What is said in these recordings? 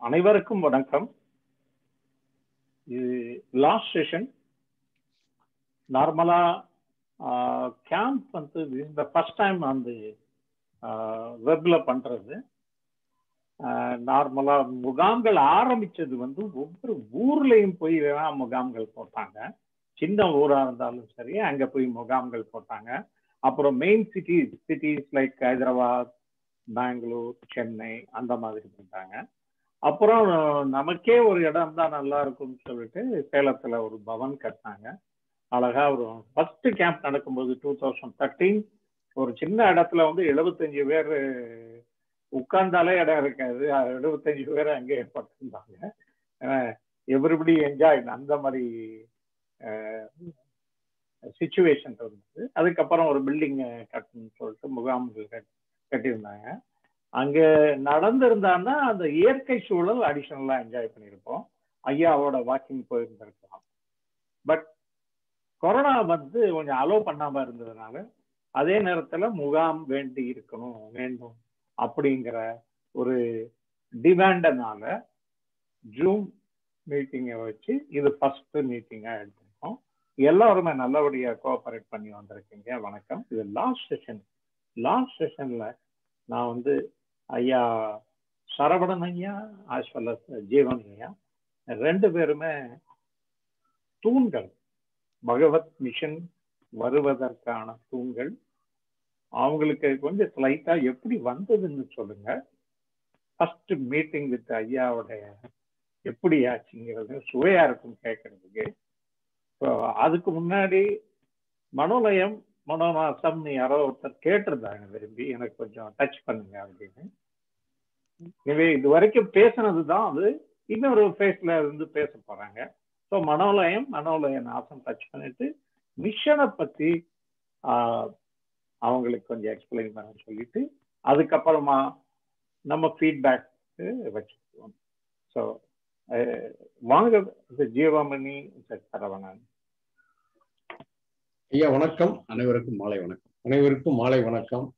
அனைவருக்கும் வணக்கம் இது லாஸ்ட் செஷன் நார்மலா கேம்ப் வந்து இந்த ஃபர்ஸ்ட் டைம் அந்த வெப்ல பண்றது நார்மலா முகாம்கள் ஆரம்பிச்சது வந்து ஒவ்வொரு ஊர்லயும் போய் வேணா முகாம்கள் போட்டாங்க சின்ன ஊரா இருந்தாலும் சரி அங்க போய் முகாம்கள் போட்டாங்க அப்புறம் main cities cities like Hyderabad Bangalore Chennai அந்த மாதிரி பண்ணிட்டாங்க அப்புறம் நமக்கே ஒரு இடம் தான் நல்லா இருக்கும்னு சொல்லிட்டு சேலத்துல ஒரு பவன் கட்டினாங்க அழகா ஒரு ஃபர்ஸ்ட் கேம்ப் நடக்கும்போது டூ தௌசண்ட் தேர்ட்டீன் ஒரு சின்ன இடத்துல வந்து எழுபத்தஞ்சு பேர் உட்கார்ந்தாலே இடம் இருக்காது எழுபத்தஞ்சு பேர் அங்கே பட்டிருந்தாங்க எவ்ரிபடி என்ஜாய் அந்த மாதிரி சுச்சுவேஷன் இருந்தது அதுக்கப்புறம் ஒரு பில்டிங் கட்டணும்னு சொல்லிட்டு முகாம்கள் கட்டியிருந்தாங்க அங்க நடந்திருந்தான்னா அந்த இயற்கை சூழல் அடிஷனலா என்ஜாய் பண்ணியிருப்போம் ஐயாவோட வாக்கிங் போயிருந்திருக்கலாம் பட் கொரோனா வந்து கொஞ்சம் அலோவ் பண்ணாம இருந்ததுனால அதே நேரத்துல முகாம் வேண்டி இருக்கணும் வேண்டும் அப்படிங்கிற ஒரு டிமாண்டனால ஜூம் மீட்டிங்கை வச்சு இது ஃபர்ஸ்ட் மீட்டிங்கா எடுத்திருக்கோம் எல்லாருமே நல்லபடியா கோஆபரேட் பண்ணி வந்திருக்கீங்க வணக்கம் இது லாஸ்ட் செஷன் லாஸ்ட் செஷன்ல நான் வந்து ஐயா சரவணன் ஐயா ஆஸ் வெல் அஸ் ஜீவன் ஐயா ரெண்டு பேருமே தூண்கள் பகவத் மிஷன் வருவதற்கான தூண்கள் அவங்களுக்கு கொஞ்சம் ஸ்லைட்டா எப்படி வந்ததுன்னு சொல்லுங்க ஃபர்ஸ்ட் மீட்டிங் வித் ஐயாவுடைய எப்படி ஆச்சுங்கிறது சுவையா இருக்கும் கேட்கறதுக்கு ஸோ அதுக்கு முன்னாடி மனோலயம் மனோநாசம்னு யாரோ ஒருத்தர் கேட்டிருந்தாங்க விரும்பி எனக்கு கொஞ்சம் டச் பண்ணுங்க அப்படின்னு எனவே இது வரைக்கும் பேசுனது தான் அது இன்னொரு ஃபேஸ்ல இருந்து பேச போறாங்க ஸோ மனோலயம் மனோலய நாசம் டச் பண்ணிட்டு மிஷனை பத்தி அவங்களுக்கு கொஞ்சம் எக்ஸ்பிளைன் பண்ண சொல்லிட்டு அதுக்கப்புறமா நம்ம ஃபீட்பேக் வச்சுக்குவோம் ஸோ வாங்க ஜீவாமணி சரவணன் ஐயா வணக்கம் அனைவருக்கும் மாலை வணக்கம் அனைவருக்கும் மாலை வணக்கம்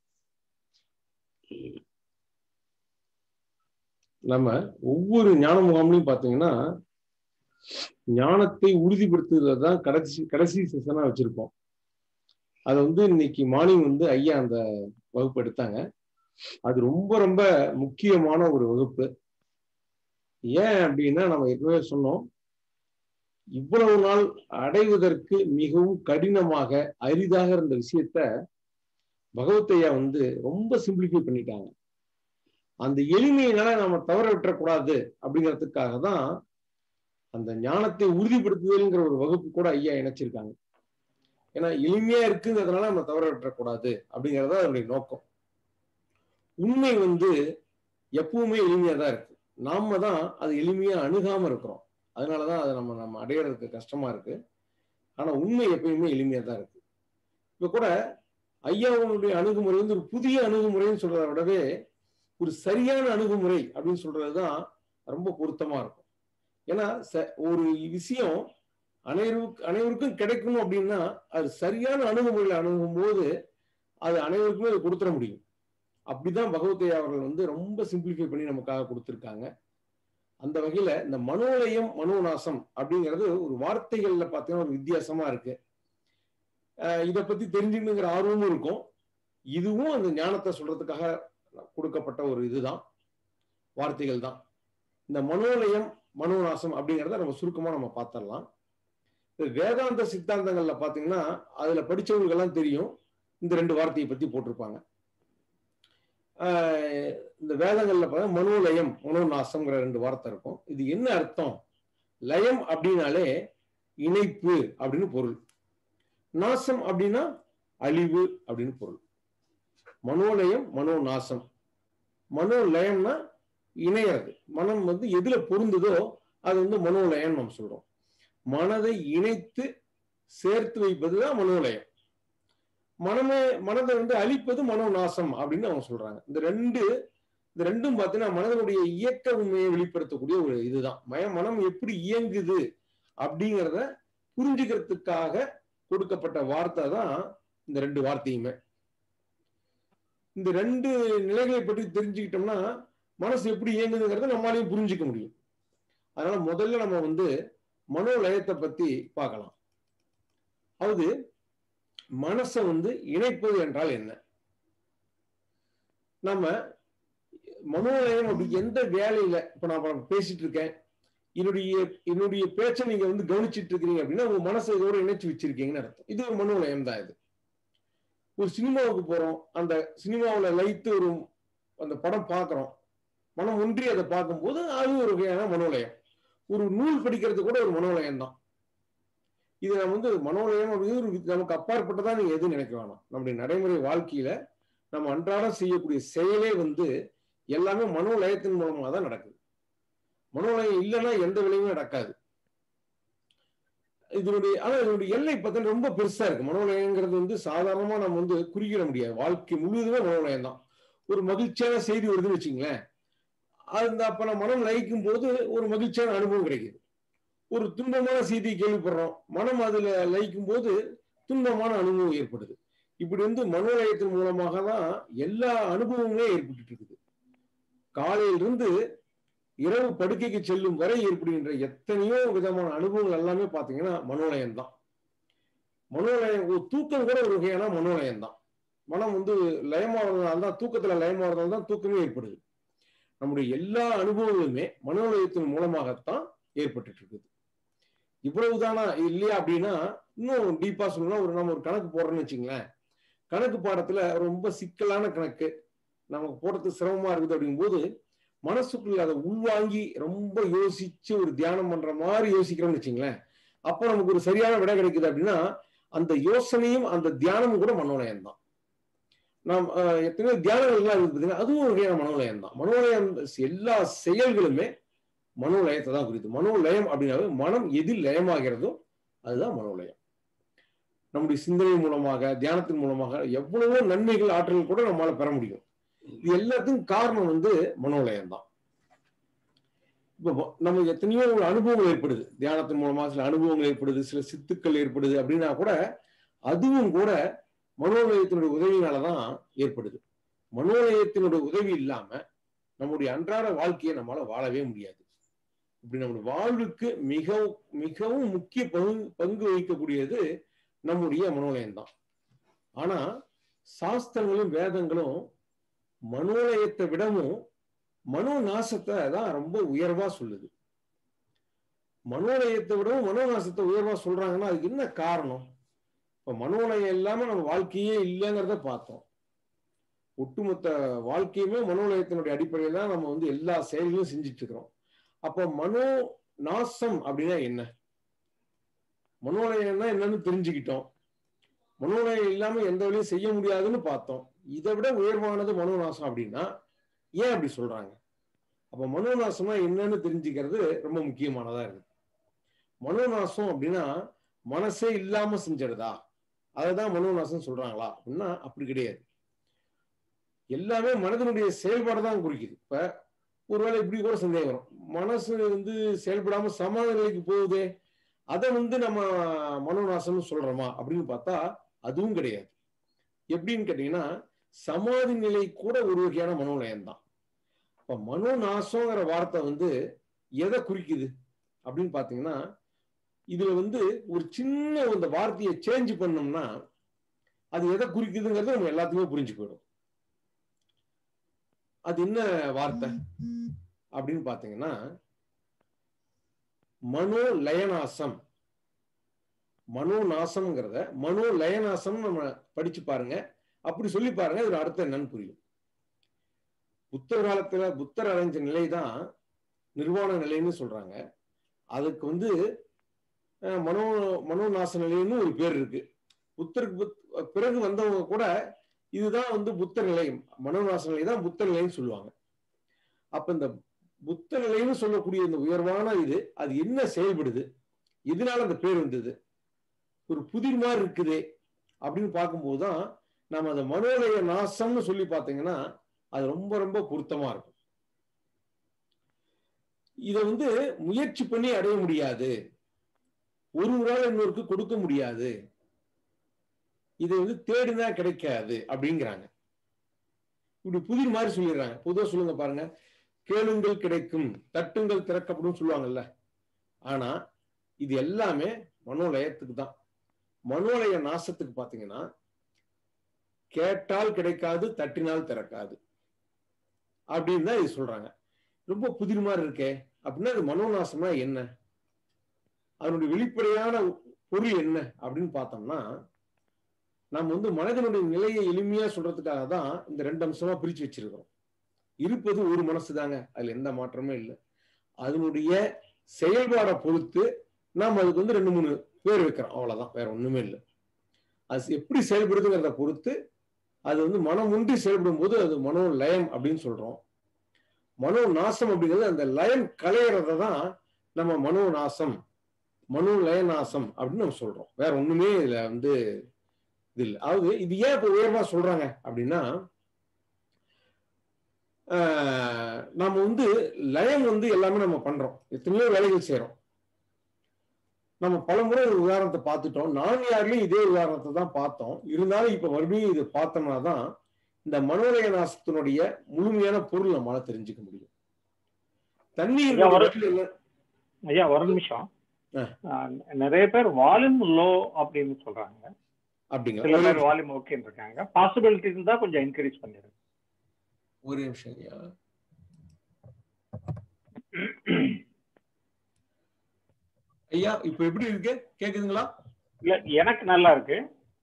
நம்ம ஒவ்வொரு ஞான முகாம்லையும் பாத்தீங்கன்னா ஞானத்தை உறுதிப்படுத்துறது தான் கடைசி கடைசி செஷனா வச்சிருப்போம் அது வந்து இன்னைக்கு மார்னிங் வந்து ஐயா அந்த வகுப்பு எடுத்தாங்க அது ரொம்ப ரொம்ப முக்கியமான ஒரு வகுப்பு ஏன் அப்படின்னா நம்ம ஏற்கனவே சொன்னோம் இவ்வளவு நாள் அடைவதற்கு மிகவும் கடினமாக அரிதாக இருந்த விஷயத்த பகவத்தையா வந்து ரொம்ப சிம்பிளிஃபை பண்ணிட்டாங்க அந்த எளிமையினால நம்ம தவற விட்டுறக்கூடாது அப்படிங்கிறதுக்காக தான் அந்த ஞானத்தை உறுதிப்படுத்துதல்ங்கிற ஒரு வகுப்பு கூட ஐயா இணைச்சிருக்காங்க ஏன்னா எளிமையா இருக்குங்கிறதுனால நம்ம தவற விட்டுறக்கூடாது அப்படிங்கிறத அதனுடைய நோக்கம் உண்மை வந்து எப்பவுமே எளிமையா தான் இருக்கு நாம தான் அது எளிமையா அணுகாம இருக்கிறோம் அதனாலதான் அதை நம்ம நம்ம அடையிறதுக்கு கஷ்டமா இருக்கு ஆனா உண்மை எப்பயுமே எளிமையா தான் இருக்கு இப்ப கூட ஐயாவுடைய அணுகுமுறை வந்து ஒரு புதிய அணுகுமுறைன்னு சொல்றத விடவே ஒரு சரியான அணுகுமுறை அப்படின்னு சொல்றதுதான் ரொம்ப பொருத்தமா இருக்கும் ஏன்னா ஒரு விஷயம் அனைவருக்கு அனைவருக்கும் கிடைக்கணும் அப்படின்னா அது சரியான அணுகுமுறையில் அணுகும் போது அது அனைவருக்குமே அது கொடுத்துட முடியும் அப்படிதான் பகவத்தையா அவர்கள் வந்து ரொம்ப சிம்பிளிஃபை பண்ணி நமக்காக கொடுத்துருக்காங்க அந்த வகையில இந்த மனோலயம் மனோநாசம் அப்படிங்கிறது ஒரு வார்த்தைகள்ல பார்த்தீங்கன்னா ஒரு வித்தியாசமா இருக்கு இதை பத்தி தெரிஞ்சுக்கணுங்கிற ஆர்வமும் இருக்கும் இதுவும் அந்த ஞானத்தை சொல்றதுக்காக கொடுக்கப்பட்ட ஒரு இதுதான் வார்த்தைகள் தான் இந்த மனோலயம் மனோநாசம் அப்படிங்கிறத நம்ம சுருக்கமா நம்ம பார்த்துடலாம் வேதாந்த சித்தாந்தங்கள்ல பாத்தீங்கன்னா அதுல படிச்சவங்களுக்கெல்லாம் தெரியும் இந்த ரெண்டு வார்த்தையை பத்தி போட்டிருப்பாங்க இந்த வேதங்கள்ல பார்த்தா மனோலயம் மனோநாசம்ங்கிற ரெண்டு வார்த்தை இருக்கும் இது என்ன அர்த்தம் லயம் அப்படின்னாலே இணைப்பு அப்படின்னு பொருள் நாசம் அப்படின்னா அழிவு அப்படின்னு பொருள் மனோலயம் மனோநாசம் மனோலயம்னா இணையறது மனம் வந்து எதுல பொருந்துதோ அது வந்து மனோலயம் நம்ம சொல்றோம் மனதை இணைத்து சேர்த்து வைப்பதுதான் மனோலயம் மனமே மனதை வந்து அழிப்பது மனோநாசம் அப்படின்னு அவங்க சொல்றாங்க இந்த ரெண்டு இந்த ரெண்டும் பார்த்தீங்கன்னா மனதனுடைய இயக்க உண்மையை வெளிப்படுத்தக்கூடிய ஒரு இதுதான் மய மனம் எப்படி இயங்குது அப்படிங்கிறத புரிஞ்சுக்கிறதுக்காக கொடுக்கப்பட்ட வார்த்தை தான் இந்த ரெண்டு வார்த்தையுமே இந்த ரெண்டு நிலைகளை பற்றி தெரிஞ்சுக்கிட்டோம்னா மனசு எப்படி இயங்குதுங்கிறத நம்மளாலையும் புரிஞ்சுக்க முடியும் அதனால முதல்ல நம்ம வந்து மனோலயத்தை பத்தி பார்க்கலாம் அதாவது மனசை வந்து இணைப்பது என்றால் என்ன நம்ம மனோலயம் அப்படி எந்த வேலையில இப்ப நான் பேசிட்டு இருக்கேன் என்னுடைய என்னுடைய பேச்சை நீங்க வந்து கவனிச்சிட்டு இருக்கிறீங்க அப்படின்னா உங்க மனசை இதோட இணைச்சு வச்சிருக்கீங்கன்னு அர்த்தம் இது ஒரு மனோலயம் தான் இது ஒரு சினிமாவுக்கு போறோம் அந்த சினிமாவில் லைத்து ஒரு அந்த படம் பார்க்குறோம் மனம் ஒன்றி அதை பார்க்கும்போது அது ஒரு வகையான மனோலயம் ஒரு நூல் படிக்கிறது கூட ஒரு மனோலயம் தான் இது நம்ம வந்து மனோலயம் அப்படிங்கிறது நமக்கு அப்பாற்பட்டதான் நீங்க எதுவும் நினைக்க வேணாம் நம்முடைய நடைமுறை வாழ்க்கையில நம்ம அன்றாடம் செய்யக்கூடிய செயலே வந்து எல்லாமே மனோலயத்தின் மூலமாக தான் நடக்குது மனோலயம் இல்லைன்னா எந்த விளைவுமே நடக்காது இதனுடைய ஆனா இதனுடைய எல்லை பார்த்தீங்கன்னா ரொம்ப பெருசா இருக்கு மனோலயங்கிறது வந்து சாதாரணமா நம்ம வந்து குறிக்கிட முடியாது வாழ்க்கை முழுவதுமே மனோலயம் தான் ஒரு மகிழ்ச்சியான செய்தி வருதுன்னு வச்சுங்களேன் அந்த அப்ப நம்ம மனம் லயிக்கும் போது ஒரு மகிழ்ச்சியான அனுபவம் கிடைக்குது ஒரு துன்பமான செய்தியை கேள்விப்படுறோம் மனம் அதுல லயிக்கும் போது துன்பமான அனுபவம் ஏற்படுது இப்படி வந்து மனோலயத்தின் மூலமாக தான் எல்லா அனுபவமுமே ஏற்பட்டு இருக்குது காலையிலிருந்து இரவு படுக்கைக்கு செல்லும் வரை ஏற்படுகின்ற எத்தனையோ விதமான அனுபவங்கள் எல்லாமே பாத்தீங்கன்னா மனோலயம் தான் மனோலயம் ஒரு தூக்கம் கூட ஒரு வகையான மனோலயம் தான் மனம் வந்து லயமாவதுனால தான் தூக்கத்துல லயமாவதுனால தான் தூக்கமே ஏற்படுது நம்முடைய எல்லா அனுபவங்களுமே மனோலயத்தின் மூலமாகத்தான் ஏற்பட்டு இருக்குது இவ்வளவுதானா இல்லையா அப்படின்னா இன்னும் டீப்பா சொல்லணும்னா ஒரு நம்ம ஒரு கணக்கு போடுறோம்னு வச்சுங்களேன் கணக்கு பாடத்துல ரொம்ப சிக்கலான கணக்கு நமக்கு போடுறதுக்கு சிரமமா இருக்குது அப்படிங்கும்போது மனசுக்குள்ள அதை உள்வாங்கி ரொம்ப யோசிச்சு ஒரு தியானம் பண்ற மாதிரி யோசிக்கிறோம்னு வச்சுங்களேன் அப்போ நமக்கு ஒரு சரியான விடை கிடைக்குது அப்படின்னா அந்த யோசனையும் அந்த தியானமும் கூட மனோலயம் தான் நாம் எத்தனையோ தியானங்கள்லாம் இருக்குது பார்த்தீங்கன்னா அதுவும் ஒரு வகையான மனோலயம் தான் மனோலயம் எல்லா செயல்களுமே மனோலயத்தை தான் குறித்து மனோலயம் அப்படின்னாவே மனம் எதில் லயமாகிறதோ அதுதான் மனோலயம் நம்முடைய சிந்தனை மூலமாக தியானத்தின் மூலமாக எவ்வளவோ நன்மைகள் ஆற்றல் கூட நம்மளால பெற முடியும் இது எல்லாத்துக்கும் காரணம் வந்து மனோலயம் தான் இப்போ நம்ம எத்தனையோ அனுபவங்கள் ஏற்படுது தியானத்தின் மூலமா சில அனுபவங்கள் ஏற்படுது சில சித்துக்கள் ஏற்படுது அப்படின்னா கூட அதுவும் கூட மனோலயத்தினுடைய உதவியினாலதான் ஏற்படுது மனோலயத்தினுடைய உதவி இல்லாம நம்முடைய அன்றாட வாழ்க்கையை நம்மளால வாழவே முடியாது இப்படி நம்முடைய வாழ்வுக்கு மிகவும் மிகவும் முக்கிய பங்கு பங்கு வகிக்கக்கூடியது நம்முடைய மனோலயம் தான் ஆனா சாஸ்திரங்களும் வேதங்களும் மனோலயத்தை விடவும் மனோ நாசத்தை தான் ரொம்ப உயர்வா சொல்லுது மனோலயத்தை விடவும் மனோநாசத்தை உயர்வா சொல்றாங்கன்னா அதுக்கு என்ன காரணம் இப்ப மனோலயம் இல்லாம நம்ம வாழ்க்கையே இல்லைங்கிறத பார்த்தோம் ஒட்டுமொத்த வாழ்க்கையுமே மனோலயத்தினுடைய அடிப்படையில் தான் நம்ம வந்து எல்லா செயல்களும் செஞ்சுட்டு இருக்கிறோம் அப்போ மனோ நாசம் அப்படின்னா என்ன மனோலயம்னா என்னன்னு தெரிஞ்சுக்கிட்டோம் மனோலயம் இல்லாம எந்த வேலையும் செய்ய முடியாதுன்னு பார்த்தோம் இதை விட உயர்வானது மனோநாசம் அப்படின்னா ஏன் அப்படி சொல்றாங்க அப்ப மனோநாசம்னா என்னன்னு தெரிஞ்சுக்கிறது ரொம்ப முக்கியமானதா இருக்கு மனோநாசம் அப்படின்னா மனசே இல்லாம செஞ்சிருதா அதைதான் மனோநாசம் சொல்றாங்களா அப்படின்னா அப்படி கிடையாது எல்லாமே மனதனுடைய செயல்பாடு தான் குறிக்குது இப்ப ஒருவேளை இப்படி கூட சந்தேகம் வரும் மனசு வந்து செயல்படாம சமாத நிலைக்கு போகுதே அதை வந்து நம்ம மனோநாசம்னு சொல்றோமா அப்படின்னு பார்த்தா அதுவும் கிடையாது எப்படின்னு கேட்டீங்கன்னா சமாதி நிலை கூட ஒரு வகையான மனோலயம் தான் இப்ப மனோநாசங்கிற வார்த்தை வந்து எதை குறிக்குது அப்படின்னு பாத்தீங்கன்னா இதுல வந்து ஒரு சின்ன இந்த வார்த்தையை சேஞ்ச் பண்ணோம்னா அது எதை குறிக்குதுங்கிறது நம்ம எல்லாத்துக்குமே புரிஞ்சு போயிடும் அது என்ன வார்த்தை அப்படின்னு பாத்தீங்கன்னா மனோ லயநாசம் மனோ நாசம்ங்கிறத மனோ லயநாசம் நம்ம படிச்சு பாருங்க அப்படி சொல்லி பாருங்க இதோட அர்த்தம் என்னன்னு புரியும் புத்தர் காலத்துல புத்தர் அடைஞ்ச நிலை தான் நிர்வாண நிலைன்னு சொல்றாங்க அதுக்கு வந்து மனோ மனோநாச நிலைன்னு ஒரு பேர் இருக்கு புத்தருக்கு பிறகு வந்தவங்க கூட இதுதான் வந்து புத்த நிலை மனோநாச நிலை தான் புத்த நிலைன்னு சொல்லுவாங்க அப்ப இந்த புத்த நிலைன்னு சொல்லக்கூடிய இந்த உயர்வான இது அது என்ன செயல்படுது இதனால அந்த பேர் வந்தது ஒரு புதிர் மாதிரி இருக்குது அப்படின்னு பார்க்கும்போது தான் நம்ம அந்த மனோலய நாசம்னு சொல்லி பார்த்தீங்கன்னா அது ரொம்ப ரொம்ப பொருத்தமா இருக்கும் இதை வந்து முயற்சி பண்ணி அடைய முடியாது ஒரு நாள் இன்னொருக்கு கொடுக்க முடியாது இதை வந்து தேடினா கிடைக்காது அப்படிங்கிறாங்க இப்படி புதிர் மாதிரி சொல்லிடுறாங்க பொதுவாக சொல்லுங்க பாருங்க கேளுங்கள் கிடைக்கும் தட்டுங்கள் திறக்கப்படும் சொல்லுவாங்கல்ல ஆனா இது எல்லாமே மனோலயத்துக்கு தான் மனோலய நாசத்துக்கு பாத்தீங்கன்னா கேட்டால் கிடைக்காது தட்டினால் திறக்காது அப்படின்னு தான் இது சொல்றாங்க ரொம்ப புதிர் மாதிரி இருக்கே அப்படின்னா அது மனோநாசம்னா என்ன அதனுடைய வெளிப்படையான பொருள் என்ன அப்படின்னு பார்த்தோம்னா நம்ம வந்து மனதனுடைய நிலையை எளிமையா சொல்றதுக்காக தான் இந்த ரெண்டு அம்சமா பிரிச்சு வச்சிருக்கிறோம் இருப்பது ஒரு மனசு தாங்க அதுல எந்த மாற்றமும் இல்லை அதனுடைய செயல்பாடை பொறுத்து நாம் அதுக்கு வந்து ரெண்டு மூணு பேர் வைக்கிறோம் அவ்வளவுதான் வேற ஒண்ணுமே இல்லை அது எப்படி செயல்படுதுங்கிறத பொறுத்து அது வந்து மனம் ஒன்றி செயல்படும் போது அது மனோ லயம் அப்படின்னு சொல்றோம் மனோ நாசம் அப்படிங்கிறது அந்த லயம் கலையறத தான் நம்ம மனோ நாசம் மனோ லய நாசம் அப்படின்னு நம்ம சொல்றோம் வேற ஒண்ணுமே இதுல வந்து இது இல்லை அதாவது இது ஏன் இப்ப உயர்வா சொல்றாங்க அப்படின்னா நம்ம வந்து லயம் வந்து எல்லாமே நம்ம பண்றோம் எத்தனையோ வேலைகள் செய்யறோம் நம்ம பலமுறை ஒரு உதாரணத்தை பார்த்துட்டோம் நான் யாருலயும் இதே உதாரணத்தை தான் பார்த்தோம் இருந்தாலும் இப்ப மறுபடியும் இது பார்த்தோம்னா தான் இந்த மனோலய நாசத்தினுடைய முழுமையான பொருள் நம்மளால தெரிஞ்சுக்க முடியும் தண்ணீர் ஐயா ஒரு நிமிஷம் நிறைய பேர் வால்யூம் லோ அப்படின்னு சொல்றாங்க அப்படிங்க சில பேர் வால்யூம் ஓகேன்னு இருக்காங்க பாசிபிலிட்டி இருந்தா கொஞ்சம் என்கரேஜ் பண்ணிடுங்க ஒரு நிமிஷம் ஐயா ஐயா இப்ப எப்படி இருக்கு கேக்குதுங்களா இல்ல எனக்கு நல்லா இருக்கு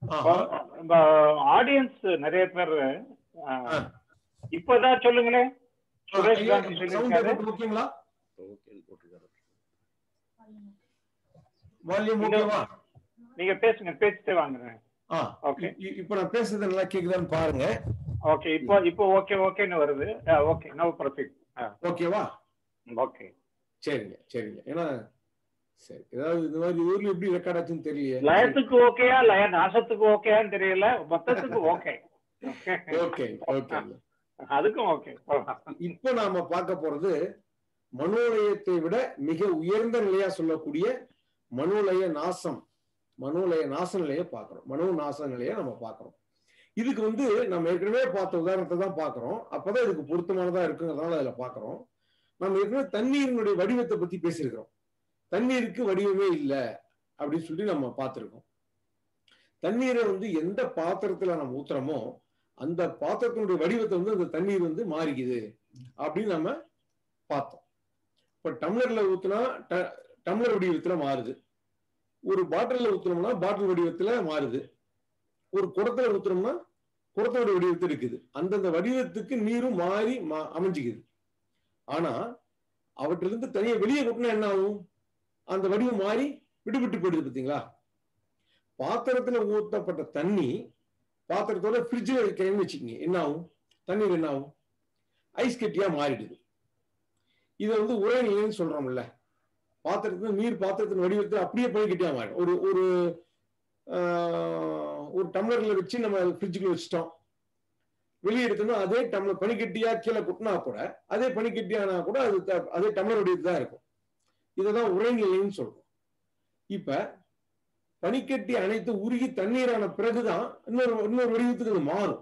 ஆடியன்ஸ் நிறைய பேர் இப்பதான் சொல்லுங்களேன் சுரேஷ் காந்தி சொல்லியிருக்காரு ஓகேங்களா வால்யூம் ஓகேவா நீங்க பேசுங்க பேசிட்டே வாங்குறேன் ஓகே இப்போ நான் பேசுறது நல்லா கேக்குதான்னு பாருங்க ஓகே இப்போ இப்போ ஓகே ஓகேன்னு வருது ஓகே நோ ப்ரொஃபிட் ஓகேவா ஓகே சரிங்க சரிங்க ஏன்னா சரி ஏதாவது இந்த மாதிரி ஊர்ல எப்படி ரெக்கார்ட் ஆச்சுன்னு தெரியலையே லயத்துக்கு ஓகேயா லய நாசத்துக்கு ஓகேயான்னு தெரியல மொத்தத்துக்கு ஓகே ஓகே ஓகே அதுக்கும் ஓகே இப்போ நாம பார்க்க போறது மனோலயத்தை விட மிக உயர்ந்த நிலையா சொல்லக்கூடிய மனோலய நாசம் மனோலய நாச நிலையை பார்க்கிறோம் மனோ நாச நிலையை நம்ம பார்க்கிறோம் இதுக்கு வந்து நம்ம ஏற்கனவே பார்த்த உதாரணத்தை தான் பார்க்கிறோம் அப்பதான் இதுக்கு பொருத்தமானதா இருக்குங்கிறதுனால அதுல பார்க்கிறோம் நம்ம ஏற்கனவே தண்ணீரினுடைய வடிவத்தை பத்தி பேசியிருக்கிறோம் தண்ணீருக்கு வடிவமே இல்லை அப்படின்னு சொல்லி நம்ம பார்த்துருக்கோம் தண்ணீரை வந்து எந்த பாத்திரத்துல நம்ம ஊத்துறோமோ அந்த பாத்திரத்தினுடைய வடிவத்தை வந்து அந்த தண்ணீர் வந்து மாறிக்குது அப்படின்னு நம்ம பார்த்தோம் இப்ப டம்ளர்ல ஊத்துனா டம்ளர் வடிவத்துல மாறுது ஒரு பாட்டில ஊத்துனோம்னா பாட்டில் வடிவத்துல மாறுது ஒரு குடத்துல ஊத்துனோம்னா குடத்தோட வடிவத்தில் இருக்குது அந்தந்த வடிவத்துக்கு நீரும் மாறி அமைஞ்சுக்குது ஆனா அவற்றிலிருந்து தனியா வெளியே கொட்டினா என்ன ஆகும் அந்த வடிவம் மாறி விடுபட்டு போயிடுது பார்த்தீங்களா பாத்திரத்துல ஊத்தப்பட்ட தண்ணி பாத்திரத்தோட ஃப்ரிட்ஜில் வைக்கிறேன்னு வச்சுக்கோங்க என்ன ஆகும் தண்ணீர் என்ன ஆகும் ஐஸ் கட்டியா மாறிடுது இதை வந்து உரைநிலைன்னு சொல்றோம்ல பாத்திரத்துல நீர் பாத்திரத்தின் வடிவத்தில் அப்படியே பனி கட்டியா மாறிடும் ஒரு ஒரு ஒரு டம்ளர்ல வச்சு நம்ம ஃப்ரிட்ஜுக்குள்ள வச்சுட்டோம் வெளியே எடுத்தோம்னா அதே டம்ளர் பனிக்கட்டியா கீழே கொட்டினா கூட அதே பனிக்கட்டியானா கூட அது அதே டம்ளர் வடிவத்தில் தான் இருக்கும் இதைதான் உரைநிலைன்னு சொல்றோம் இப்ப பனிக்கட்டி அனைத்து உருகி தண்ணீரான பிறகுதான் இன்னொரு இன்னொரு வடிவத்துக்கு அது மாறும்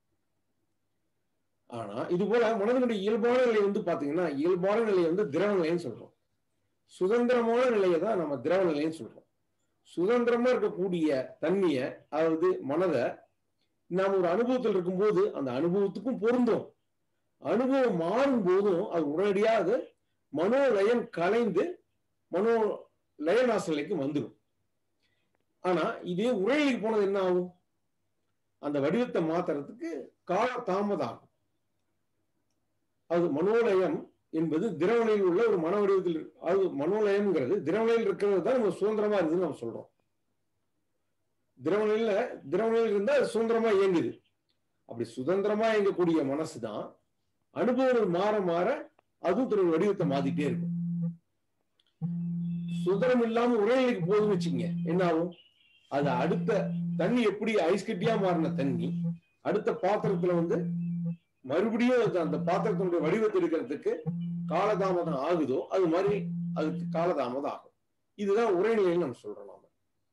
ஆனா இது போல மனதனுடைய இயல்பான நிலை வந்து பாத்தீங்கன்னா இயல்பான நிலையை வந்து திரவ நிலைன்னு சொல்றோம் சுதந்திரமான நிலையை தான் நம்ம திரவ நிலைன்னு சொல்றோம் சுதந்திரமா இருக்கக்கூடிய தண்ணிய அதாவது மனதை நாம் ஒரு அனுபவத்தில் இருக்கும்போது அந்த அனுபவத்துக்கும் பொருந்தும் அனுபவம் மாறும் போதும் அது உடனடியாக அது மனோலயம் கலைந்து மனோ லயநாச நிலைக்கு வந்துடும் ஆனா இதே உரைநிலைக்கு போனது என்ன ஆகும் அந்த வடிவத்தை மாத்துறதுக்கு கால தாமதம் ஆகும் அது மனோலயம் என்பது திரவணையில் உள்ள ஒரு மன வடிவத்தில் அது மனோலயம்ங்கிறது திரவணையில் இருக்கிறது தான் நம்ம சுதந்திரமா இருக்குதுன்னு நம்ம சொல்றோம் திரவணையில திரவணையில் இருந்தா அது சுதந்திரமா இயங்குது அப்படி சுதந்திரமா இயங்கக்கூடிய மனசு தான் அனுபவங்கள் மாற மாற அதுவும் தன்னுடைய வடிவத்தை மாத்திட்டே இருக்கும் சுதந்திரம் இல்லாம உரைநிலைக்கு போகுதுன்னு வச்சுங்க என்ன ஆகும் அது அடுத்த தண்ணி எப்படி ஐஸ் கட்டியா மாறின தண்ணி அடுத்த பாத்திரத்துல வந்து மறுபடியும் அந்த பாத்திரத்தினுடைய வடிவத்தை எடுக்கிறதுக்கு காலதாமதம் ஆகுதோ அது மாதிரி அதுக்கு காலதாமதம் ஆகும் இதுதான் உரைநிலைன்னு நம்ம சொல்றோம் நாம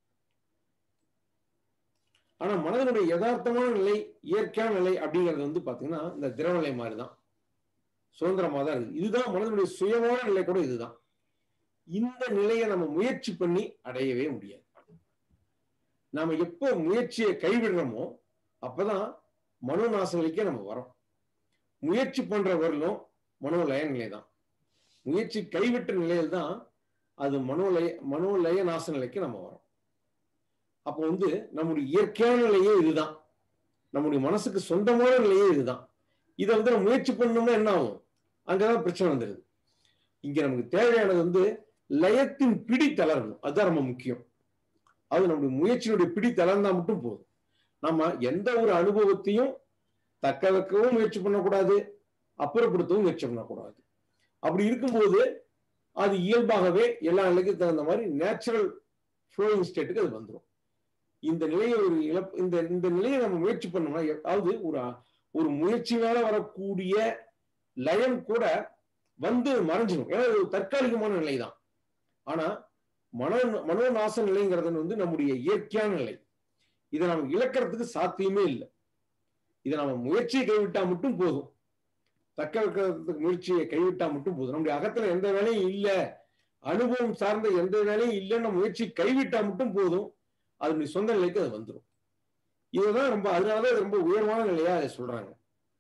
ஆனா மனதனுடைய யதார்த்தமான நிலை இயற்கையான நிலை அப்படிங்கிறது வந்து பாத்தீங்கன்னா இந்த திரவநிலை மாதிரிதான் சுதந்திரமா தான் இருக்குது இதுதான் மனதினுடைய சுயமான நிலை கூட இதுதான் இந்த நிலையை நம்ம முயற்சி பண்ணி அடையவே முடியாது நாம எப்போ முயற்சியை கைவிடுறோமோ அப்பதான் மனோநாச நிலைக்கே நம்ம வரோம் முயற்சி பண்ற வரலும் மனோலய நிலை தான் முயற்சி கைவிட்ட நிலையில் தான் அது மனோலய மனோலய நாச நிலைக்கு நம்ம வரோம் அப்போ வந்து நம்முடைய இயற்கையான நிலையே இதுதான் நம்முடைய மனசுக்கு சொந்தமான நிலையே இதுதான் இதை வந்து நம்ம முயற்சி பண்ணோம்னா என்ன ஆகும் அங்கதான் பிரச்சனை வந்துடுது இங்க நமக்கு தேவையானது வந்து லயத்தின் பிடி தளரணும் அதுதான் ரொம்ப முக்கியம் அது நம்முடைய முயற்சியினுடைய பிடி தளர்ந்தா மட்டும் போதும் நம்ம எந்த ஒரு அனுபவத்தையும் தக்க வைக்கவும் முயற்சி பண்ணக்கூடாது அப்புறப்படுத்தவும் முயற்சி பண்ணக்கூடாது அப்படி இருக்கும்போது அது இயல்பாகவே எல்லா நிலைக்கும் தகுந்த மாதிரி நேச்சுரல் ஃப்ளோயிங் ஸ்டேட்டுக்கு அது வந்துடும் இந்த நிலையை ஒரு இழப்பு இந்த இந்த நிலையை நம்ம முயற்சி பண்ணோம்னா அதாவது ஒரு ஒரு முயற்சினால வரக்கூடிய லயம் கூட வந்து மறைஞ்சிடும் ஏன்னா இது ஒரு தற்காலிகமான நிலை தான் ஆனா மனோ மனோநாச நிலைங்கிறது வந்து நம்முடைய இயற்கையான நிலை இதை நம்ம இழக்கிறதுக்கு சாத்தியமே இல்லை இதை நம்ம முயற்சியை கைவிட்டா மட்டும் போதும் தக்க வைக்கிறதுக்கு முயற்சியை கைவிட்டா மட்டும் போதும் நம்முடைய அகத்துல எந்த வேலையும் இல்லை அனுபவம் சார்ந்த எந்த வேலையும் இல்லைன்னு முயற்சி கைவிட்டா மட்டும் போதும் அதனுடைய சொந்த நிலைக்கு அது வந்துடும் இதுதான் ரொம்ப அதனாலதான் இது ரொம்ப உயர்வான நிலையா அதை சொல்றாங்க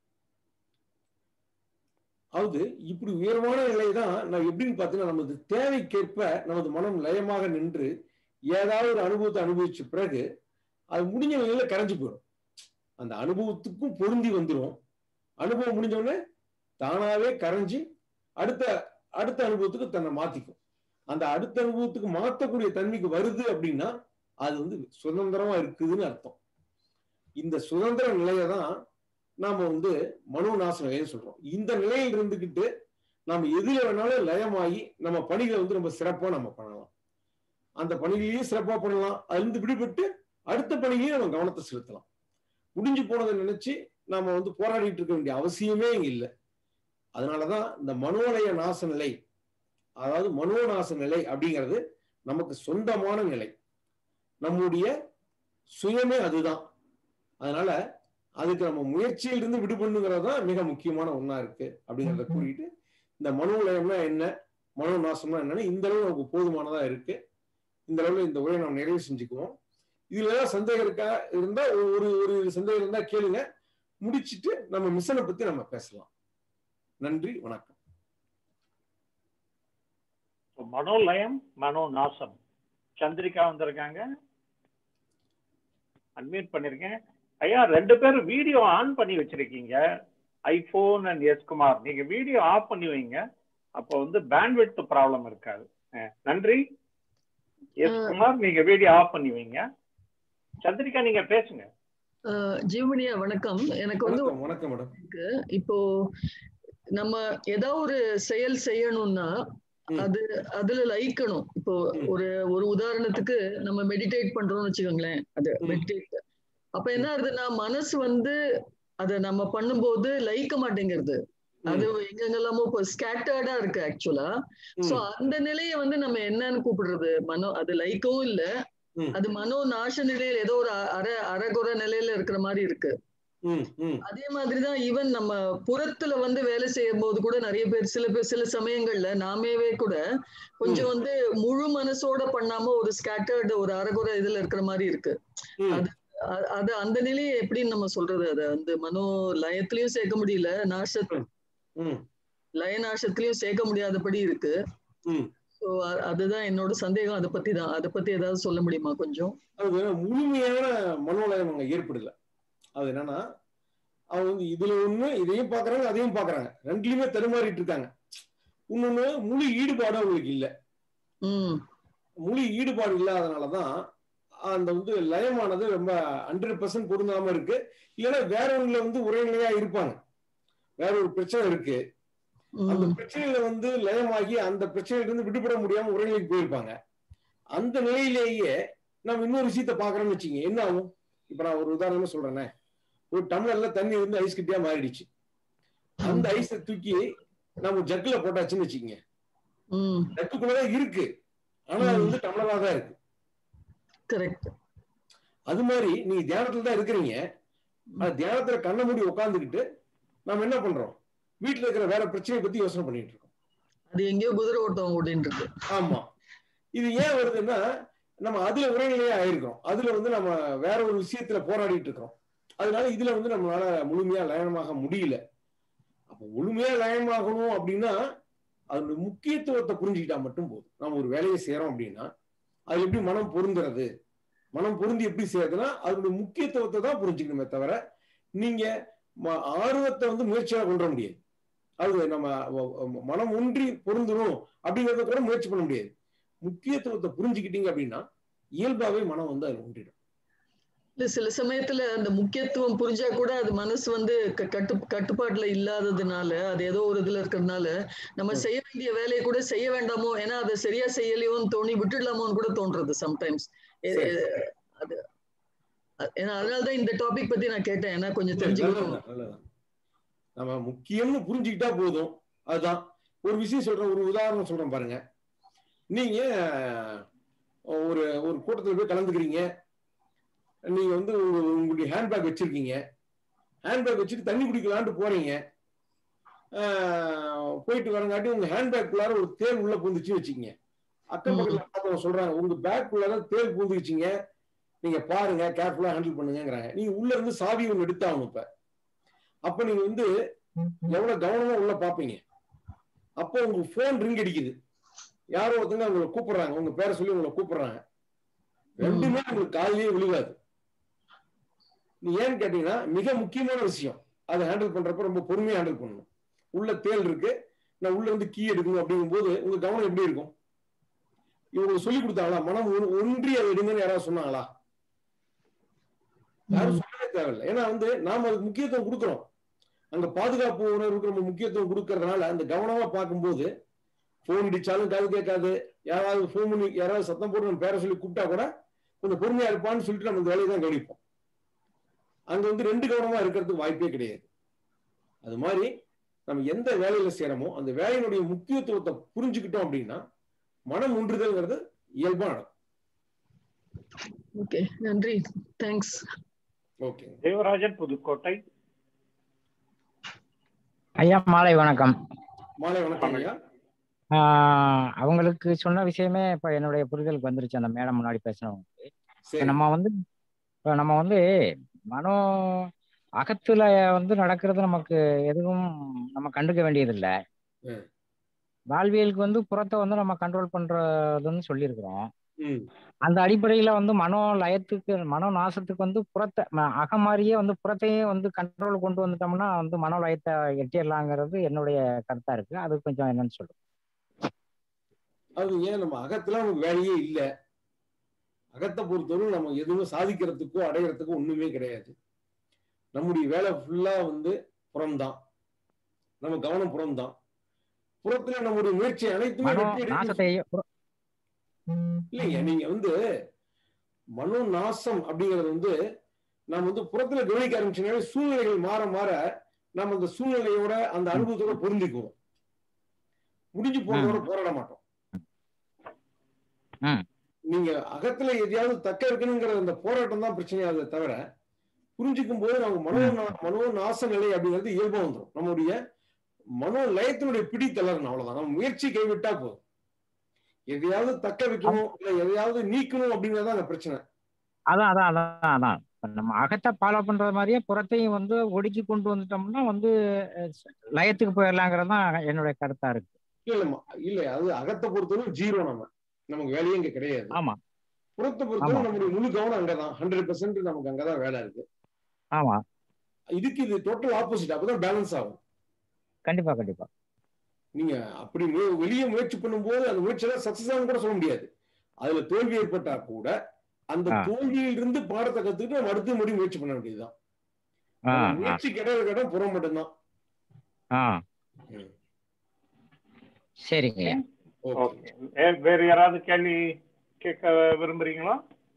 அதாவது இப்படி உயர்வான நிலை தான் நான் எப்படின்னு பார்த்தீங்கன்னா நமது தேவைக்கேற்ப நமது மனம் லயமாக நின்று ஏதாவது ஒரு அனுபவத்தை அனுபவிச்ச பிறகு அது முடிஞ்ச நிலையில கரைஞ்சு போயிடும் அந்த அனுபவத்துக்கும் பொருந்தி வந்துடும் அனுபவம் முடிஞ்ச உடனே தானாவே கரைஞ்சி அடுத்த அடுத்த அனுபவத்துக்கு தன்னை மாத்திக்கும் அந்த அடுத்த அனுபவத்துக்கு மாத்தக்கூடிய தன்மைக்கு வருது அப்படின்னா அது வந்து சுதந்திரமா இருக்குதுன்னு அர்த்தம் இந்த சுதந்திர நிலையை தான் நாம வந்து மனோநாச நிலைன்னு சொல்றோம் இந்த நிலையில் இருந்துகிட்டு நாம எதுல வேணாலும் லயமாகி நம்ம பணிகளை வந்து ரொம்ப சிறப்பா நம்ம பண்ணலாம் அந்த பணிகளையும் சிறப்பா பண்ணலாம் அதுல இருந்து விடுபட்டு அடுத்த பணிகளையும் நம்ம கவனத்தை செலுத்தலாம் முடிஞ்சு போனதை நினைச்சு நாம வந்து போராடிட்டு இருக்க வேண்டிய அவசியமே இங்க இல்லை அதனாலதான் இந்த மனோலய நாச நிலை அதாவது மனோநாச நிலை அப்படிங்கிறது நமக்கு சொந்தமான நிலை நம்முடைய சுயமே அதுதான் அதனால அதுக்கு நம்ம முயற்சியில் இருந்து விடுபண்ணுங்கிறது தான் மிக முக்கியமான ஒண்ணா இருக்கு அப்படிங்கிறத கூறிட்டு இந்த மனோலயம்னா என்ன மனோ நாசம்னா என்னன்னு இந்த அளவு நமக்கு போதுமானதா இருக்கு இந்த அளவுல இந்த உரையை நம்ம நிறைவு செஞ்சுக்குவோம் இதுல ஏதாவது சந்தேகம் இருக்கா இருந்தா ஒரு ஒரு சந்தேகம் இருந்தா கேளுங்க முடிச்சிட்டு நம்ம மிஷனை பத்தி நம்ம பேசலாம் நன்றி வணக்கம் மனோலயம் மனோ நாசம் சந்திரிகா வந்திருக்காங்க அட்மிட் பண்ணிருக்கேன் ஐயா ரெண்டு பேரும் வீடியோ ஆன் பண்ணி வச்சிருக்கீங்க ஐபோன் அண்ட் எஸ் குமார் நீங்க வீடியோ ஆஃப் பண்ணி வைங்க அப்போ வந்து பேண்ட்விட் ப்ராப்ளம் இருக்காது நன்றி எஸ் குமார் நீங்க வீடியோ ஆஃப் பண்ணி வைங்க சந்திரிகா நீங்க பேசுங்க ஜீவனியா வணக்கம் எனக்கு வந்து வணக்கம் மேடம் இப்போ நம்ம ஏதாவது ஒரு செயல் செய்யணும்னா அது அதுல லயிக்கணும் இப்போ ஒரு ஒரு உதாரணத்துக்கு நம்ம மெடிடேட் பண்றோம்னு வச்சுக்கோங்களேன் அது மெடிடேட் அப்ப என்ன ஆகுதுன்னா மனசு வந்து அத நம்ம பண்ணும்போது லயிக்க மாட்டேங்கிறது அது எங்கெங்கெல்லாமோ இப்போ ஸ்கேட்டர்டா இருக்கு ஆக்சுவலா சோ அந்த நிலைய வந்து நம்ம என்னன்னு கூப்பிடுறது மனோ அது லயிக்கவும் இல்ல அது மனோ நாச நிலையில ஏதோ ஒரு அர அறகுற நிலையில இருக்கிற மாதிரி இருக்கு அதே மாதிரிதான் ஈவன் நம்ம புறத்துல வந்து வேலை செய்யும் போது கூட நிறைய பேர் சில பேர் சில சமயங்கள்ல நாமேவே கூட கொஞ்சம் வந்து முழு மனசோட பண்ணாம ஒரு ஸ்கேட்டர்டு ஒரு அறகுற இதுல இருக்கிற மாதிரி இருக்கு அது அது அந்த நிலையை எப்படின்னு நம்ம சொல்றது அத வந்து மனோ லயத்திலயும் சேர்க்க முடியல நாச லய நாசத்திலயும் சேர்க்க முடியாதபடி இருக்கு ஸோ அதுதான் என்னோட சந்தேகம் அதை பத்தி தான் அதை பத்தி ஏதாவது சொல்ல முடியுமா கொஞ்சம் அது முழுமையான மனோலயம் அங்க ஏற்படல அது என்னன்னா அவங்க வந்து இதுல ஒண்ணு இதையும் பாக்குறாங்க அதையும் பாக்குறாங்க ரெண்டுலயுமே தருமாறிட்டு இருக்காங்க இன்னொன்னு முழு ஈடுபாடு அவங்களுக்கு இல்ல முழு ஈடுபாடு இல்லாதனாலதான் அந்த வந்து லயமானது ரொம்ப ஹண்ட்ரட் பர்சன்ட் பொருந்தாம இருக்கு இல்லைன்னா வேற ஒண்ணுல வந்து உரைநிலையா இருப்பாங்க வேற ஒரு பிரச்சனை இருக்கு அந்த பிரச்சனையில வந்து லயமாகி அந்த பிரச்சனையில இருந்து விடுபட முடியாம உரைநிலைக்கு போயிருப்பாங்க அந்த நிலையிலேயே நம்ம இன்னொரு விஷயத்த பாக்குறோம்னு வச்சுங்க என்ன ஆகும் இப்ப நான் ஒரு உதாரணமா சொல்றேனே ஒரு டம்ளர்ல தண்ணி வந்து ஐஸ் கட்டியா மாறிடுச்சு அந்த ஐஸை தூக்கி நம்ம ஜக்குல போட்டாச்சுன்னு வச்சுக்கோங்க ஜக்குக்குள்ளதான் இருக்கு ஆனா அது வந்து டம்ளரா தான் இருக்கு கரெக்ட் அது மாதிரி நீங்க தியானத்துல தான் இருக்கிறீங்க அது தியானத்துல கண்ண மூடி உட்காந்துக்கிட்டு நம்ம என்ன பண்றோம் வீட்டுல இருக்கிற வேற பிரச்சனையை பத்தி யோசனை பண்ணிட்டு இருக்கோம் அது எங்கேயோ குதிரை ஓட்டம் ஓடின்னு இருக்கு ஆமா இது ஏன் வருதுன்னா நம்ம அதுல உரைநிலையா ஆயிருக்கிறோம் அதுல வந்து நம்ம வேற ஒரு விஷயத்துல போராடிட்டு இருக்கிறோம் அதனால இதுல வந்து நம்மளால முழுமையா லயனமாக முடியல அப்ப முழுமையா லயனமாகணும் அப்படின்னா அதோட முக்கியத்துவத்தை புரிஞ்சுக்கிட்டா மட்டும் போதும் நம்ம ஒரு வேலையை செய்யறோம் அப்படின்னா அது எப்படி மனம் பொருந்துறது மனம் பொருந்தி எப்படி செய்யறதுன்னா அதோட முக்கியத்துவத்தை தான் புரிஞ்சுக்கணுமே தவிர நீங்க ம- ஆர்வத்தை வந்து முயற்சியாக கொண்டு வர முடியாது அது நம்ம வ- வ- மனம் ஒன்றி பொருந்தணும் அப்படிங்கறத கூட முயற்சி பண்ண முடியாது முக்கியத்துவத்தை புரிஞ்சுக்கிட்டீங்க அப்படின்னா இயல்பாவே மனம் வந்து அதுல ஒன்றிடும் இல்ல சில சமயத்துல அந்த முக்கியத்துவம் புரிஞ்சா கூட அது மனசு வந்து க- கட்டு கட்டுப்பாட்டுல இல்லாததுனால அது ஏதோ ஒரு இதுல இருக்கிறதுனால நம்ம ம். செய்ய வேண்டிய வேலையை கூட செய்ய வேண்டாமோ ஏன்னா அதை சரியா செய்யலையோன்னு தோணி விட்டுடலாமோன்னு கூட தோன்றது சம்டைம்ஸ் சரி. அது அ- ஏன்னா அதனாலதான் இந்த டாபிக் பத்தி நான் கேட்டேன் ஏன்னா கொஞ்சம் இல்ல, தெரிஞ்சுக்கணும் நல்லதுதான், நல்லதுதான். நம்ம முக்கியம்னு புரிஞ்சுக்கிட்டா போதும் அதுதான் ஒரு விஷயம் சொல்றேன் ஒரு உதாரணம் சொல்றேன் பாருங்க நீங்க ஒரு ஒரு கூட்டத்துல போய் கலந்துக்கிறீங்க நீங்க வந்து உங்க- உங்களுடைய ஹேண்ட்பேக் வச்சிருக்கீங்க ஹேண்ட்பேக் வச்சுட்டு தண்ணி குடிக்கலான்ட்டு போறீங்க ஆஹ் போயிட்டு வரங்காட்டி உங்க ஹேண்ட்பேக்குள்ளார ஒரு தேல் உள்ள பூந்துச்சு வச்சுக்கீங்க அக்கம் பக்கத்துல பார்த்தவங்க சொல்றாங்க உங்க பேக்குள்ளார தேல் பூந்துச்சுங்க நீங்க பாருங்க கேர்ஃபுல்லா ஹேண்டில் பண்ணுங்கங்கறாங்க நீங்க உள்ள இருந்து சாவி ஒண்ணு எடுத்தாகணும் இப்ப அப்ப நீங்க வந்து எவ்வளவு கவனமா உள்ள பாப்பீங்க அப்போ உங்க போன் ரிங் அடிக்குது யாரோ ஒருத்தங்க உங்களை கூப்பிடுறாங்க உங்க பேரை சொல்லி உங்களை கூப்பிடுறாங்க ரெண்டுமே உங்களுக்கு காலையிலேயே விழுகாது நீ ஏன்னு கேட்டீங்கன்னா மிக முக்கியமான விஷயம் அதை ஹேண்டில் பண்றப்ப ரொம்ப பொறுமையா ஹேண்டில் பண்ணணும் உள்ள தேல் இருக்கு நான் உள்ள இருந்து கீ எடுக்கணும் அப்படிங்கும்போது உங்க கவனம் எப்படி இருக்கும் இவங்க சொல்லி கொடுத்தாங்களா மனம் ஒன்- ஒன்றி அதை எடுங்கன்னு யாராவது சொன்னாங்களா யாரும் சொல்லவே தேவையில்லை ஏன்னா வந்து நாம அதுக்கு முக்கியத்துவம் கொடுக்குறோம் அங்க பாதுகாப்பு உணர்வுக்கு நம்ம முக்கியத்துவம் கொடுக்கறதுனால அந்த கவனமா பார்க்கும்போது போன் அடிச்சாலும் காது கேட்காது யாராவது போன் பண்ணி யாராவது சத்தம் போட்டு நம்ம பேரை சொல்லி கூப்பிட்டா கூட கொஞ்சம் பொறுமையா இருப்பான்னு சொல்லிட்டு நம்ம இந்த வேலையை தான் கவனிப்போம் அங்க வந்து ரெண்டு கவனமா இருக்கிறதுக்கு வாய்ப்பே கிடையாது அது மாதிரி நம்ம எந்த வேலையில செய்யறோமோ அந்த வேலையினுடைய முக்கியத்துவத்தை புரிஞ்சுக்கிட்டோம் அப்படின்னா மனம் ஒன்றுதல்ங்கிறது இயல்பா நடக்கும் ஓகே நன்றி தேங்க்ஸ் ஓகே தேவராஜன் புதுக்கோட்டை ஐயா மாலை வணக்கம் மாலை வணக்கம் ஐயா ஆஹ் அவங்களுக்கு சொன்ன விஷயமே இப்ப என்னுடைய புரிதலுக்கு வந்துருச்சு அந்த மேடம் முன்னாடி பேசினவங்க சரி இப்ப நம்ம வந்து இப்ப நம்ம வந்து மனோ அகத்துல வந்து நடக்கிறது நமக்கு எதுவும் நம்ம கண்டுக்க வேண்டியதில்லை ம். வாழ்வியலுக்கு வந்து புறத்தை வந்து நம்ம கண்ட்ரோல் பண்றதுன்னு சொல்லியிருக்கிறோம் ம் அந்த அடிப்படையில வந்து மனோ லயத்துக்கு மனோ நாசத்துக்கு வந்து புறத்தை ம- அகம் மாதிரியே வந்து புறத்தையும் வந்து கண்ட்ரோல் கொண்டு வந்துட்டோம்னா வந்து மனோ லயத்தை எட்டிடலாங்கிறது என்னுடைய கருத்தா இருக்கு அது கொஞ்சம் என்னன்னு சொல்லுங்க அது ஏன் நம்ம அகத்துல நமக்கு வேலையே இல்ல அகத்தை பொறுத்தவரை நம்ம எதுவும் சாதிக்கிறதுக்கோ அடையறதுக்கோ ஒண்ணுமே கிடையாது நம்முடைய வேலை ஃபுல்லா வந்து புறம்தான் நம்ம கவனம் புறம்தான் புறத்துல நம்முடைய முயற்சி அனைத்துமே மனோ வெற்றி அடையணும். நாசத்தை புற- இல்லைங்க நீங்க வந்து மனோ நாசம் அப்படிங்கறது வந்து நாம வந்து புறத்துல கவனிக்க ஆரம்பிச்சனாலே சூழ்நிலைகள் மாற மாற நம்ம அந்த சூழ்நிலையோட அந்த அனுபவத்தோட பொருந்திக்குவோம் முடிஞ்சு போறதோட போராட மாட்டோம் ம். நீங்க அகத்துல எதையாவது தக்க இருக்கணுங்கிற அந்த போராட்டம் தான் பிரச்சனையாதே தவிர புரிஞ்சுக்கும் போது நம்ம மனோ நா- மனோ நாச நிலை அப்படிங்கிறது இயல்பா வந்துடும் நம்முடைய மனோ லயத்தினுடைய பிடி தளரணும் அவ்வளவுதான் நம்ம முயற்சி கைவிட்டா போதும் எதையாவது தக்க வைக்கணும் இல்ல எதையாவது நீக்கணும் அப்படிங்கறத அந்த பிரச்சனை அதான் அதான் அதான் அதான் இப்ப நம்ம அகத்தை ஃபாலோ பண்றது மாதிரியே புறத்தையும் வந்து ஒடுக்கி கொண்டு வந்துட்டோம்னா வந்து அஹ், லயத்துக்கு போயிடலாங்கிறது தான் என்னுடைய கருத்தா இருக்கு இல்ல இல்லம்மா இல்ல அது அகத்தை பொறுத்தவரை ஜீரோ நம்ம நமக்கு வேலையே இங்க கிடையாது ஆமா புறத்தை பொறுத்தவரை ஆமா. நம்முடைய முழு கவனம் அங்கதான் ஹண்ட்ரட் பெர்சென்ட் நமக்கு அங்கதான் வேலை இருக்கு ஆமா இதுக்கு இது டோட்டல் ஆப்போசிட் அப்பதான் பேலன்ஸ் ஆகும் கண்டிப்பா கண்டிப்பா நீங்க அப்படி மு- வெளியே முயற்சி பண்ணும்போது அந்த முயற்சியெல்லாம் சக்சஸ் ஆகும் கூட சொல்ல முடியாது அதுல தோல்வி ஏற்பட்டா கூட அந்த ஆ. தோல்வியிலிருந்து பாடத்தை கத்துக்கிட்டு நம்ம அடுத்த முடி முயற்சி பண்ண வேண்டியதுதான் ஆ நம்ம ஆ முயற்சி கிடையாது கேட்டா புறம் மட்டும்தான் ஆ ம். சரிங்க ஓகே ஓகே வே- வேற யாராவது கேள்வி கேட்க விரும்புறீங்களா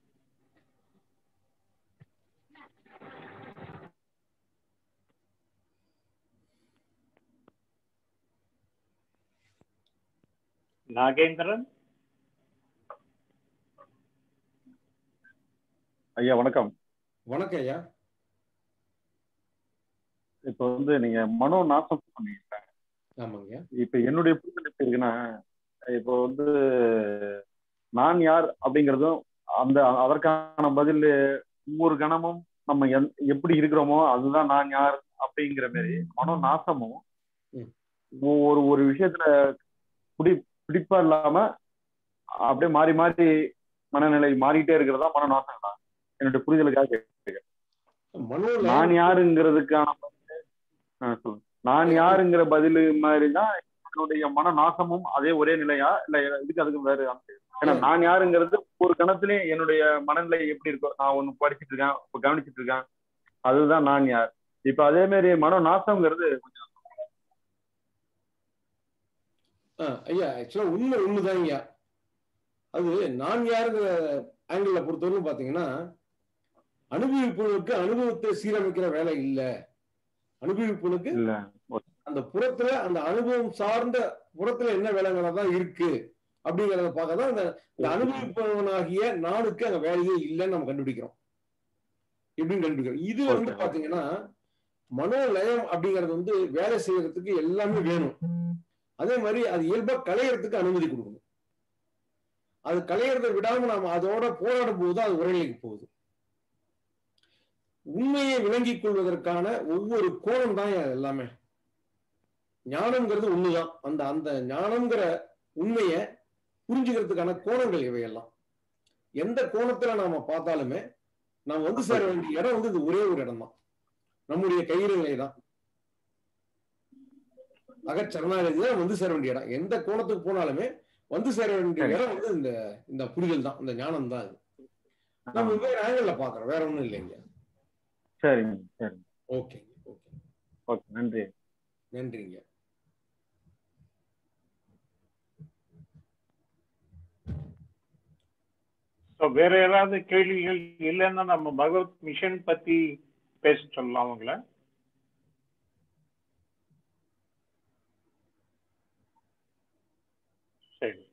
நாகேந்திரன் ஐயா வணக்கம் வணக்கம் ஐயா இப்போ வந்து நீங்க மனோ நாசம் பண்ணீங்க ஆமாங்க இப்ப என்னுடைய புரிதல் எப்படி இருக்குன்னா இப்போ வந்து நான் யார் அப்படிங்கிறதும் அந்த அதற்கான பதில் ஒவ்வொரு கணமும் நம்ம எந்- எப்படி இருக்கிறோமோ அதுதான் நான் யார் அப்படிங்கிற மாதிரி மனோ நாசமும் ம். ஒரு ஒரு விஷயத்துல பிடி பிடிப்பா இல்லாம அப்படியே மாறி மாறி மனநிலை மாறிட்டே இருக்கிறதா மன நாசம் தான் என்னுடைய புரிதலுக்காக கேட்கிறேன். மனோல நான் யாருங்கிறதுக்கான பதிலு, ஆ, சொல்லுங்க. நான் யாருங்கிற பதில் மாதிரி தான் என்னுடைய மன நாசமும் அதே ஒரே நிலையா இல்ல இதுக்கு அதுக்கு வேற அமைப்பு? ஏன்னா நான் யாருங்கிறது ஒரு கணத்துலயும் என்னுடைய மனநிலை எப்படி இருக்கோ நான் ஒண்ணு படிச்சிட்டு இருக்கேன் இப்ப கவனிச்சிட்டு இருக்கேன் அதுதான் நான் யார் இப்ப அதே மாதிரி மன நாசம்ங்கிறது கொஞ்சம் ஆ, ஐயா ஆக்சுவலா உண்மை உண்மைதான் ஐயா அது நான் யாருங்கிற ஆங்கிள் பொறுத்தவரைக்கும் பாத்தீங்கன்னா அனுபவிப்பவனுக்கு அனுபவத்தை சீரமைக்கிற வேலை இல்ல அனுபவிப்பவனுக்கு இல்ல அந்த புறத்துல அந்த அனுபவம் சார்ந்த புறத்துல என்ன வேலைகளா தான் இருக்கு அப்படிங்கறத பார்க்க தான் அந்த இந்த அனுபவிப்பவனாகிய நானுக்கு அங்க வேலையே இல்லைன்னு நம்ம கண்டுபிடிக்கிறோம் எப்படின்னு கண்டுபிடிக்கிறோம் இது வந்து Okay. பாத்தீங்கன்னா மனோலயம் அப்படிங்கிறது வந்து வேலை செய்யறதுக்கு எல்லாமே வேணும் அதே மாதிரி அது இயல்பா களையறதுக்கு அனுமதி கொடுக்கணும் அது களையறதை விடாம நாம அதோட போராடும் போது அது உரைநிலைக்கு போகுது உண்மையை விளங்கிக் கொள்வதற்கான ஒவ்வொரு கோணம் தான் எல்லாமே ஞானம்ங்கிறது உண்மைதான் அந்த அந்த ஞானம்ங்கிற உண்மையை புரிஞ்சுக்கிறதுக்கான கோணங்கள் இவையெல்லாம் எந்த கோணத்துல நாம பார்த்தாலுமே நாம் வந்து சேர வேண்டிய இடம் வந்து இது ஒரே ஒரு இடம் தான் நம்முடைய கையிலை தான் அகச்சரணாகதி தான் வந்து சேர வேண்டிய இடம் எந்த கோணத்துக்கு போனாலுமே வந்து சேர வேண்டிய சரி. இடம் வந்து இந்த இந்த புரிதல் தான் இந்த ஞானம் தான் இது நம்ம வெவ்வேறு ஆங்கிள் பாக்குறோம் வேற ஒண்ணும் இல்லைங்க சரிங்க சரி ஓகேங்க ஓகே ஓகே நன்றி நன்றிங்க ஸோ வேற ஏதாவது கேள்விகள் இல்லைன்னா நம்ம பகவத் மிஷன் பத்தி பேச சொல்லலாம் அவங்கள சரி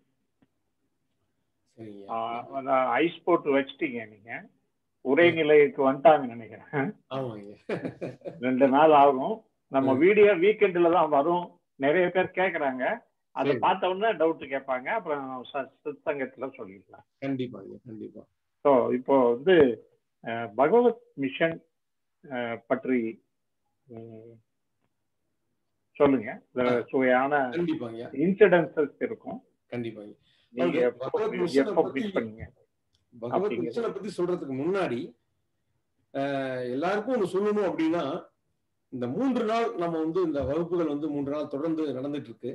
சரிங்க ஐஸ் போட்டு வச்சிட்டீங்க நீங்க உரைநிலைக்கு வந்துட்டாங்க நினைக்கிறேன் ஆமாங்க ரெண்டு நாள் ஆகும் நம்ம ம். வீடியோ வீக்கெண்ட்ல தான் வரும் நிறைய பேர் கேக்குறாங்க அதை சரி. பார்த்த உடனே டவுட் கேட்பாங்க அப்புறம் ச- சத்சங்கத்துல சொல்லிக்கலாம் கண்டிப்பாங்க கண்டிப்பா ஸோ இப்போ வந்து அஹ், பகவத் மிஷன் அஹ், பற்றி உம், சொல்லுங்க இதுல சுவையான கண்டிப்பாங்க இன்சிடென்சஸ் இருக்கும் கண்டிப்பாங்க நீங்க அதாவது எப்போ பகவத் மிஷனை எப்போ பத்தி- மிஸ் பண்ணீங்க பகவத் அப்படிங்கிறது. மிஷனை பத்தி சொல்றதுக்கு முன்னாடி அஹ், எல்லாருக்கும் ஒண்ணு சொல்லணும் அப்படின்னா இந்த மூன்று நாள் நம்ம வந்து இந்த வகுப்புகள் வந்து மூன்று நாள் தொடர்ந்து நடந்துட்டு இருக்கு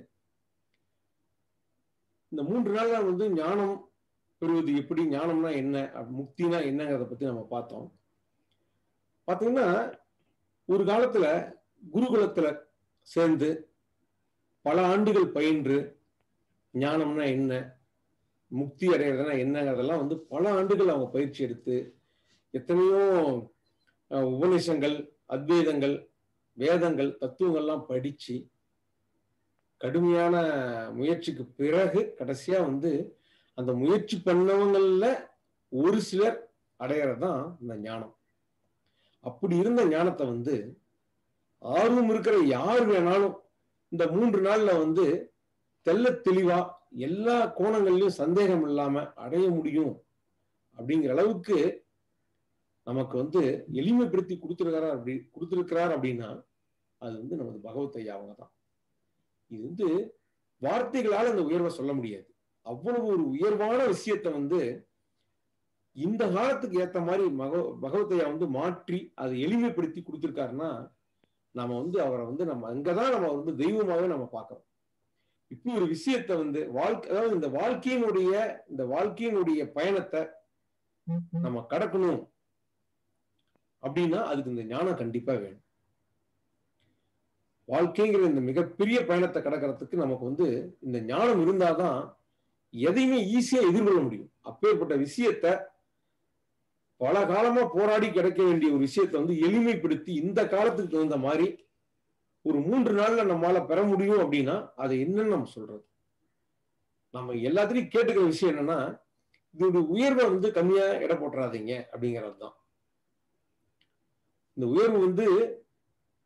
இந்த மூன்று நாள்ல வந்து ஞானம் பெறுவது எப்படி ஞானம்னா என்ன அப்ப முக்தினா என்னங்கிறத பத்தி நம்ம பார்த்தோம் பாத்தீங்கன்னா ஒரு காலத்துல குருகுலத்துல சேர்ந்து பல ஆண்டுகள் பயின்று ஞானம்னா என்ன முக்தி அடைகிறதுனா என்னங்கிறதெல்லாம் வந்து பல ஆண்டுகள் அவங்க பயிற்சி எடுத்து எத்தனையோ அஹ், உபநிஷங்கள் அத்வைதங்கள் வேதங்கள் தத்துவங்கள்லாம் படிச்சு கடுமையான முயற்சிக்கு பிறகு கடைசியா வந்து அந்த முயற்சி பண்ணவங்கள்ல ஒரு சிலர் அடையிறது தான் இந்த ஞானம் அப்படி இருந்த ஞானத்தை வந்து ஆர்வம் இருக்கிற யார் வேணாலும் இந்த மூன்று நாள்ல வந்து தெள்ளத் தெளிவா எல்லா கோணங்கள்லயும் சந்தேகம் இல்லாம அடைய முடியும் அப்படிங்கிற அளவுக்கு நமக்கு வந்து எளிமைப்படுத்தி கொடுத்துருக்கிறார் அப்படி கொடுத்துருக்கிறார் அப்படின்னா அது வந்து நமது பகவத் ஐயா அவங்க தான் இது வந்து வார்த்தைகளால அந்த உயர்வை சொல்ல முடியாது அவ்வளவு ஒரு உயர்வான விஷயத்தை வந்து இந்த காலத்துக்கு ஏத்த மாதிரி மக பகவத் ஐயா வந்து மாற்றி அதை எளிமைப்படுத்தி கொடுத்துருக்காருன்னா நாம வந்து அவரை வந்து நம்ம அங்கதான் நம்ம வந்து தெய்வமாவே நம்ம பார்க்கிறோம் இப்படி ஒரு விஷயத்த வந்து வாழ்க்கை அதாவது இந்த வாழ்க்கையினுடைய இந்த வாழ்க்கையினுடைய பயணத்தை நம்ம கடக்கணும் அப்படின்னா அதுக்கு இந்த ஞானம் கண்டிப்பா வேணும் வாழ்க்கைங்கிற இந்த மிகப்பெரிய பயணத்தை கடக்கிறதுக்கு நமக்கு வந்து இந்த ஞானம் இருந்தாதான் எதையுமே ஈஸியா எதிர்கொள்ள முடியும் அப்பேற்பட்ட விஷயத்த பல காலமா போராடி கிடைக்க வேண்டிய ஒரு விஷயத்தை வந்து எளிமைப்படுத்தி இந்த காலத்துக்கு தகுந்த மாதிரி ஒரு மூன்று நாள்ல நம்மளால பெற முடியும் அப்படின்னா அது என்னன்னு நம்ம சொல்றது நம்ம எல்லாத்துலயும் கேட்டுக்கிற விஷயம் என்னன்னா இதோட உயர்வை வந்து கம்மியா எடை போட்டுறாதீங்க அப்படிங்கிறது தான் இந்த உயர்வு வந்து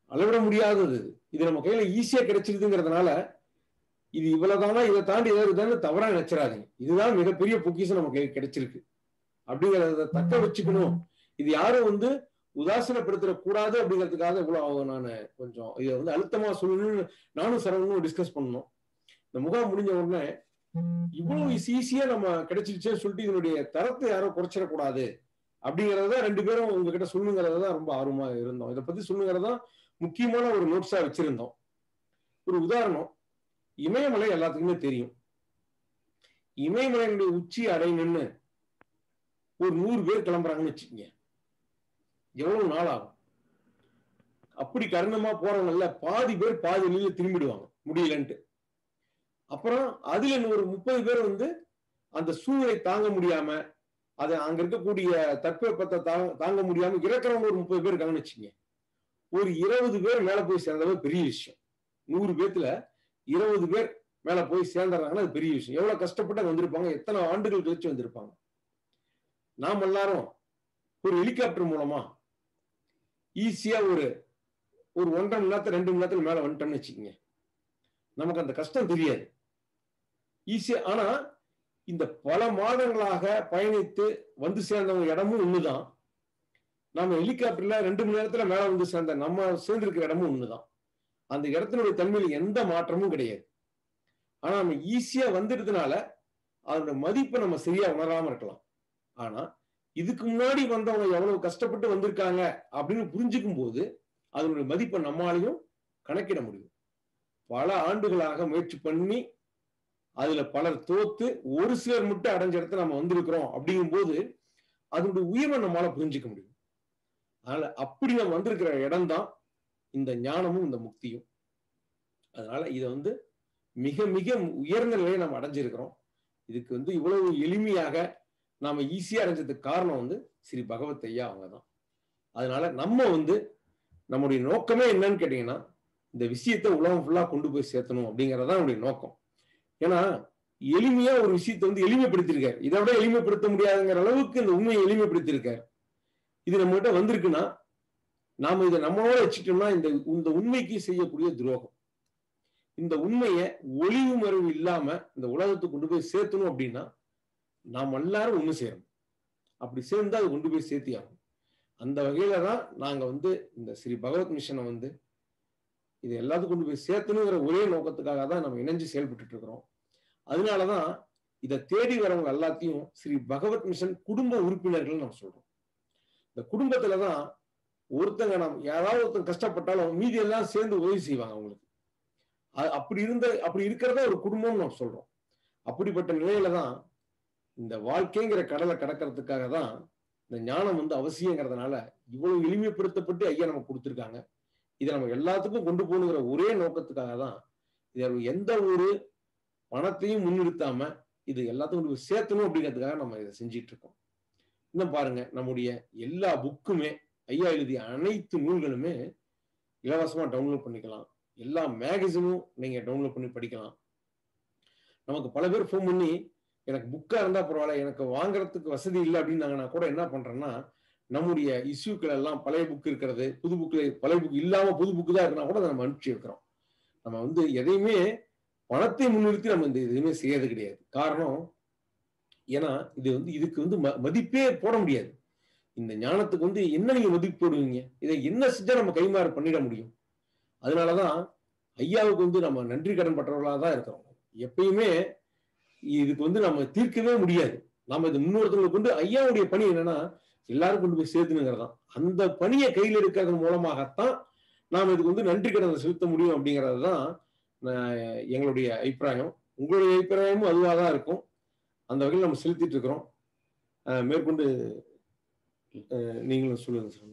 அளவிட முடியாதது இது. இது நம்ம கையில ஈஸியா கிடைச்சிருதுங்கிறதுனால இது இவ்வளவுதானா இதை தாண்டி ஏதாவது தானே தவறா நினைச்சிடாதீங்க இதுதான் மிகப்பெரிய பொக்கிஷம் நம்ம கையில் கிடைச்சிருக்கு அப்படிங்கறத தக்க வச்சுக்கணும் இது யாரும் வந்து உதாசீனப்படுத்திட கூடாது அப்படிங்கிறதுக்காக இவ்வளவு நான் கொஞ்சம் இதை வந்து அழுத்தமா சொல்லணும்னு நானும் சரவணும் டிஸ்கஸ் பண்ணோம் இந்த முகாம் முடிஞ்ச உடனே இவ்வளவு ஈஸியா நம்ம கிடைச்சிருச்சேன்னு சொல்லிட்டு இதனுடைய தரத்தை யாரும் குறைச்சிடக்கூடாது அப்படிங்கறத ரெண்டு பேரும் உங்ககிட்ட சொல்லுங்கிறத தான் ரொம்ப ஆர்வமா இருந்தோம் இதை பத்தி சொல்லுங்கிறதா முக்கியமான ஒரு நோட்ஸா வச்சிருந்தோம் ஒரு உதாரணம் இமயமலை எல்லாத்துக்குமே தெரியும் இமயமலையினுடைய உச்சி அடையணும்னு ஒரு நூறு பேர் கிளம்புறாங்கன்னு வச்சுக்கோங்க எவ்வளவு நாள் ஆகும் அப்படி கருணமா போறவங்கல்ல பாதி பேர் பாதி வழியில திரும்பிடுவாங்க முடியலன்ட்டு அப்புறம் அதுல இன்னும் ஒரு முப்பது பேர் வந்து அந்த சூழலை தாங்க முடியாம அதை அங்க இருக்கக்கூடிய தட்பவெப்பத்தை தாங்க தாங்க முடியாம இறக்குறவங்க ஒரு முப்பது பேர் இருக்காங்கன்னு வச்சுக்கோங்க ஒரு இருபது பேர் மேல போய் சேர்ந்தது பெரிய விஷயம் நூறு பேத்துல இருபது பேர் மேல போய் சேர்ந்துடுறாங்கன்னா அது பெரிய விஷயம் எவ்வளவு கஷ்டப்பட்டு அங்க வந்திருப்பாங்க எத்தனை ஆண்டுகள் கழிச்சு வந்திருப்பாங்க நாம் எல்லாரும் ஒரு ஹெலிகாப்டர் மூலமா ஈஸியா ஒரு ஒரு ஒன்றரை மணி நேரத்துல ரெண்டு மணி நேரத்துல மேல வந்துட்டோம்னு வச்சுக்கோங்க நமக்கு அந்த கஷ்டம் தெரியாது ஈஸியா ஆனா இந்த பல மாதங்களாக பயணித்து வந்து சேர்ந்தவங்க இடமும் ஒண்ணுதான் நம்ம ஹெலிகாப்டர்ல ரெண்டு மணி நேரத்துல மேல வந்து சேர்ந்த நம்ம சேர்ந்திருக்கிற இடமும் ஒண்ணுதான் அந்த இடத்தினுடைய தன்மையில எந்த மாற்றமும் கிடையாது ஆனா நம்ம ஈஸியா வந்துடுறதுனால அதோட மதிப்பை நம்ம சரியா உணராம இருக்கலாம் ஆனா இதுக்கு முன்னாடி வந்தவங்க எவ்வளவு கஷ்டப்பட்டு வந்திருக்காங்க அப்படின்னு புரிஞ்சுக்கும் போது அதனுடைய மதிப்பை நம்மளாலையும் கணக்கிட முடியும் பல ஆண்டுகளாக முயற்சி பண்ணி அதுல பலர் தோத்து ஒரு சிலர் மட்டும் அடைஞ்ச இடத்துல நம்ம வந்திருக்கிறோம் அப்படிங்கும் போது அதனுடைய உயர்வை நம்மளால புரிஞ்சுக்க முடியும் அதனால அப்படி நம்ம வந்திருக்கிற இடம்தான் இந்த ஞானமும் இந்த முக்தியும் அதனால இதை வந்து மிக மிக உயர்ந்த நிலையை நம்ம அடைஞ்சிருக்கிறோம் இதுக்கு வந்து இவ்வளவு எளிமையாக நாம ஈஸியா அடைஞ்சதுக்கு காரணம் வந்து ஸ்ரீ பகவத் ஐயா அவங்க தான் அதனால நம்ம வந்து நம்முடைய நோக்கமே என்னன்னு கேட்டீங்கன்னா இந்த விஷயத்தை உலகம் ஃபுல்லா கொண்டு போய் சேர்த்தணும் அப்படிங்கறதுதான் நம்முடைய நோக்கம் ஏன்னா எளிமையா ஒரு விஷயத்தை வந்து எளிமைப்படுத்திருக்காரு இதை விட எளிமைப்படுத்த முடியாதுங்கிற அளவுக்கு இந்த உண்மையை எளிமைப்படுத்திருக்காரு இது நம்ம கிட்ட வந்திருக்குன்னா நாம இதை நம்மளோட வச்சுட்டோம்னா இந்த இந்த உண்மைக்கு செய்யக்கூடிய துரோகம் இந்த உண்மையை ஒளிவு மறைவு இல்லாம இந்த உலகத்துக்கு கொண்டு போய் சேர்த்தணும் அப்படின்னா நாம் எல்லாரும் ஒண்ணு சேரணும் அப்படி சேர்ந்தா அது கொண்டு போய் சேர்த்தி ஆகும் அந்த வகையில தான் நாங்க வந்து இந்த ஸ்ரீ பகவத் மிஷனை வந்து இது எல்லாத்துக்கும் கொண்டு போய் சேர்த்தணுங்கிற ஒரே நோக்கத்துக்காக தான் நம்ம இணைஞ்சு செயல்பட்டு இருக்கிறோம் அதனாலதான் இதை தேடி வரவங்க எல்லாத்தையும் ஸ்ரீ பகவத் மிஷன் குடும்ப உறுப்பினர்கள் நம்ம சொல்றோம் இந்த குடும்பத்துலதான் ஒருத்தங்க நம்ம யாராவது ஒருத்தங்க கஷ்டப்பட்டாலும் மீதி எல்லாம் சேர்ந்து உதவி செய்வாங்க அவங்களுக்கு அப்படி இருந்த அப்படி இருக்கிறதா ஒரு குடும்பம்னு நம்ம சொல்றோம் அப்படிப்பட்ட நிலையில தான் இந்த வாழ்க்கைங்கிற கடலை கடக்கிறதுக்காக தான் இந்த ஞானம் வந்து அவசியங்கிறதுனால இவ்வளவு எளிமைப்படுத்தப்பட்டு ஐயா நம்ம கொடுத்துருக்காங்க இதை நம்ம எல்லாத்துக்கும் கொண்டு போகணுங்கிற ஒரே நோக்கத்துக்காக தான் இதை எந்த ஒரு பணத்தையும் முன்னிறுத்தாம இது எல்லாத்துக்கும் கொண்டு போய் சேர்த்தணும் அப்படிங்கிறதுக்காக நம்ம இதை செஞ்சிட்டு இருக்கோம் இன்னும் பாருங்க நம்முடைய எல்லா புக்குமே ஐயா எழுதிய அனைத்து நூல்களுமே இலவசமா டவுன்லோட் பண்ணிக்கலாம் எல்லா மேகசினும் நீங்க டவுன்லோட் பண்ணி படிக்கலாம் நமக்கு பல பேர் ஃபோன் பண்ணி எனக்கு புக்கா இருந்தா பரவாயில்ல எனக்கு வாங்குறதுக்கு வசதி இல்லை அப்படின்னு நான் கூட என்ன பண்றேன்னா நம்முடைய இஷ்யூக்கள் எல்லாம் பழைய புக் இருக்கிறது புது புக்ல பழைய புக் இல்லாம புது புக்கு தான் இருக்குன்னா கூட நம்ம அனுப்பிச்சு இருக்கிறோம் நம்ம வந்து எதையுமே பணத்தை முன்னிறுத்தி நம்ம இந்த எதுவுமே செய்யறது கிடையாது காரணம் ஏன்னா இது வந்து இதுக்கு வந்து மதிப்பே போட முடியாது இந்த ஞானத்துக்கு வந்து என்ன நீங்க மதிப்பு போடுவீங்க இதை என்ன செஞ்சா நம்ம கைமாறு பண்ணிட முடியும் அதனாலதான் ஐயாவுக்கு வந்து நம்ம நன்றி கடன் பற்றவர்களாக தான் இருக்கிறோம் எப்பயுமே இதுக்கு வந்து நம்ம தீர்க்கவே முடியாது நம்ம இது முன்னோர்த்தவங்களை கொண்டு ஐயாவுடைய பணி என்னன்னா எல்லாரும் கொண்டு போய் சேர்த்துனுங்கிறதான் அந்த பணியை கையில் இருக்கிறது மூலமாகத்தான் நாம் இதுக்கு வந்து நன்றி கடனை செலுத்த முடியும் அப்படிங்கிறது தான் எங்களுடைய அபிப்பிராயம் உங்களுடைய அபிப்பிராயமும் அதுவாக தான் இருக்கும் அந்த வகையில் நம்ம செலுத்திட்டு இருக்கிறோம் மேற்கொண்டு நீங்களும் சொல்லுங்க சார்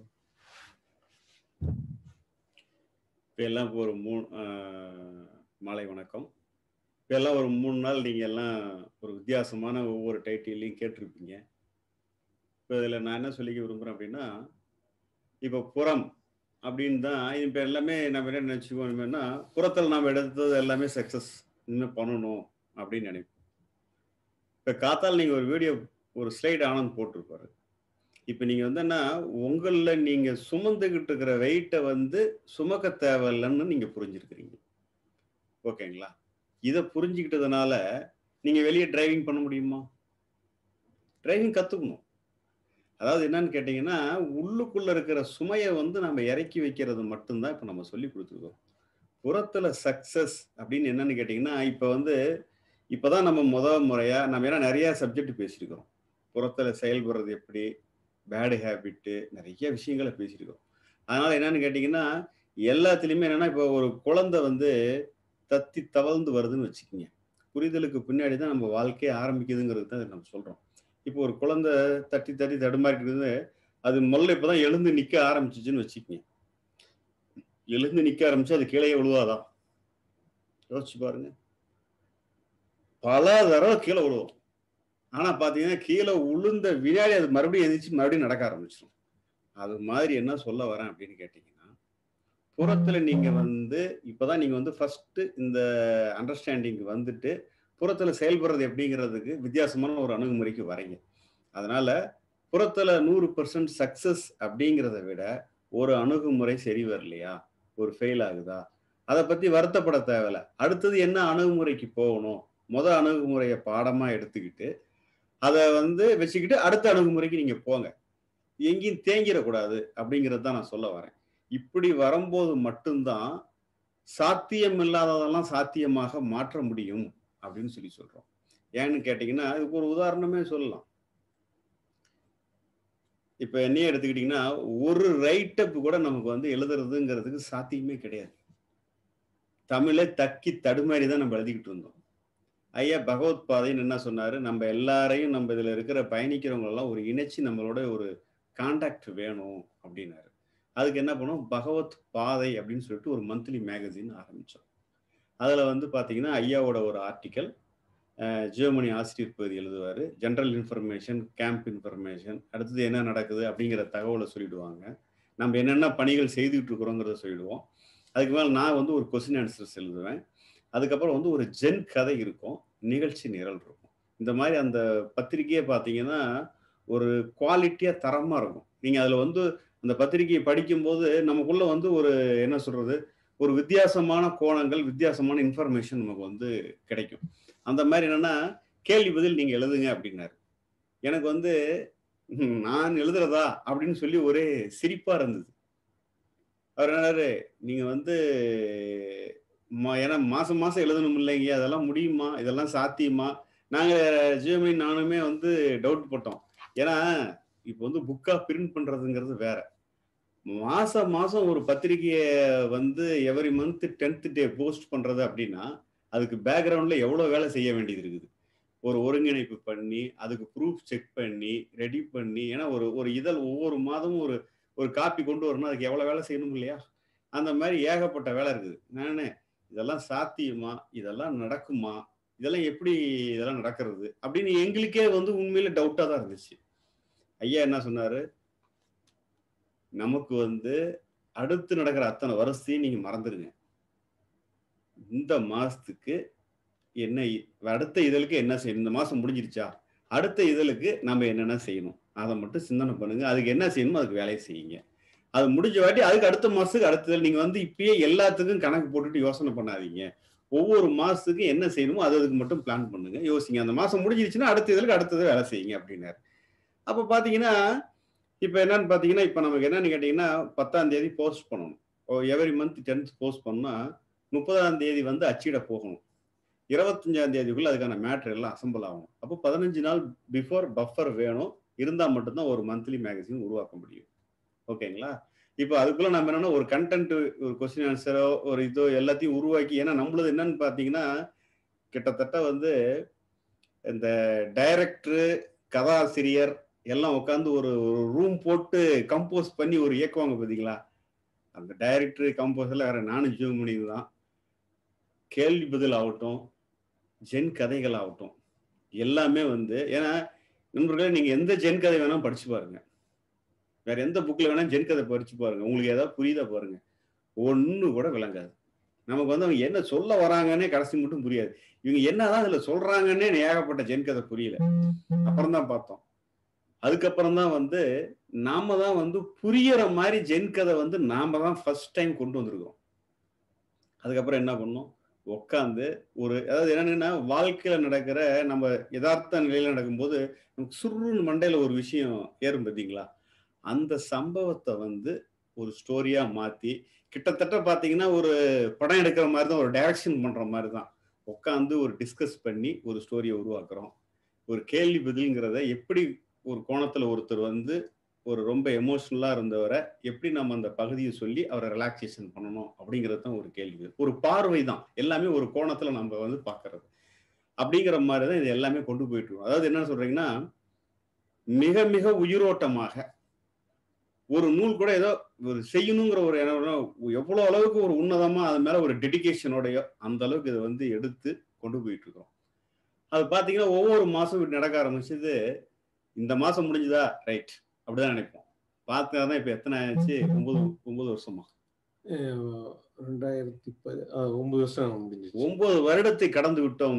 இப்போ எல்லாம் ஒரு மூணு மாலை வணக்கம் இப்போ எல்லாம் ஒரு மூணு நாள் நீங்கள் எல்லாம் ஒரு வித்தியாசமான ஒவ்வொரு டைட்டிலையும் கேட்டிருப்பீங்க இப்போ இதில் நான் என்ன சொல்லிக்க விரும்புகிறேன் அப்படின்னா இப்போ புறம் அப்படின்னு தான் இப்போ எல்லாமே நம்ம என்ன நினச்சிக்கோணுமேனா புறத்தில் நாம் எடுத்தது எல்லாமே சக்ஸஸ் இன்னும் பண்ணணும் அப்படின்னு நினைப்போம் இப்போ காத்தால் நீங்கள் ஒரு வீடியோ ஒரு ஸ்லைட் ஆனந்த் போட்டிருப்பாரு இப்போ நீங்க வந்து என்ன உங்கள நீங்க சுமந்துகிட்டு இருக்கிற வெயிட்டை வந்து சுமக்க தேவையில்லைன்னு நீங்க புரிஞ்சிருக்கிறீங்க ஓகேங்களா இதை புரிஞ்சுக்கிட்டதுனால நீங்க வெளியே டிரைவிங் பண்ண முடியுமா டிரைவிங் கத்துக்கணும் அதாவது என்னன்னு கேட்டீங்கன்னா உள்ளுக்குள்ள இருக்கிற சுமையை வந்து நம்ம இறக்கி வைக்கிறது மட்டும்தான் இப்போ நம்ம சொல்லி கொடுத்துருக்கோம் புறத்துல சக்சஸ் அப்படின்னு என்னன்னு கேட்டீங்கன்னா இப்போ வந்து இப்போதான் நம்ம முத முறையா நம்ம ஏன்னா நிறைய சப்ஜெக்ட் பேசியிருக்கிறோம் புறத்துல செயல்படுறது எப்படி பேடு ஹேபிட்டு நிறைய விஷயங்களை பேசியிருக்கோம் அதனால என்னன்னு கேட்டீங்கன்னா எல்லாத்துலேயுமே என்னன்னா இப்போ ஒரு குழந்தை வந்து தத்தி தவழ்ந்து வருதுன்னு வச்சுக்கோங்க புரிதலுக்கு பின்னாடி தான் நம்ம வாழ்க்கையை ஆரம்பிக்குதுங்கிறது தான் நம்ம சொல்றோம் இப்போ ஒரு குழந்தை தட்டி தட்டி தடுமாறிட்டு இருக்குது அது முதல்ல இப்பதான் எழுந்து நிக்க ஆரம்பிச்சிச்சுன்னு வச்சுக்கோங்க எழுந்து நிக்க ஆரம்பிச்சு அது கீழே விழுவாதான் யோசிச்சு பாருங்க பல தடவை கீழே விழுவோம் ஆனா பாத்தீங்கன்னா கீழே உளுந்த வினாடி அது மறுபடியும் எதிர்த்து மறுபடியும் நடக்க ஆரம்பிச்சிடும் அது மாதிரி என்ன சொல்ல வரேன் அப்படின்னு கேட்டீங்கன்னா புறத்துல நீங்க வந்து இப்பதான் நீங்க வந்து ஃபர்ஸ்ட் இந்த அண்டர்ஸ்டாண்டிங் வந்துட்டு புறத்துல செயல்படுறது எப்படிங்கிறதுக்கு வித்தியாசமான ஒரு அணுகுமுறைக்கு வரீங்க அதனால புறத்துல நூறு பர்சன்ட் சக்சஸ் அப்படிங்கிறத விட ஒரு அணுகுமுறை சரி வரலையா ஒரு ஃபெயில் ஆகுதா அதை பத்தி வருத்தப்பட தேவையில்ல அடுத்தது என்ன அணுகுமுறைக்கு போகணும் முத அணுகுமுறையை பாடமா எடுத்துக்கிட்டு அதை வந்து வச்சுக்கிட்டு அடுத்த அணுகுமுறைக்கு நீங்க போங்க எங்கேயும் தேங்கிடக்கூடாது அப்படிங்கிறது தான் நான் சொல்ல வரேன் இப்படி வரும்போது மட்டும்தான் சாத்தியம் இல்லாததெல்லாம் சாத்தியமாக மாற்ற முடியும் அப்படின்னு சொல்லி சொல்றோம் ஏன்னு கேட்டீங்கன்னா இதுக்கு ஒரு உதாரணமே சொல்லலாம் இப்ப என்னையே எடுத்துக்கிட்டீங்கன்னா ஒரு ரைட்டப் கூட நமக்கு வந்து எழுதுறதுங்கிறதுக்கு சாத்தியமே கிடையாது தமிழை தக்கி தடுமாறி தான் நம்ம எழுதிக்கிட்டு இருந்தோம் ஐயா பகவத் பாதைன்னு என்ன சொன்னாரு நம்ம எல்லாரையும் நம்ம இதுல இருக்கிற பயணிக்கிறவங்க எல்லாம் ஒரு இணைச்சி நம்மளோட ஒரு கான்டாக்ட் வேணும் அப்படின்னாரு அதுக்கு என்ன பண்ணோம் பகவத் பாதை அப்படின்னு சொல்லிட்டு ஒரு மந்த்லி மேகசின் ஆரம்பிச்சோம் அதுல வந்து பாத்தீங்கன்னா ஐயாவோட ஒரு ஆர்டிக்கல் ஜியோமணி ஆசிரியர் பகுதி எழுதுவார் ஜென்ரல் இன்ஃபர்மேஷன் கேம்ப் இன்ஃபர்மேஷன் அடுத்தது என்ன நடக்குது அப்படிங்கிற தகவலை சொல்லிடுவாங்க நம்ம என்னென்ன பணிகள் செய்துக்கிட்டு இருக்கிறோங்கிறத சொல்லிடுவோம் அதுக்கு மேலே நான் வந்து ஒரு கொஸ்டின் ஆன்சர்ஸ் எழுதுவேன் அதுக்கப்புறம் வந்து ஒரு ஜென் கதை இருக்கும் நிகழ்ச்சி நிரல் இருக்கும் இந்த மாதிரி அந்த பத்திரிகையை பார்த்தீங்கன்னா ஒரு குவாலிட்டியாக தரமாக இருக்கும் நீங்கள் அதில் வந்து அந்த பத்திரிகையை படிக்கும்போது நமக்குள்ள வந்து ஒரு என்ன சொல்றது ஒரு வித்தியாசமான கோணங்கள் வித்தியாசமான இன்ஃபர்மேஷன் நமக்கு வந்து கிடைக்கும் அந்த மாதிரி என்னன்னா கேள்வி பதில் நீங்க எழுதுங்க அப்படின்னாரு எனக்கு வந்து நான் எழுதுறதா அப்படின்னு சொல்லி ஒரே சிரிப்பா இருந்தது அவர் என்னாரு நீங்க வந்து ஏன்னா மாசம் மாசம் எழுதணும் இல்லைங்க அதெல்லாம் முடியுமா இதெல்லாம் சாத்தியமா நாங்க ஜியோமி நானுமே வந்து டவுட் போட்டோம் ஏன்னா இப்போ வந்து புக்கா பிரிண்ட் பண்றதுங்கிறது வேற மாசம் மாசம் ஒரு பத்திரிகையை வந்து every month tenth day post பண்றது அப்படின்னா அதுக்கு பேக்ரவுண்ட்ல எவ்வளவு வேலை செய்ய வேண்டியது இருக்குது ஒரு ஒருங்கிணைப்பு பண்ணி அதுக்கு ப்ரூஃப் செக் பண்ணி ரெடி பண்ணி ஏன்னா ஒரு ஒரு இதழ் ஒவ்வொரு மாதமும் ஒரு ஒரு காப்பி கொண்டு வரணும் அதுக்கு எவ்வளவு வேலை செய்யணும் இல்லையா அந்த மாதிரி ஏகப்பட்ட வேலை இருக்குது நானே இதெல்லாம் சாத்தியமா இதெல்லாம் நடக்குமா இதெல்லாம் எப்படி இதெல்லாம் நடக்கிறது அப்படின்னு எங்களுக்கே வந்து உண்மையில டவுட்டா தான் இருந்துச்சு ஐயா என்ன சொன்னாரு நமக்கு வந்து அடுத்து நடக்கிற அத்தனை வருஷத்தையும் நீங்க மறந்துடுங்க இந்த மாசத்துக்கு என்ன அடுத்த இதழுக்கு என்ன செய்யணும் இந்த மாசம் முடிஞ்சிருச்சா அடுத்த இதழுக்கு நம்ம என்னென்ன செய்யணும் அதை மட்டும் சிந்தனை பண்ணுங்க அதுக்கு என்ன செய்யணுமோ அதுக்கு வேலையை செய்யுங்க அது முடிஞ்ச வாட்டி அதுக்கு அடுத்த மாசத்துக்கு அடுத்தது நீங்க வந்து இப்பயே எல்லாத்துக்கும் கணக்கு போட்டுட்டு யோசனை பண்ணாதீங்க ஒவ்வொரு மாசத்துக்கு என்ன செய்யணுமோ அது அதுக்கு மட்டும் பிளான் பண்ணுங்க யோசிங்க அந்த மாசம் முடிஞ்சிருச்சுன்னா அடுத்த இதழுக்கு அடுத்தது வேலை செய்யுங்க அப்படின்னாரு அப்ப பாத்தீங்கன்னா இப்ப என்னன்னு பாத்தீங்கன்னா இப்ப நமக்கு என்னன்னு கேட்டீங்கன்னா பத்தாம் தேதி போஸ்ட் பண்ணணும் எவரி மந்த் டென்த் போஸ்ட் பண்ணா முப்பதாம் தேதி வந்து அச்சிட போகணும் இருபத்தஞ்சாம் தேதிக்குள்ள அதுக்கான மேட்ரு எல்லாம் அசம்பிள் ஆகணும் அப்போ பதினஞ்சு நாள் பிஃபோர் பஃபர் வேணும் இருந்தால் மட்டும்தான் ஒரு மந்த்லி மேகசின் உருவாக்க முடியும் ஓகேங்களா இப்போ அதுக்குள்ள நம்ம என்னன்னா ஒரு கண்டென்ட் ஒரு கொஸ்டின் ஆன்சரோ ஒரு இதோ எல்லாத்தையும் உருவாக்கி ஏன்னா நம்மளது என்னன்னு பார்த்தீங்கன்னா கிட்டத்தட்ட வந்து இந்த டைரக்டரு கதாசிரியர் எல்லாம் உட்காந்து ஒரு ஒரு ரூம் போட்டு கம்போஸ் பண்ணி ஒரு இயக்குவாங்க பார்த்தீங்களா அந்த டைரக்டர் கம்போஸர்ல வேற நானும் ஜீவமணி தான் கேள்வி பதில் ஆகட்டும் ஜென் கதைகள் ஆகட்டும் எல்லாமே வந்து ஏன்னா நண்பர்களே நீங்க எந்த ஜென் கதை வேணா படிச்சு பாருங்க வேற எந்த புக்ல வேணா ஜென் கதை படிச்சு பாருங்க உங்களுக்கு ஏதாவது புரியுதா பாருங்க ஒண்ணு கூட விளங்காது நமக்கு வந்து அவங்க என்ன சொல்ல வராங்கன்னே கடைசி மட்டும் புரியாது இவங்க என்னதான் அதுல சொல்றாங்கன்னே ஏகப்பட்ட ஜென் கதை புரியல அப்புறம் தான் பார்த்தோம் அதுக்கப்புறம் தான் வந்து நாம தான் வந்து புரியற மாதிரி ஜென் கதை வந்து நாம தான் ஃபர்ஸ்ட் டைம் கொண்டு வந்திருக்கோம் அதுக்கப்புறம் என்ன பண்ணோம் உட்காந்து ஒரு அதாவது என்னன்னா வாழ்க்கையில நடக்கிற நம்ம யதார்த்த நிலையில நடக்கும்போது நமக்கு சுருன்னு மண்டையில ஒரு விஷயம் ஏறும் பார்த்தீங்களா அந்த சம்பவத்தை வந்து ஒரு ஸ்டோரியா மாத்தி கிட்டத்தட்ட பாத்தீங்கன்னா ஒரு படம் எடுக்கிற மாதிரி தான் ஒரு டைரக்ஷன் பண்ற மாதிரி தான் உட்காந்து ஒரு டிஸ்கஸ் பண்ணி ஒரு ஸ்டோரியை உருவாக்குறோம் ஒரு கேள்வி பதில்ங்கிறத எப்படி ஒரு கோணத்துல ஒருத்தர் வந்து ஒரு ரொம்ப எமோஷனலா இருந்தவரை எப்படி நம்ம அந்த பகுதியை சொல்லி அவரை ரிலாக்ஸேஷன் பண்ணணும் அப்படிங்கிறது தான் ஒரு கேள்வி ஒரு பார்வை தான் எல்லாமே ஒரு கோணத்துல நம்ம வந்து பார்க்கறது அப்படிங்கிற மாதிரி தான் இது எல்லாமே கொண்டு போயிட்டு இருக்கோம் அதாவது என்ன சொல்றீங்கன்னா மிக மிக உயிரோட்டமாக ஒரு நூல் கூட ஏதோ ஒரு செய்யணுங்கிற ஒரு எவ்வளோ அளவுக்கு ஒரு உன்னதமா அது மேல ஒரு டெடிகேஷனோடயோ அந்த அளவுக்கு இதை வந்து எடுத்து கொண்டு போயிட்டு இருக்கோம் அது பார்த்தீங்கன்னா ஒவ்வொரு மாசம் இப்படி நடக்க ஆரம்பிச்சது இந்த மாசம் முடிஞ்சுதா ரைட் அப்படிதான் நினைப்போம் பார்த்தா தான் இப்போ எத்தனை ஆச்சு ஒன்பது ஒன்பது வருஷமா அஹ் ரெண்டாயிரத்தி பதி ஆஹ் ஒன்பது வருஷம் முடிஞ்சிச்சு ஒன்பது வருடத்தை கடந்து விட்டோம்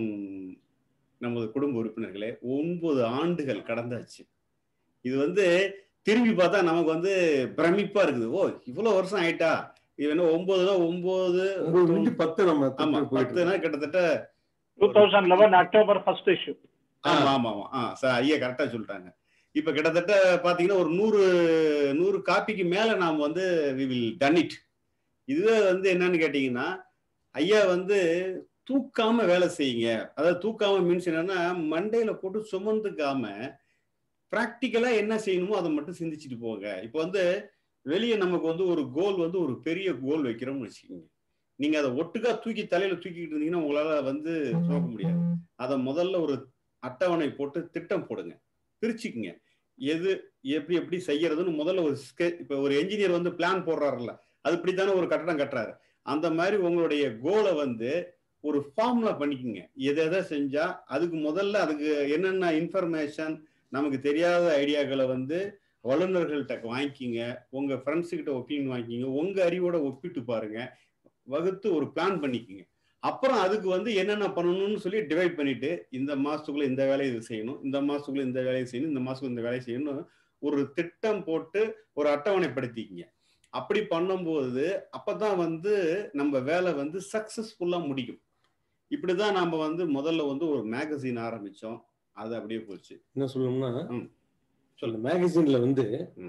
நமது குடும்ப உறுப்பினர்களே ஒன்பது ஆண்டுகள் கடந்தாச்சு இது வந்து திரும்பி பார்த்தா நமக்கு வந்து பிரமிப்பா இருக்குது ஓ இவ்வளவு வருஷம் ஆயிட்டா இது என்ன ஒன்பதுல ஒன்பது ஒன்பது முடிஞ்சு பத்து நம்ம ஆமா திருப்பி போயிட்டு பத்துனா கிட்டத்தட்ட two thousand eleven October first issue ஆமா ஆமா ஆமா ஆ சார் ஐயா கரெக்டா சொல்லிட்டாங்க இப்ப கிட்டத்தட்ட பாத்தீங்கன்னா ஒரு நூறு நூறு காப்பிக்கு மேல நாம் வந்து வி வில் டன் இட் இதுவே வந்து என்னன்னு கேட்டீங்கன்னா ஐயா வந்து தூக்காம வேலை செய்யுங்க அதாவது தூக்காம மீன்ஸ் என்னன்னா மண்டையில போட்டு சுமந்துக்காம ப்ராக்டிக்கலா என்ன செய்யணுமோ அதை மட்டும் சிந்திச்சுட்டு போங்க இப்போ வந்து வெளியே நமக்கு வந்து ஒரு கோல் வந்து ஒரு பெரிய கோல் வைக்கிறோம்னு வச்சுக்கோங்க நீங்க அதை ஒட்டுக்கா தூக்கி தலையில தூக்கிட்டு இருந்தீங்கன்னா உங்களால வந்து போக முடியாது அதை முதல்ல ஒரு அட்டவணை போட்டு திட்டம் போடுங்க பிரிச்சுக்குங்க எது எப்படி எப்படி செய்யறதுன்னு முதல்ல ஒரு ஸ்கெ இப்போ ஒரு என்ஜினியர் வந்து பிளான் போடுறாருல்ல அது இப்படித்தானே ஒரு கட்டடம் கட்டுறாரு அந்த மாதிரி உங்களுடைய கோலை வந்து ஒரு ஃபார்முலா பண்ணிக்கோங்க எதை எதை செஞ்சா அதுக்கு முதல்ல அதுக்கு என்னென்ன இன்ஃபர்மேஷன் நமக்கு தெரியாத ஐடியாக்களை வந்து வல்லுநர்கள்ட்ட வாங்கிக்கிங்க உங்க ஃப்ரெண்ட்ஸ் கிட்ட ஒப்பீனியன் வாங்கிக்கிங்க உங்க அறிவோட ஒப்பிட்டு பாருங்க வகுத்து ஒரு பிளான் பண்ணிக்கோங்க அப்புறம் அதுக்கு வந்து என்னென்ன பண்ணணும்னு சொல்லி டிவைட் பண்ணிட்டு இந்த மாசத்துக்குள்ள இந்த வேலையை இது செய்யணும் இந்த மாசத்துக்குள்ள இந்த வேலையை செய்யணும் இந்த மாசத்துக்குள்ள இந்த வேலையை செய்யணும் ஒரு திட்டம் போட்டு ஒரு அட்டவணைப்படுத்திக்கிங்க அப்படி பண்ணும்போது அப்பதான் வந்து நம்ம வேலை வந்து சக்சஸ்ஃபுல்லா முடியும் இப்படிதான் நாம வந்து முதல்ல வந்து ஒரு மேகசின் ஆரம்பிச்சோம் அது அப்படியே போச்சு என்ன சொல்லணும்னா ம். சொல்ல மேகசின்ல வந்து ம்.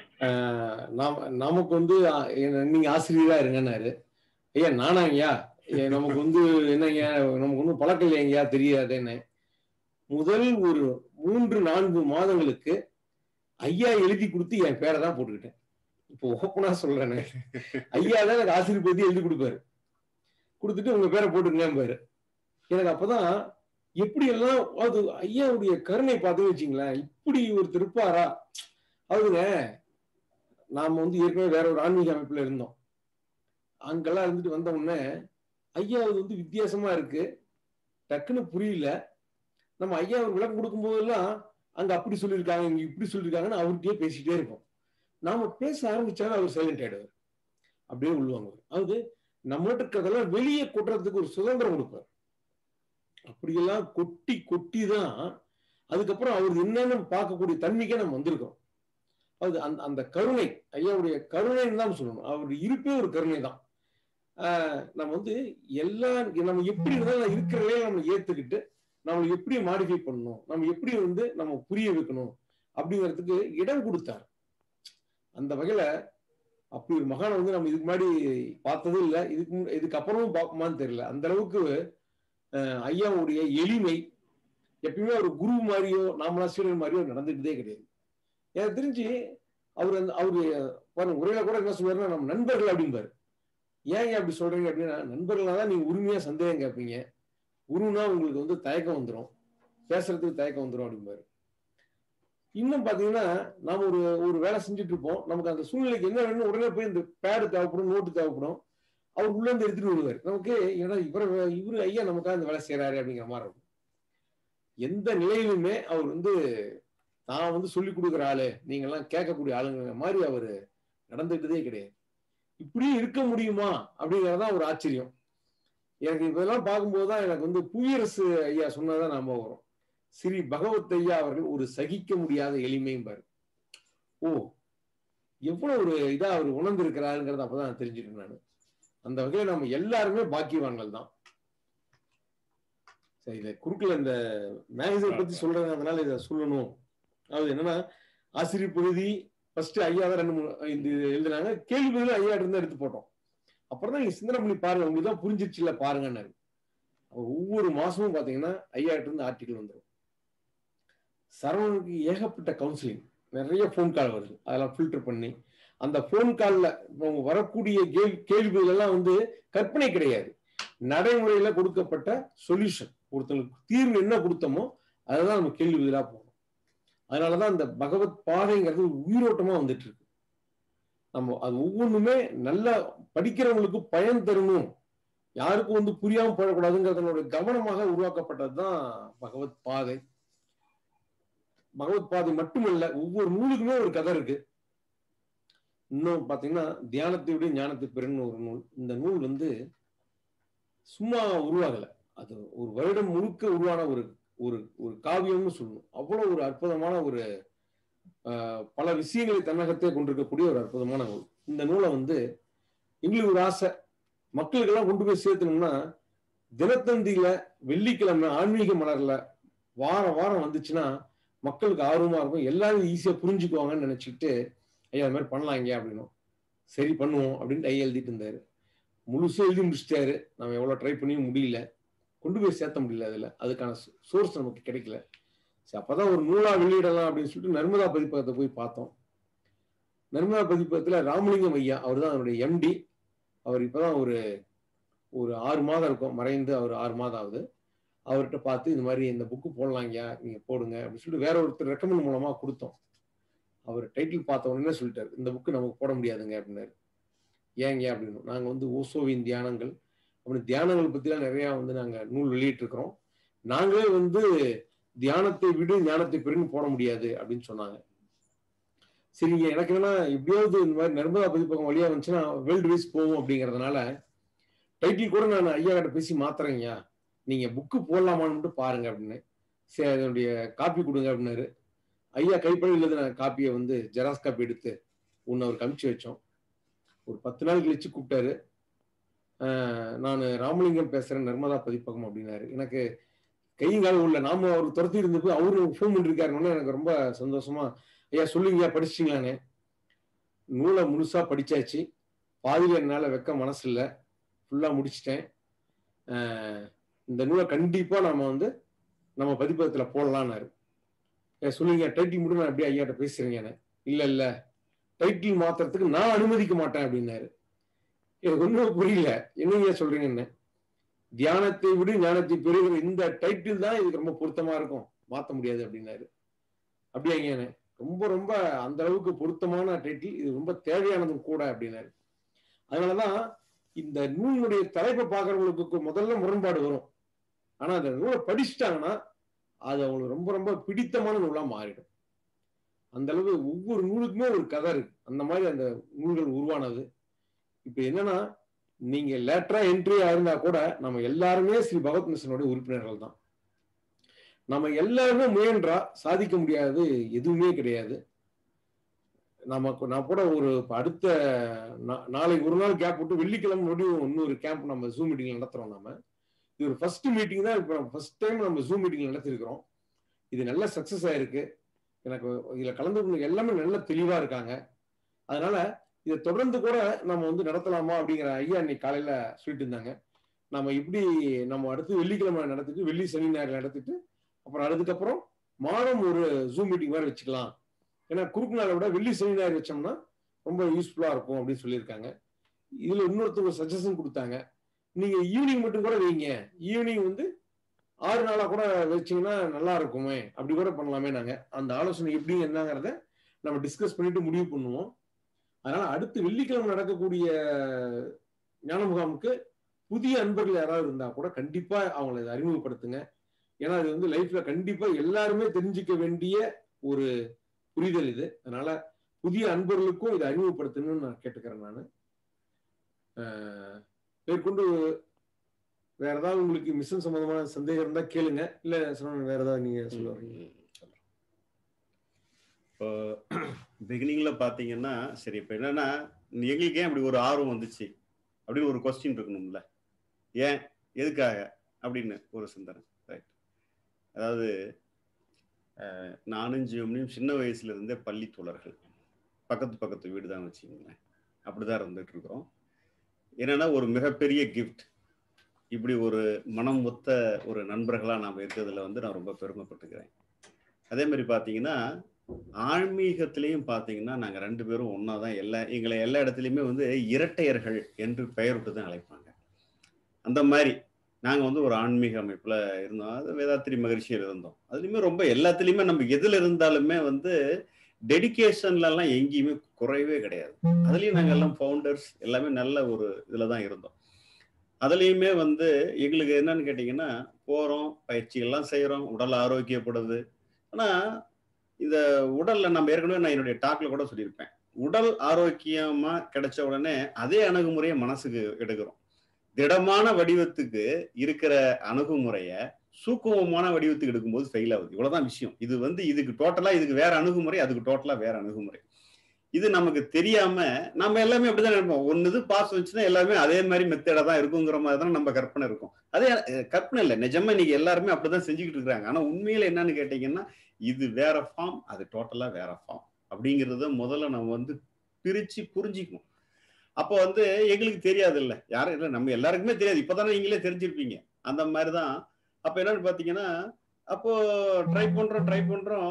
ஆஹ் நாம நமக்கு வந்து ஆஹ் என்ன- நீங்க ஆசிரியரா இருங்கன்னாரு ஐயா நானாங்கய்யா ஏ, நமக்கு வந்து என்னங்க நமக்கு ஒன்றும் பழக்கம் இல்லைங்கய்யா தெரியாதுன்னு முதல் ஒரு மூன்று நான்கு மாதங்களுக்கு ஐயா எழுதி கொடுத்து என் பேரை தான் போட்டுக்கிட்டேன் இப்போ ஓப்பனா சொல்றேனே ஐயா தான் எனக்கு ஆசிரியர் பத்தி எழுதி கொடுப்பாரு கொடுத்துட்டு உங்க பேரை போட்டுருங்க பாரு எனக்கு அப்பதான் எப்படி எல்லாம் அது ஐயாவுடைய கருணை பார்த்து வச்சுங்களேன் இப்படி ஒரு திருப்பாரா அதுங்க நாம வந்து ஏற்கனவே வேற ஒரு ஆன்மீக அமைப்புல இருந்தோம் அங்கெல்லாம் இருந்துட்டு வந்த உடனே ஐயா அது வந்து வித்தியாசமா இருக்கு டக்குன்னு புரியல நம்ம ஐயா ஒரு விளக்கம் கொடுக்கும் போதெல்லாம் அங்க அப்படி சொல்லியிருக்காங்க இங்க இப்படி சொல்லியிருக்காங்கன்னு அவர்கிட்டயே பேசிட்டே இருப்போம் நாம பேச ஆரம்பிச்சாலும் அவர் சைலண்ட் ஆயிடுவார் அப்படியே உள்வாங்குவார் அதாவது நம்மகிட்ட இருக்கிறதெல்லாம் வெளியே கொட்டுறதுக்கு ஒரு சுதந்திரம் கொடுப்பார் அப்படியெல்லாம் கொட்டி கொட்டி தான் அதுக்கப்புறம் அவர் என்னன்னு பார்க்கக்கூடிய தன்மைக்கே நம்ம வந்திருக்கோம் அது அந்த அந்த கருணை ஐயாவுடைய கருணைன்னு தான் சொல்லணும் அவருடைய இருப்பே ஒரு கருணை தான் ஆஹ் நம்ம வந்து எல்லா நம்ம எப்படி இருந்தாலும் இருக்கிறதே நம்ம ஏத்துக்கிட்டு நம்ம எப்படி மாடிஃபை பண்ணணும் நம்ம எப்படி வந்து நம்ம புரிய வைக்கணும் அப்படிங்கிறதுக்கு இடம் கொடுத்தார் அந்த வகையில அப்படி ஒரு மகானை வந்து நம்ம இதுக்கு முன்னாடி பார்த்ததும் இல்லை இதுக்கு முன்- இதுக்கு அப்புறமும் பார்ப்போமான்னு தெரியல அந்த அளவுக்கு அஹ், ஐயாவுடைய எளிமை எப்பயுமே ஒரு குரு மாதிரியோ நாமளா சீடர் மாதிரியோ நடந்துக்கிட்டே கிடையாது எனக்கு தெரிஞ்சு அவர் அந்த அவரு பாருங்க உரையில கூட என்ன சொல்லுவாருன்னா நம்ம நண்பர்கள் அப்படிம்பாரு ஏன் ஏன் அப்படி சொல்றீங்க அப்படின்னா நண்பர்களா தான் நீங்க உரிமையா சந்தேகம் கேட்பீங்க குருனா உங்களுக்கு வந்து தயக்கம் வந்துடும் பேசுறதுக்கு தயக்கம் வந்துடும் அப்படிம்பாரு இன்னும் பாத்தீங்கன்னா நாம ஒரு ஒரு வேலை செஞ்சுட்டு இருப்போம் நமக்கு அந்த சூழ்நிலைக்கு என்ன வேணும் உடனே போய் இந்த பேடு தேவைப்படும் நோட்டு தேவைப்படும் அவர் உள்ள இருந்து எடுத்துட்டு வருவார் நமக்கு ஏன்னா இவர இவரு ஐயா நமக்காக இந்த வேலை செய்யறாரு அப்படிங்கிற மாதிரி இருக்கும் எந்த நிலையிலுமே அவர் வந்து நான் வந்து சொல்லி கொடுக்குற ஆளு நீங்க எல்லாம் கேட்கக்கூடிய ஆளுங்கிற மாதிரி அவர் நடந்துக்கிட்டதே கிடையாது இப்படியும் இருக்க முடியுமா அப்படிங்கறதுதான் ஒரு ஆச்சரியம் எனக்கு இதெல்லாம் பார்க்கும்போது தான் எனக்கு வந்து புவியரசு ஐயா சொன்னதான் ஞாபகம் வரும் ஸ்ரீ பகவத் ஐயா அவர்கள் ஒரு சகிக்க முடியாத எளிமையும் ஓ எவ்வளவு ஒரு இதா அவர் உணர்ந்திருக்கிறாருங்கிறத அப்பதான் நான் தெரிஞ்சுட்டேன் நான் அந்த வகையில நம்ம எல்லாருமே பாக்கியவான்கள் தான் சரி இத குறுக்கில் இந்த மேகசின் பத்தி சொல்றேன் அதனால இதை சொல்லணும் அதாவது என்னன்னா ஆசிரியர் பகுதி ஃபர்ஸ்ட் ஐயா தான் ரெண்டு மூணு இந்த எழுதுனாங்க கேள்வி பதில் ஐயா இருந்து எடுத்து போட்டோம் அப்புறம் தான் நீங்க சிந்தனை பண்ணி பாருங்க உங்களுக்கு தான் புரிஞ்சிருச்சு இல்ல பாருங்கன்னாரு அவர் ஒவ்வொரு மாசமும் பாத்தீங்கன்னா ஐயா கிட்ட இருந்து ஆர்டிகல் வந்துடும் சரவணனுக்கு ஏகப்பட்ட கவுன்சிலிங் நிறைய ஃபோன் கால் வருது அதெல்லாம் ஃபில்டர் பண்ணி அந்த ஃபோன் காலில் இப்போ வரக்கூடிய கேள்வி கேள்விகள் எல்லாம் வந்து கற்பனை கிடையாது நடைமுறையில கொடுக்கப்பட்ட சொல்யூஷன் ஒருத்தங்களுக்கு தீர்வு என்ன கொடுத்தோமோ அதுதான் நம்ம கேள்வி பதிலாக போகணும் அதனாலதான் அந்த பகவத் பாதைங்கிறது உயிரோட்டமா வந்துட்டு இருக்கு நம்ம அது ஒவ்வொன்றுமே நல்லா படிக்கிறவங்களுக்கு பயன் தரணும் யாருக்கும் வந்து புரியாம போடக்கூடாதுங்கிறதனோட கவனமாக உருவாக்கப்பட்டதுதான் பகவத் பாதை பகவத் பாதை மட்டுமல்ல ஒவ்வொரு நூலுக்குமே ஒரு கதை இருக்கு இன்னும் பாத்தீங்கன்னா தியானத்தை விட ஞானத்தை பெருன்னு ஒரு நூல் இந்த நூல் வந்து சும்மா உருவாகல அது ஒரு வருடம் முழுக்க உருவான ஒரு ஒரு ஒரு காவியம்னு சொல்லணும் அவ்வளவு ஒரு அற்புதமான ஒரு பல விஷயங்களை தன்னகத்தே கொண்டிருக்கக்கூடிய ஒரு அற்புதமான நூல் இந்த நூலை வந்து எங்களுக்கு ஒரு ஆசை மக்களுக்கெல்லாம் கொண்டு போய் சேர்த்தணும்னா தினத்தந்தியில வெள்ளிக்கிழமை ஆன்மீக மலர்ல வாரம் வாரம் வந்துச்சுன்னா மக்களுக்கு ஆர்வமா இருக்கும் எல்லாரும் ஈஸியா புரிஞ்சுக்குவாங்கன்னு நினைச்சுக்கிட்டு ஐயா அது மாதிரி பண்ணலாம் இங்க அப்படின்னும் சரி பண்ணுவோம் அப்படின்ட்டு ஐயா எழுதிட்டு இருந்தாரு முழுசும் எழுதி முடிச்சிட்டாரு நம்ம எவ்வளவு ட்ரை பண்ணியும் முடியல கொண்டு போய் சேர்த்த முடியல அதுல அதுக்கான சோர்ஸ் நமக்கு கிடைக்கல சரி அப்பதான் ஒரு நூலா வெளியிடலாம் அப்படின்னு சொல்லிட்டு நர்மதா பதிப்பகத்தை போய் பார்த்தோம் நர்மதா பதிப்பகத்துல ராமலிங்கம் ஐயா அவர் தான் அவருடைய எம்டி அவர் இப்பதான் ஒரு ஒரு ஆறு மாதம் இருக்கும் மறைந்து அவர் ஆறு மாதம் ஆகுது அவர்கிட்ட பார்த்து இந்த மாதிரி இந்த புக்கு போடலாங்கய்யா நீங்க போடுங்க அப்படின்னு சொல்லிட்டு வேற ஒருத்தர் ரெக்கமெண்ட் மூலமா கொடுத்தோம் அவர் டைட்டில் பார்த்த உடனே சொல்லிட்டாரு இந்த புக்கு நமக்கு போட முடியாதுங்க அப்படின்னாரு ஏங்க அப்படின்னு நாங்க வந்து ஓசோவின் தியானங்கள் அப்படின்னு தியானங்கள் பத்திலாம் நிறைய வந்து நாங்க நூல் வெளியிட்டு இருக்கிறோம் நாங்களே வந்து தியானத்தை விடு ஞானத்தை பெருன்னு போட முடியாது அப்படின்னு சொன்னாங்க சரிங்க எனக்கு என்னன்னா எப்படியாவது இந்த மாதிரி நர்மதா பதிப்பகம் வழியா வந்துச்சுன்னா வேர்ல்டு வைஸ் போகும் அப்படிங்கறதுனால டைட்டில் கூட நான் ஐயா கிட்ட பேசி மாத்துறேங்கய்யா நீங்க புக்கு போடலாமான்னு பாருங்க அப்படின்னு சரி அதனுடைய காப்பி கொடுங்க அப்படின்னாரு ஐயா கைப்பட எழுதின காப்பியை வந்து ஜெராக்ஸ் காப்பி எடுத்து ஒன்று அவருக்கு அனுப்பிச்சு வச்சோம் ஒரு பத்து நாள் கழிச்சு கூப்பிட்டாரு நான் ராமலிங்கம் பேசுறேன் நர்மதா பதிப்பகம் அப்படின்னாரு எனக்கு கையங்கால உள்ள நாம அவர் துரத்தி இருந்தப்போ அவரு ஃபோன் பண்ணிருக்காருன்னு எனக்கு ரொம்ப சந்தோஷமா ஐயா சொல்லுங்க படிச்சிட்டீங்களான்னு நூலை முழுசா படிச்சாச்சு பாதியில என்னால வைக்க மனசு இல்லை ஃபுல்லா முடிச்சிட்டேன் இந்த நூலை கண்டிப்பா நம்ம வந்து நம்ம பதிப்பகத்துல போடலான்னாரு சொல்லுங்க டைட்டில் மட்டும் நான் அப்படியே ஐயாட்ட பேசுறேங்க இல்ல இல்ல டைட்டில் மாத்துறதுக்கு நான் அனுமதிக்க மாட்டேன் அப்படின்னாரு எனக்கு ஒன்றும் புரியல என்னங்க சொல்றீங்க என்ன தியானத்தை விட ஞானத்தை பெறுகிற இந்த டைட்டில் தான் இதுக்கு ரொம்ப பொருத்தமா இருக்கும் மாத்த முடியாது அப்படின்னாரு அப்படியாங்க ரொம்ப ரொம்ப அந்த அளவுக்கு பொருத்தமான டைட்டில் இது ரொம்ப தேவையானதும் கூட அப்படின்னாரு அதனாலதான் இந்த நூலினுடைய தலைப்பை பார்க்கறவங்களுக்கு முதல்ல முரண்பாடு வரும் ஆனா அந்த நூலை படிச்சுட்டாங்கன்னா அது அவங்களுக்கு ரொம்ப ரொம்ப பிடித்தமான நூலா மாறிடும் அந்த அளவு ஒவ்வொரு நூலுக்குமே ஒரு கதை இருக்கு அந்த மாதிரி அந்த நூல்கள் உருவானது இப்ப என்னன்னா நீங்க லேட்டரா என்ட்ரியா இருந்தா கூட நம்ம எல்லாருமே ஸ்ரீ பகவத் மிஷனுடைய உறுப்பினர்கள் தான் நம்ம எல்லாருமே முயன்றா சாதிக்க முடியாது எதுவுமே கிடையாது நமக்கு நான் கூட ஒரு அடுத்த நாளைக்கு ஒரு நாள் கேப் விட்டு வெள்ளிக்கிழமை மறுபடியும் இன்னொரு கேம்ப் நம்ம ஜூம் மீட்டிங் நடத்துறோம் நம்ம இது ஒரு ஃபர்ஸ்ட் மீட்டிங் தான் இப்போ ஃபர்ஸ்ட் டைம் நம்ம ஜூம் மீட்டிங் நடத்திருக்கிறோம் இது நல்ல சக்சஸ் ஆயிருக்கு எனக்கு இதுல கலந்து கொண்டு எல்லாமே நல்ல தெளிவா இருக்காங்க அதனால இதை தொடர்ந்து கூட நம்ம வந்து நடத்தலாமா அப்படிங்கிற ஐயா இன்னைக்கு காலையில சொல்லிட்டு இருந்தாங்க நம்ம இப்படி நம்ம அடுத்து வெள்ளிக்கிழமை நடத்திட்டு வெள்ளி சனி ஞாயிறு நடத்திட்டு அப்புறம் அதுக்கப்புறம் மாதம் ஒரு ஜூம் மீட்டிங் வேற வச்சுக்கலாம் ஏன்னா குறுக்கு நாளை விட வெள்ளி சனி ஞாயிறு வச்சோம்னா ரொம்ப யூஸ்ஃபுல்லா இருக்கும் அப்படின்னு சொல்லியிருக்காங்க இதுல இன்னொருத்தர் ஒரு சஜஷன் கொடுத்தாங்க நீங்க ஈவினிங் மட்டும் கூட வைங்க ஈவினிங் வந்து ஆறு நாளா கூட வச்சீங்கன்னா நல்லா இருக்குமே அப்படி கூட பண்ணலாமே நாங்க அந்த ஆலோசனை எப்படி என்னங்கிறத நம்ம டிஸ்கஸ் பண்ணிட்டு முடிவு பண்ணுவோம் அதனால அடுத்து வெள்ளிக்கிழமை நடக்கக்கூடிய ஞான முகாமுக்கு புதிய அன்பர்கள் யாராவது இருந்தா கூட கண்டிப்பா அவங்களை இதை அறிமுகப்படுத்துங்க ஏன்னா இது வந்து லைஃப்ல கண்டிப்பா எல்லாருமே தெரிஞ்சுக்க வேண்டிய ஒரு புரிதல் இது அதனால புதிய அன்பர்களுக்கும் இதை அறிமுகப்படுத்தணும்னு நான் கேட்டுக்கிறேன் நான் மேற்கொண்டு வேற ஏதாவது உங்களுக்கு மிஷன் சம்பந்தமான சந்தேகம் இருந்தா கேளுங்க இல்ல சரவணன் வேற ஏதாவது நீங்க சொல்ல வரீங்க இப்போ பிகினிங்ல பாத்தீங்கன்னா சரி இப்போ என்னன்னா எங்களுக்கு ஏன் அப்படி ஒரு ஆர்வம் வந்துச்சு அப்படின்னு ஒரு கொஸ்டின் இருக்கணும்ல ஏன் எதுக்காக அப்படின்னு ஒரு சிந்தனை ரைட் அதாவது அஹ், நானும் ஜியோம்னியும் சின்ன வயசுல இருந்தே பள்ளி தோழர்கள் பக்கத்து பக்கத்து வீடு தான் வச்சுக்கோங்களேன் அப்படிதான் இருந்துட்டு இருக்கிறோம் என்னன்னா ஒரு மிகப்பெரிய கிஃப்ட் இப்படி ஒரு மனம் ஒத்த ஒரு நண்பர்களா நாம் இருக்கிறதுல வந்து நான் ரொம்ப பெருமைப்பட்டுக்கிறேன் அதே மாதிரி பார்த்தீங்கன்னா ஆன்மீகத்திலையும் பார்த்தீங்கன்னா நாங்கள் ரெண்டு பேரும் ஒன்றா தான் எல்லா எங்களை எல்லா இடத்துலையுமே வந்து இரட்டையர்கள் என்று பெயரிட்டு தான் அழைப்பாங்க அந்த மாதிரி நாங்கள் வந்து ஒரு ஆன்மீக அமைப்பில் இருந்தோம் அது வேதாத்திரி மகிழ்ச்சியில் இருந்தோம் அதுலேயுமே ரொம்ப எல்லாத்துலேயுமே நம்ம எதில் இருந்தாலுமே வந்து டெடிகேஷன்லலாம் எங்கேயுமே குறைவே கிடையாது அதுலேயும் நாங்கள் எல்லாம் ஃபவுண்டர்ஸ் எல்லாமே நல்ல ஒரு இதில் தான் இருந்தோம் அதுலேயுமே வந்து எங்களுக்கு என்னன்னு கேட்டிங்கன்னா போகிறோம் பயிற்சிகள்லாம் செய்கிறோம் உடல் ஆரோக்கியப்படுது ஆனால் இந்த உடல்ல நம்ம ஏற்கனவே நான் என்னுடைய டாக்ல கூட சொல்லியிருப்பேன் உடல் ஆரோக்கியமா கிடைச்ச உடனே அதே அணுகுமுறையை மனசுக்கு எடுக்கிறோம் திடமான வடிவத்துக்கு இருக்கிற அணுகுமுறைய சூக்குமமான வடிவத்துக்கு எடுக்கும்போது ஃபெயில் ஆகுது இவ்வளவுதான் விஷயம் இது வந்து இதுக்கு டோட்டலா இதுக்கு வேற அணுகுமுறை அதுக்கு டோட்டலா வேற அணுகுமுறை இது நமக்கு தெரியாம நம்ம எல்லாமே அப்படிதான் நினைப்போம் ஒன்னு இது பாஸ் வந்துச்சுன்னா எல்லாமே அதே மாதிரி மெத்தேடா தான் இருக்குங்கிற மாதிரி தான் நம்ம கற்பனை இருக்கும் அதே அஹ், கற்பனை இல்லை நிஜமா இன்னைக்கு எல்லாருமே அப்படிதான் செஞ்சுக்கிட்டு இருக்காங்க ஆனா உண்மையில என்னன்னு கேட்டீங்கன்னா இது வேற ஃபார்ம் அது டோட்டலா வேற ஃபார்ம் அப்படிங்கிறத முதல்ல நம்ம வந்து பிரிச்சு புரிஞ்சுக்கணும் அப்போ வந்து எங்களுக்கு தெரியாது இல்ல யாரும் இல்லை நம்ம எல்லாருக்குமே தெரியாது இப்பதானே நீங்களே தெரிஞ்சிருப்பீங்க அந்த மாதிரி தான் அப்போ என்னன்னு பாத்தீங்கன்னா அப்போ ட்ரை பண்றோம் ட்ரை பண்றோம்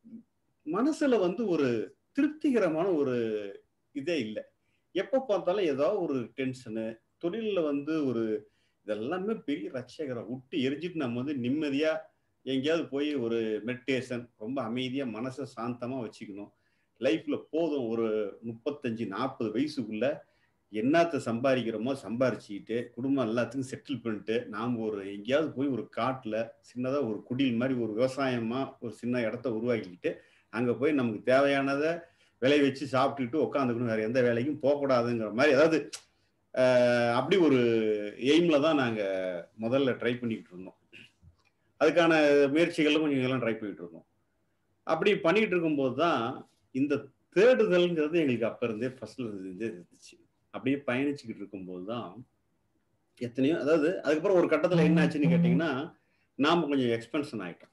மனசுல வந்து ஒரு திருப்திகரமான ஒரு இதே இல்லை எப்போ பார்த்தாலும் ஏதோ ஒரு டென்ஷனு தொழிலில் வந்து ஒரு இதெல்லாமே பெரிய ரட்சகரை விட்டு எரிஞ்சிட்டு நம்ம வந்து நிம்மதியா எங்கேயாவது போய் ஒரு மெடிடேஷன் ரொம்ப அமைதியா மனசை சாந்தமா வச்சுக்கணும் லைஃப்ல போதும் ஒரு முப்பத்தஞ்சு நாற்பது வயசுக்குள்ள என்னத்த சம்பாதிக்கிறோமோ சம்பாரிச்சுக்கிட்டு குடும்பம் எல்லாத்துக்கும் செட்டில் பண்ணிட்டு நாம் ஒரு எங்கேயாவது போய் ஒரு காட்டுல சின்னதா ஒரு குடில் மாதிரி ஒரு விவசாயமா ஒரு சின்ன இடத்த உருவாக்கிக்கிட்டு அங்க போய் நமக்கு தேவையானதை விளை வச்சு சாப்பிட்டுட்டு உட்காந்துக்கணும் வேற எந்த வேலைக்கும் போகக்கூடாதுங்கிற மாதிரி அதாவது ஆஹ், அப்படி ஒரு எய்ம்ல தான் நாங்க முதல்ல ட்ரை பண்ணிக்கிட்டு இருந்தோம் அதுக்கான முயற்சிகளும் கொஞ்சம் எல்லாம் ட்ரை பண்ணிட்டு இருந்தோம் அப்படி பண்ணிட்டு இருக்கும்போது தான் இந்த தேடுதல்ங்கிறது எங்களுக்கு அப்ப இருந்தே ஃபர்ஸ்ட்ல இருந்தே இருந்துச்சு அப்படியே பயணிச்சுக்கிட்டு இருக்கும்போது தான் எத்தனையோ அதாவது அதுக்கப்புறம் ஒரு கட்டத்துல என்ன ஆச்சுன்னு கேட்டிங்கன்னா நாம கொஞ்சம் எக்ஸ்பென்ஷன் ஆயிட்டோம்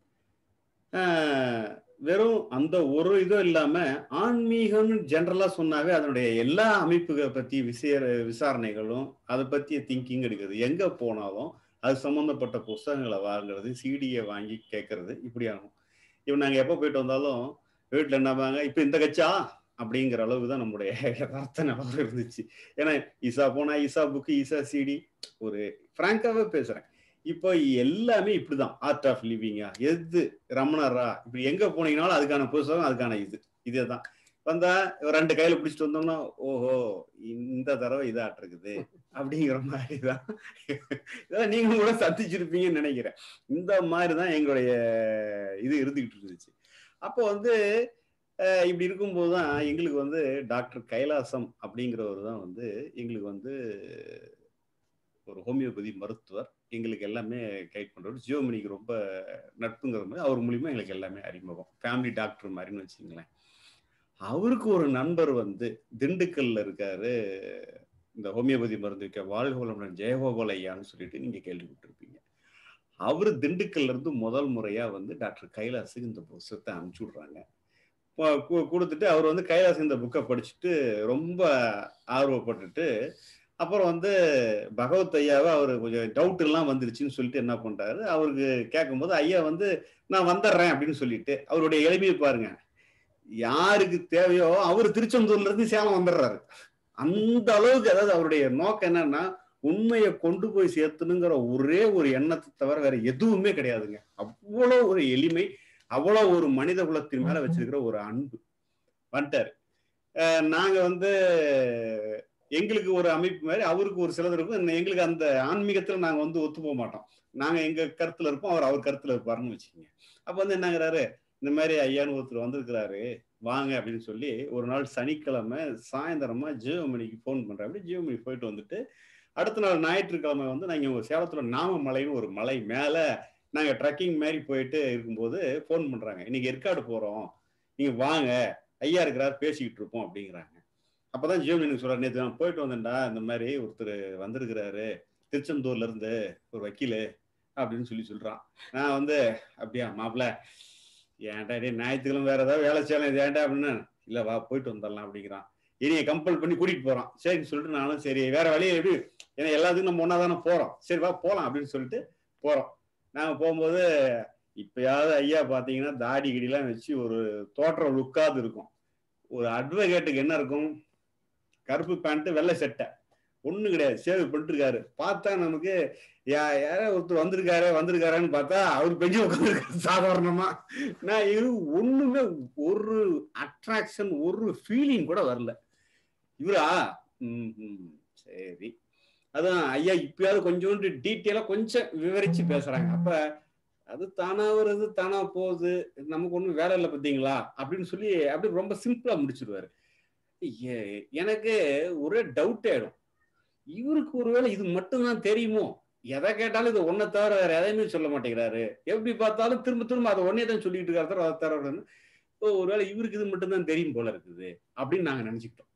ஆஹ் வெறும் அந்த ஒரு இதுவும் இல்லாம ஆன்மீகம்னு ஜென்ரலா சொன்னாவே அதனுடைய எல்லா அமைப்புகளை பத்தி விசேர விசாரணைகளும் அதை பத்திய திங்கிங் எடுக்கிறது எங்க போனாலும் அது சம்பந்தப்பட்ட புஸ்தகங்களை வாங்குறது சிடியை வாங்கி கேட்கறது இப்படி ஆகும் இப்போ நாங்கள் எப்போ போயிட்டு வந்தாலும் வீட்டில் என்ன வாங்க இப்போ இந்த கட்சா அப்படிங்கிற அளவுக்கு தான் நம்முடைய யதார்த்த நிலவரம் இருந்துச்சு ஏன்னா ஈசா போனா ஈசா புக்கு ஈசா சிடி ஒரு ஃப்ராங்காவே பேசுறேன் இப்போ எல்லாமே இப்படிதான் ஆர்ட் ஆஃப் லிவிங்கா எது ரமணரா இப்படி எங்க போனீங்கனாலும் அதுக்கான புஸ்தகம் அதுக்கான இது இதே தான் வந்தா ரெண்டு கையில பிடிச்சிட்டு வந்தோம்னா ஓஹோ இந்த தடவை இதாட்டு இருக்குது அப்படிங்கிற மாதிரி தான் இதெல்லாம் நீங்க கூட சந்திச்சிருப்பீங்கன்னு நினைக்கிறேன் இந்த மாதிரி தான் எங்களுடைய இது இருந்துகிட்டு இருந்துச்சு அப்போ வந்து அஹ், இப்படி இருக்கும்போது தான் எங்களுக்கு வந்து டாக்டர் கைலாசம் அப்படிங்கிறவர் தான் வந்து எங்களுக்கு வந்து ஒரு ஹோமியோபதி மருத்துவர் எங்களுக்கு எல்லாமே கைட் பண்றவர் ஜியோமணிக்கு ரொம்ப நட்புங்கிற மாதிரி அவர் மூலியமா எங்களுக்கு எல்லாமே அறிமுகம் ஃபேமிலி டாக்டர் மாதிரின்னு வச்சுங்களேன் அவருக்கு ஒரு நண்பர் வந்து திண்டுக்கல்ல இருக்காரு இந்த ஹோமியோபதி மருந்து விற்க வாழ்கோலமுடன் ஜெயகோபால் ஐயான்னு சொல்லிட்டு நீங்க கேள்விப்பட்டிருப்பீங்க அவரு திண்டுக்கல்ல இருந்து முதல் முறையா வந்து டாக்டர் கைலாஸுக்கு இந்த புத்தகத்தை அனுப்பிச்சு விடுறாங்க போ- கு- கொடுத்துட்டு அவர் வந்து கைலாஸ் இந்த புக்கை படிச்சுட்டு ரொம்ப ஆர்வப்பட்டுட்டு அப்புறம் வந்து பகவத் ஐயாவை அவர் கொஞ்சம் டவுட் எல்லாம் வந்துருச்சுன்னு சொல்லிட்டு என்ன பண்றாரு அவருக்கு கேட்கும்போது ஐயா வந்து நான் வந்துடுறேன் அப்படின்னு சொல்லிட்டு அவருடைய எளிமையை பாருங்க யாருக்கு தேவையோ அவர் திருச்செந்தூர்ல இருந்து சேலம் வந்துடுறாரு அந்த அளவுக்கு அதாவது அவருடைய நோக்கம் என்னன்னா உண்மையை கொண்டு போய் சேர்த்தணுங்கிற ஒரே ஒரு எண்ணத்தை தவிர வேற எதுவுமே கிடையாதுங்க அவ்வளோ ஒரு எளிமை அவ்வளோ ஒரு மனித குலத்தின் மேல வச்சிருக்கிற ஒரு அன்பு வந்துட்டாரு அஹ் நாங்க வந்து எங்களுக்கு ஒரு அமைப்பு மாதிரி அவருக்கு ஒரு சிலது இருக்கும் இந்த- எங்களுக்கு அந்த ஆன்மீகத்துல நாங்க வந்து ஒத்து போக மாட்டோம் நாங்க எங்க கருத்துல இருப்போம் அவர் அவர் கருத்துல இருப்பாருன்னு வச்சுக்கோங்க அப்ப வந்து என்னங்கிறாரு இந்த மாதிரி ஐயான்னு ஒருத்தர் வந்திருக்கிறாரு வாங்க அப்படின்னு சொல்லி ஒரு நாள் சனிக்கிழமை சாயந்தரமா ஜியோமணிக்கு ஃபோன் பண்றேன் அப்படி ஜியோமணி போயிட்டு வந்துட்டு அடுத்த நாள் ஞாயிற்றுக்கிழமை வந்து நாங்கள் சேலத்துல நாமமலைன்னு ஒரு மலை மேல நாங்க ட்ரக்கிங் மாதிரி போயிட்டு இருக்கும்போது ஃபோன் பண்றாங்க இன்னைக்கு ஏற்காடு போறோம் நீங்க வாங்க ஐயா இருக்கிறார் பேசிக்கிட்டு இருப்போம் அப்படிங்கிறாங்க அப்பதான் ஜீவன் எனக்கு சொல்றாரு நேற்று நான் போயிட்டு வந்தேன்டா இந்த மாதிரி ஒருத்தர் வந்திருக்கிறாரு திருச்செந்தூர்ல இருந்து ஒரு வக்கீல் அப்படின்னு சொல்லி சொல்றான் நான் வந்து அப்படியா மாப்பிள்ள ஏன்டா டே ஞாயிற்றுக்கிழமை வேற ஏதாவது வேலை செய்யலாம் இது ஏன்டா அப்படின்னு இல்ல வா போயிட்டு வந்துடலாம் அப்படிங்கிறான் இனிய கம்பல் பண்ணி கூட்டிட்டு போறான் சரின்னு சொல்லிட்டு நானும் சரி வேற வழியை எப்படி ஏன்னா எல்லாத்துக்கும் நம்ம ஒன்னா தானே போறோம் சரி வா போலாம் அப்படின்னு சொல்லிட்டு போறோம் நாங்க போகும்போது இப்பயாவது ஐயா பாத்தீங்கன்னா தாடி கிடிலாம் வச்சு ஒரு தோற்றம் லுக்காது இருக்கும் ஒரு அட்வொகேட்டுக்கு என்ன இருக்கும் கருப்பு பேண்ட் வெள்ளை சட்டை ஒண்ணும் கிடையாது சேவ் பண்ணிட்டு இருக்காரு பார்த்தா நமக்கு யா- யாரோ ஒருத்தர் வந்திருக்காரு வந்திருக்காருன்னு பார்த்தா அவர் பெஞ்சு உட்காந்துருக்காரு சாதாரணமா நான் இது ஒண்ணுமே ஒரு அட்ராக்ஷன் ஒரு ஃபீலிங் கூட வரல இவரா ம் ம், சரி அதான் ஐயா இப்பயாவது கொஞ்சோண்டு டீட்டெயிலா கொஞ்சம் விவரிச்சு பேசுறாங்க அப்ப அது தானா வருது தானா போகுது நமக்கு ஒண்ணும் வேலை இல்லை பார்த்தீங்களா அப்படின்னு சொல்லி அப்படி ரொம்ப சிம்பிளா முடிச்சிருவாரு ஏ- எனக்கு ஒரே டவுட் ஆயிடும் இவருக்கு ஒருவேளை இது மட்டும்தான் தெரியுமோ எதை கேட்டாலும் இது ஒன்றை தவிர வேற எதையுமே சொல்ல மாட்டேங்கிறாரு எப்படி பார்த்தாலும் திரும்ப திரும்ப அதை ஒன்னே தான் சொல்லிட்டு இருக்காரு தவிர அதை தவிர வேறன்னு. ஓ ஒருவேளை இவருக்கு இது மட்டும்தான் தெரியும் போல இருக்குது அப்படின்னு நாங்க நினைச்சுக்கிட்டோம்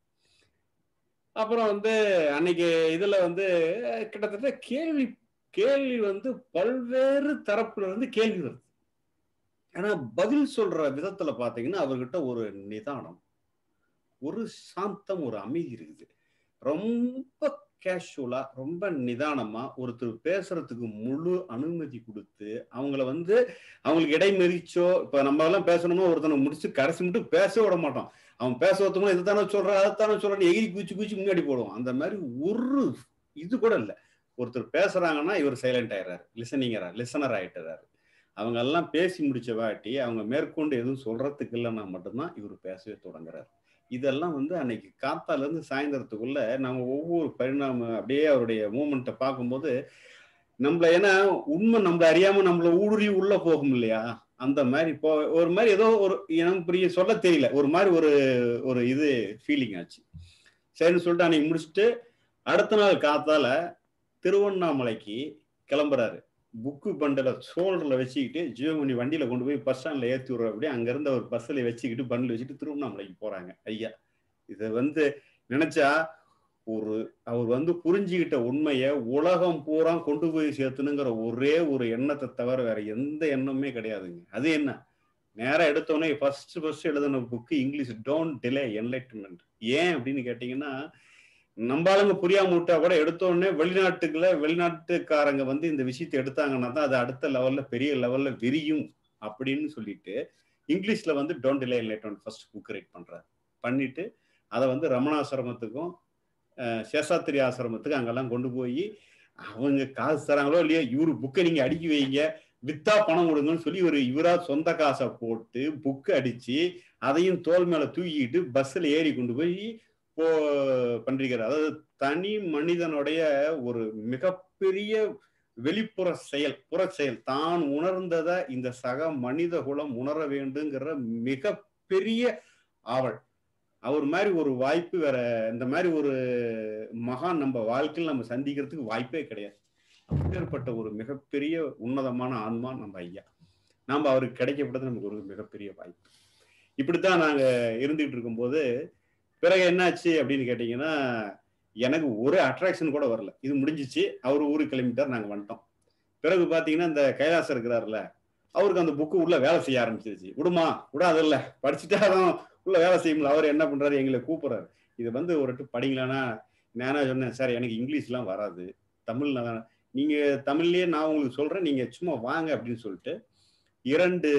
அப்புறம் வந்து அன்னைக்கு இதுல வந்து அஹ், கிட்டத்தட்ட கேள்வி கேள்வி வந்து பல்வேறு தரப்புல இருந்து கேள்வி வருது ஆனா பதில் சொல்ற விதத்துல பாத்தீங்கன்னா அவர்கிட்ட ஒரு நிதானம் ஒரு சாந்தம் ஒரு அமைதி இருக்குது ரொம்ப கேஷுவலா ரொம்ப நிதானமா ஒருத்தர் பேசுறதுக்கு முழு அனுமதி கொடுத்து அவங்கள வந்து அவங்களுக்கு இடைமறிச்சோ இப்ப நம்ம எல்லாம் பேசணுமோ ஒருத்தனை முடிச்சு கடைசி மட்டும் பேச விட மாட்டோம் அவன் பேச ஒருத்தவங்க இதுதானே சொல்றான் அதைத்தானே சொல்றான்னு எகிரி குச்சி குச்சி முன்னாடி போடுவோம் அந்த மாதிரி ஒரு இது கூட இல்லை ஒருத்தர் பேசுறாங்கன்னா இவர் சைலண்ட் ஆயிடுறாரு லிசனிங்கரா லிசனர் ஆயிட்டுறாரு அவங்க எல்லாம் பேசி முடிச்ச வாட்டி அவங்க மேற்கொண்டு எதுவும் சொல்றதுக்கு இல்லைன்னா மட்டும்தான் இவர் பேசவே தொடங்குறாரு இதெல்லாம் வந்து அன்னைக்கு காத்தால இருந்து சாயந்தரத்துக்குள்ள நம்ம ஒவ்வொரு பரிணாமம் அப்படியே அவருடைய மூமெண்ட்டை பார்க்கும்போது நம்மள ஏன்னா உண்மை நம்மள அறியாம நம்மள ஊடுருவி உள்ள போகும் இல்லையா அந்த மாதிரி இப்போ ஒரு மாதிரி ஏதோ ஒரு எனக்கு புரிய சொல்ல தெரியல ஒரு மாதிரி ஒரு ஒரு இது ஃபீலிங் ஆச்சு சரின்னு சொல்லிட்டு அன்னைக்கு முடிச்சுட்டு அடுத்த நாள் காத்தால திருவண்ணாமலைக்கு கிளம்புறாரு புக்கு பண்டில் ஷோல்டர்ல வச்சுக்கிட்டு ஜியோமணி வண்டியில கொண்டு போய் பஸ் ஸ்டாண்ட்ல ஏற்றி விடுற அப்படியே அங்கிருந்து அவர் பஸ்ஸில் வச்சுக்கிட்டு பண்டில் வச்சுட்டு திருவண்ணாமலைக்கு போறாங்க ஐயா இதை வந்து நினைச்சா ஒரு அவர் வந்து புரிஞ்சுக்கிட்ட உண்மைய உலகம் பூரா கொண்டு போய் சேர்த்துனுங்கிற ஒரே ஒரு எண்ணத்தை தவிர வேற எந்த எண்ணமுமே கிடையாதுங்க அது என்ன நேரா எடுத்தோடனே ஃபர்ஸ்ட் ஃபர்ஸ்ட் எழுதின book English don't delay enlightenment ஏன் அப்படின்னு கேட்டீங்கன்னா நம்ம ஆளுங்க புரியாம விட்டா கூட எடுத்த உடனே வெளிநாட்டுக்குள்ள வெளிநாட்டுக்காரங்க வந்து இந்த விஷயத்தை எடுத்தாங்கன்னா தான் அது அடுத்த லெவல்ல பெரிய லெவல்ல விரியும் அப்படின்னு சொல்லிட்டு இங்கிலீஷ்ல வந்து don't delay enlightenment first book write பண்றாரு பண்ணிட்டு அதை வந்து ரமணாசிரமத்துக்கும் அஹ், சேஷாத்திரி ஆசிரமத்துக்கு அங்கெல்லாம் கொண்டு போய் அவங்க காசு தராங்களோ இல்லையோ இவரு புக்கை நீங்க அடுக்கி வைங்க வித்தா பணம் கொடுங்கன்னு சொல்லி ஒரு இவரா சொந்த காசை போட்டு புக்கு அடிச்சு அதையும் தோல் மேல தூக்கிட்டு பஸ்ஸில் ஏறி கொண்டு போய் போ பண்றிருக்காரு அதாவது தனி மனிதனுடைய ஒரு மிகப்பெரிய வெளிப்புற செயல் புற செயல் தான் உணர்ந்ததை இந்த சக மனித குலம் உணர வேண்டுங்கிற மிகப்பெரிய ஆவல் அவர் மாதிரி ஒரு வாய்ப்பு வேற இந்த மாதிரி ஒரு மகான் நம்ம வாழ்க்கையில் நம்ம சந்திக்கிறதுக்கு வாய்ப்பே கிடையாது அப்பேற்பட்ட ஒரு மிகப்பெரிய உன்னதமான ஆன்மா நம்ம ஐயா நாம அவருக்கு கிடைக்கப்பட்டது நமக்கு ஒரு மிகப்பெரிய வாய்ப்பு இப்படித்தான் நாங்க இருந்துகிட்டு இருக்கும்போது பிறகு என்னாச்சு அப்படின்னு கேட்டீங்கன்னா எனக்கு ஒரு அட்ராக்ஷன் கூட வரல இது முடிஞ்சிச்சு அவர் ஊருக்கு கிளம்பிட்டார் நாங்க வந்துட்டோம் பிறகு பாத்தீங்கன்னா இந்த கைலாசம் இருக்கிறாருல அவருக்கு அந்த புக்கு உள்ள வேலை செய்ய ஆரம்பிச்சிருச்சு விடுமா விடாது இல்ல படிச்சுட்டா தான் உள்ள வேலை செய்யும்ல அவர் என்ன பண்றாரு எங்களை கூப்பிடுறாரு இது வந்து ஒரு வாட்டி படிங்களான்னா நானா சொன்னேன் சார் எனக்கு இங்கிலீஷ்லாம் வராது தமிழ்ல தான் நீங்க தமிழ்லயே நான் உங்களுக்கு சொல்றேன் நீங்க சும்மா வாங்க அப்படின்னு சொல்லிட்டு இரண்டு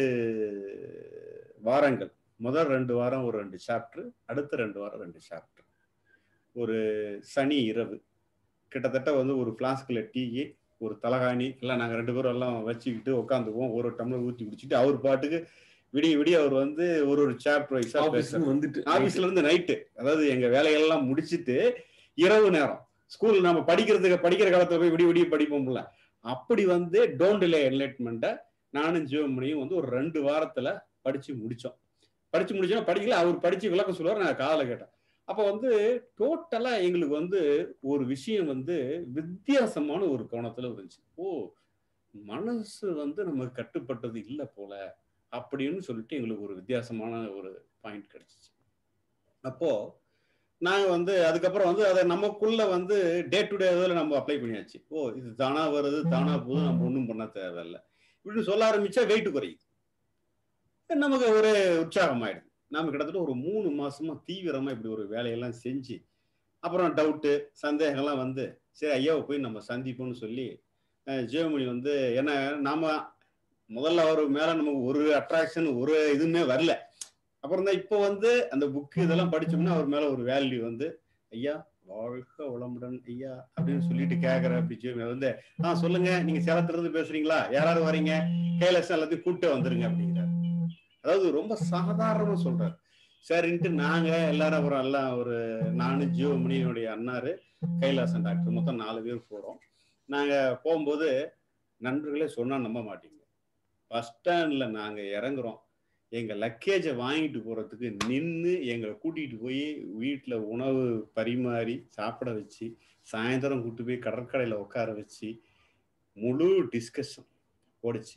வாரங்கள் முதல் ரெண்டு வாரம் ஒரு ரெண்டு சாப்டர் அடுத்த ரெண்டு வாரம் ரெண்டு சாப்டர் ஒரு சனி இரவு கிட்டத்தட்ட வந்து ஒரு பிளாஸ்கில் டீ ஒரு தலகாணி எல்லாம் நாங்கள் ரெண்டு பேரும் எல்லாம் வச்சுக்கிட்டு உட்காந்துக்குவோம் ஒரு டம்ளர் ஊற்றி குடிச்சிட்டு அவர் பாட்டுக்கு விடிய விடிய அவர் வந்து ஒரு ஒரு சாப்டர் வைஸா ஆபீஸ்க்கு வந்துட்டு ஆபீஸ்ல இருந்து நைட்டு அதாவது எங்க வேலையெல்லாம் முடிச்சிட்டு இரவு நேரம் ஸ்கூல் நம்ம படிக்கிறதுக்கு படிக்கிற காலத்துல போய் விடிய விடிய படிப்போம்ல அப்படி வந்து டோன்ட் டிலே என்லைட்மெண்ட்டை நானும் ஜியோமணியும் வந்து ஒரு ரெண்டு வாரத்துல படிச்சு முடிச்சோம் படிச்சு முடிச்சோன்னா படிக்கல அவர் படிச்சு விளக்கம் சொல்லுவார் நான் காதல கேட்டேன் அப்போ வந்து டோட்டலா எங்களுக்கு வந்து ஒரு விஷயம் வந்து வித்தியாசமான ஒரு கோணத்துல இருந்துச்சு ஓ மனசு வந்து நமக்கு கட்டுப்பட்டது இல்லை போல அப்படின்னு சொல்லிட்டு எங்களுக்கு ஒரு வித்தியாசமான ஒரு பாயிண்ட் கிடைச்சிச்சு அப்போ நாங்க வந்து அதுக்கப்புறம் வந்து அதை நமக்குள்ள வந்து டே டு டே இதில் நம்ம அப்ளை பண்ணியாச்சு ஓ இது தானா வருது தானா போகுது நம்ம ஒன்றும் பண்ண தேவையில்லை இப்படின்னு சொல்ல ஆரம்பிச்சா வெயிட் குறையுது நமக்கு ஒரு உற்சாகம் ஆயிடுது நாம கிட்டத்தட்ட ஒரு மூணு மாசமா தீவிரமா இப்படி ஒரு வேலையெல்லாம் செஞ்சு அப்புறம் டவுட்டு சந்தேகம்லாம் வந்து சரி ஐயாவை போய் நம்ம சந்திப்போம்னு சொல்லி ஜெயமணி வந்து என்ன நாம முதல்ல அவர் மேல நமக்கு ஒரு அட்ராக்ஷன் ஒரு இதுவுமே வரல அப்புறம் தான் இப்போ வந்து அந்த புக்கு இதெல்லாம் படிச்சோம்னா அவர் மேல ஒரு வேல்யூ வந்து ஐயா வாழ்க வளமுடன் ஐயா அப்படின்னு சொல்லிட்டு கேக்குற அப்படி ஜெயமணி வந்து ஆ சொல்லுங்க நீங்க சேலத்துல இருந்து பேசுறீங்களா யாராவது வரீங்க கைலாசம் எல்லாத்தையும் கூப்பிட்டு வந்துருங்க அப்படிங்கிறார் அதாவது ரொம்ப சாதாரணமா சொல்றாரு சரின்ட்டு நாங்க எல்லாரும் அப்புறம் எல்லாம் ஒரு நானு ஜீவமணியினுடைய அண்ணாரு கைலாசன் டாக்டர் மொத்தம் நாலு பேர் போறோம் நாங்க போகும்போது நண்பர்களே சொன்னா நம்ப மாட்டீங்க பஸ் ஸ்டாண்ட்ல நாங்க இறங்குறோம் எங்க லக்கேஜை வாங்கிட்டு போறதுக்கு நின்று எங்களை கூட்டிட்டு போய் வீட்டுல உணவு பரிமாறி சாப்பிட வச்சு சாயந்தரம் கூட்டு போய் கடற்கரையில உட்கார வச்சு முழு டிஸ்கஷன் ஓடிச்சு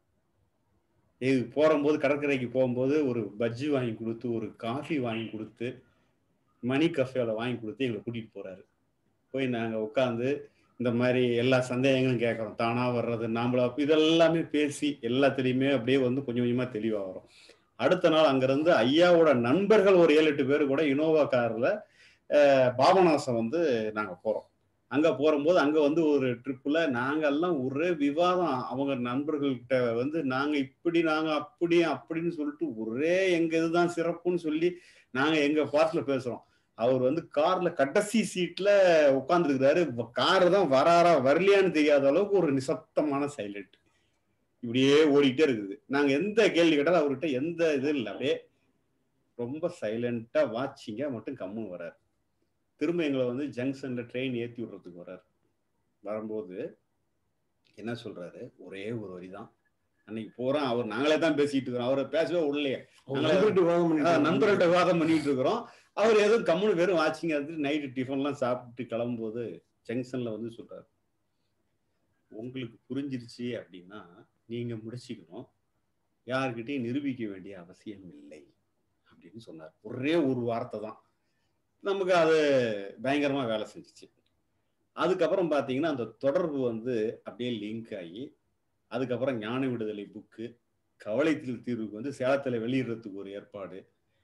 இது போகும்போது கடற்கரைக்கு போகும்போது ஒரு பஜ்ஜி வாங்கி கொடுத்து ஒரு காஃபி வாங்கி கொடுத்து மணி கஃபேல வாங்கி கொடுத்து எங்களை கூட்டிட்டு போறாரு போய் நாங்க உட்காந்து இந்த மாதிரி எல்லா சந்தேகங்களும் கேட்குறோம் தானா வர்றது நாமளா இதெல்லாமே பேசி எல்லாத்துலேயுமே அப்படியே வந்து கொஞ்சம் கொஞ்சமா தெளிவா வரும் அடுத்த நாள் அங்கிருந்து ஐயாவோட நண்பர்கள் ஒரு ஏழு எட்டு பேர் கூட இனோவா கார்ல பாபநாசம் வந்து நாங்க போறோம் அங்க போகும்போது அங்க வந்து ஒரு ட்ரிப்ல நாங்கெல்லாம் ஒரே விவாதம் அவங்க நண்பர்கள்கிட்ட வந்து நாங்க இப்படி நாங்க அப்படி அப்படின்னு சொல்லிட்டு ஒரே எங்க இதுதான் சிறப்புன்னு சொல்லி நாங்க எங்க பார்ட்ல பேசுறோம் அவர் வந்து கார்ல கடைசி சீட்ல உட்கார்ந்துருக்கிறாரு காரு தான் வராரா வரலையான்னு தெரியாத அளவுக்கு ஒரு நிசப்தமான சைலண்ட் இப்படியே ஓடிட்டே இருக்குது நாங்க எந்த கேள்வி கேட்டாலும் அவர்கிட்ட எந்த இது இல்லை அப்படியே ரொம்ப சைலண்டா வாட்சிங்க மட்டும் கம்முன்னு வர்றாரு திரும்ப எங்களை வந்து ஜங்ஷன்ல ட்ரெயின் ஏத்தி விடுறதுக்கு வர்றாரு வரும்போது என்ன சொல்றாரு ஒரே ஒரு வரிதான் அன்னைக்கு போறோம் அவர் நாங்களே தான் பேசிட்டு இருக்கிறோம் அவரை பேசவே உள்ளே நண்பர்கள்ட்ட விவாதம் பண்ணிட்டு இருக்கிறோம் அவர் எதுவும் கம்முனு பேரும் வாட்சிங் எடுத்துட்டு நைட்டு டிஃபன்லாம் சாப்பிட்டு கிளம்பும்போது ஜங்ஷன்ல வந்து சொல்றாரு உங்களுக்கு புரிஞ்சிருச்சு அப்படின்னா நீங்க முடிச்சுக்கணும் யாருக்கிட்டையும் நிரூபிக்க வேண்டிய அவசியம் இல்லை அப்படின்னு சொன்னார் ஒரே ஒரு வார்த்தை தான் நமக்கு அது பயங்கரமா வேலை செஞ்சுச்சு அதுக்கப்புறம் பார்த்தீங்கன்னா அந்த தொடர்பு வந்து அப்படியே லிங்க் ஆகி அதுக்கப்புறம் ஞான விடுதலை புக்கு கவலைத்தில் தீர்வுக்கு வந்து சேலத்தில் வெளியிடுறதுக்கு ஒரு ஏற்பாடு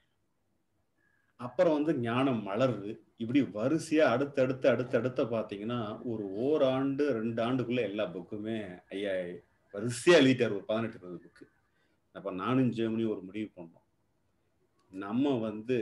அப்புறம் வந்து ஞானம் மலருது இப்படி வரிசையா அடுத்தடுத்து அடுத்தடுத்த பார்த்தீங்கன்னா ஒரு ஓராண்டு ரெண்டு ஆண்டுக்குள்ள எல்லா புக்குமே ஐயா வரிசையா எழுதிட்டார் ஒரு பதினெட்டு இருபது புக்கு அப்ப நானும் ஜெர்மனி ஒரு முடிவு பண்ணோம் நம்ம வந்து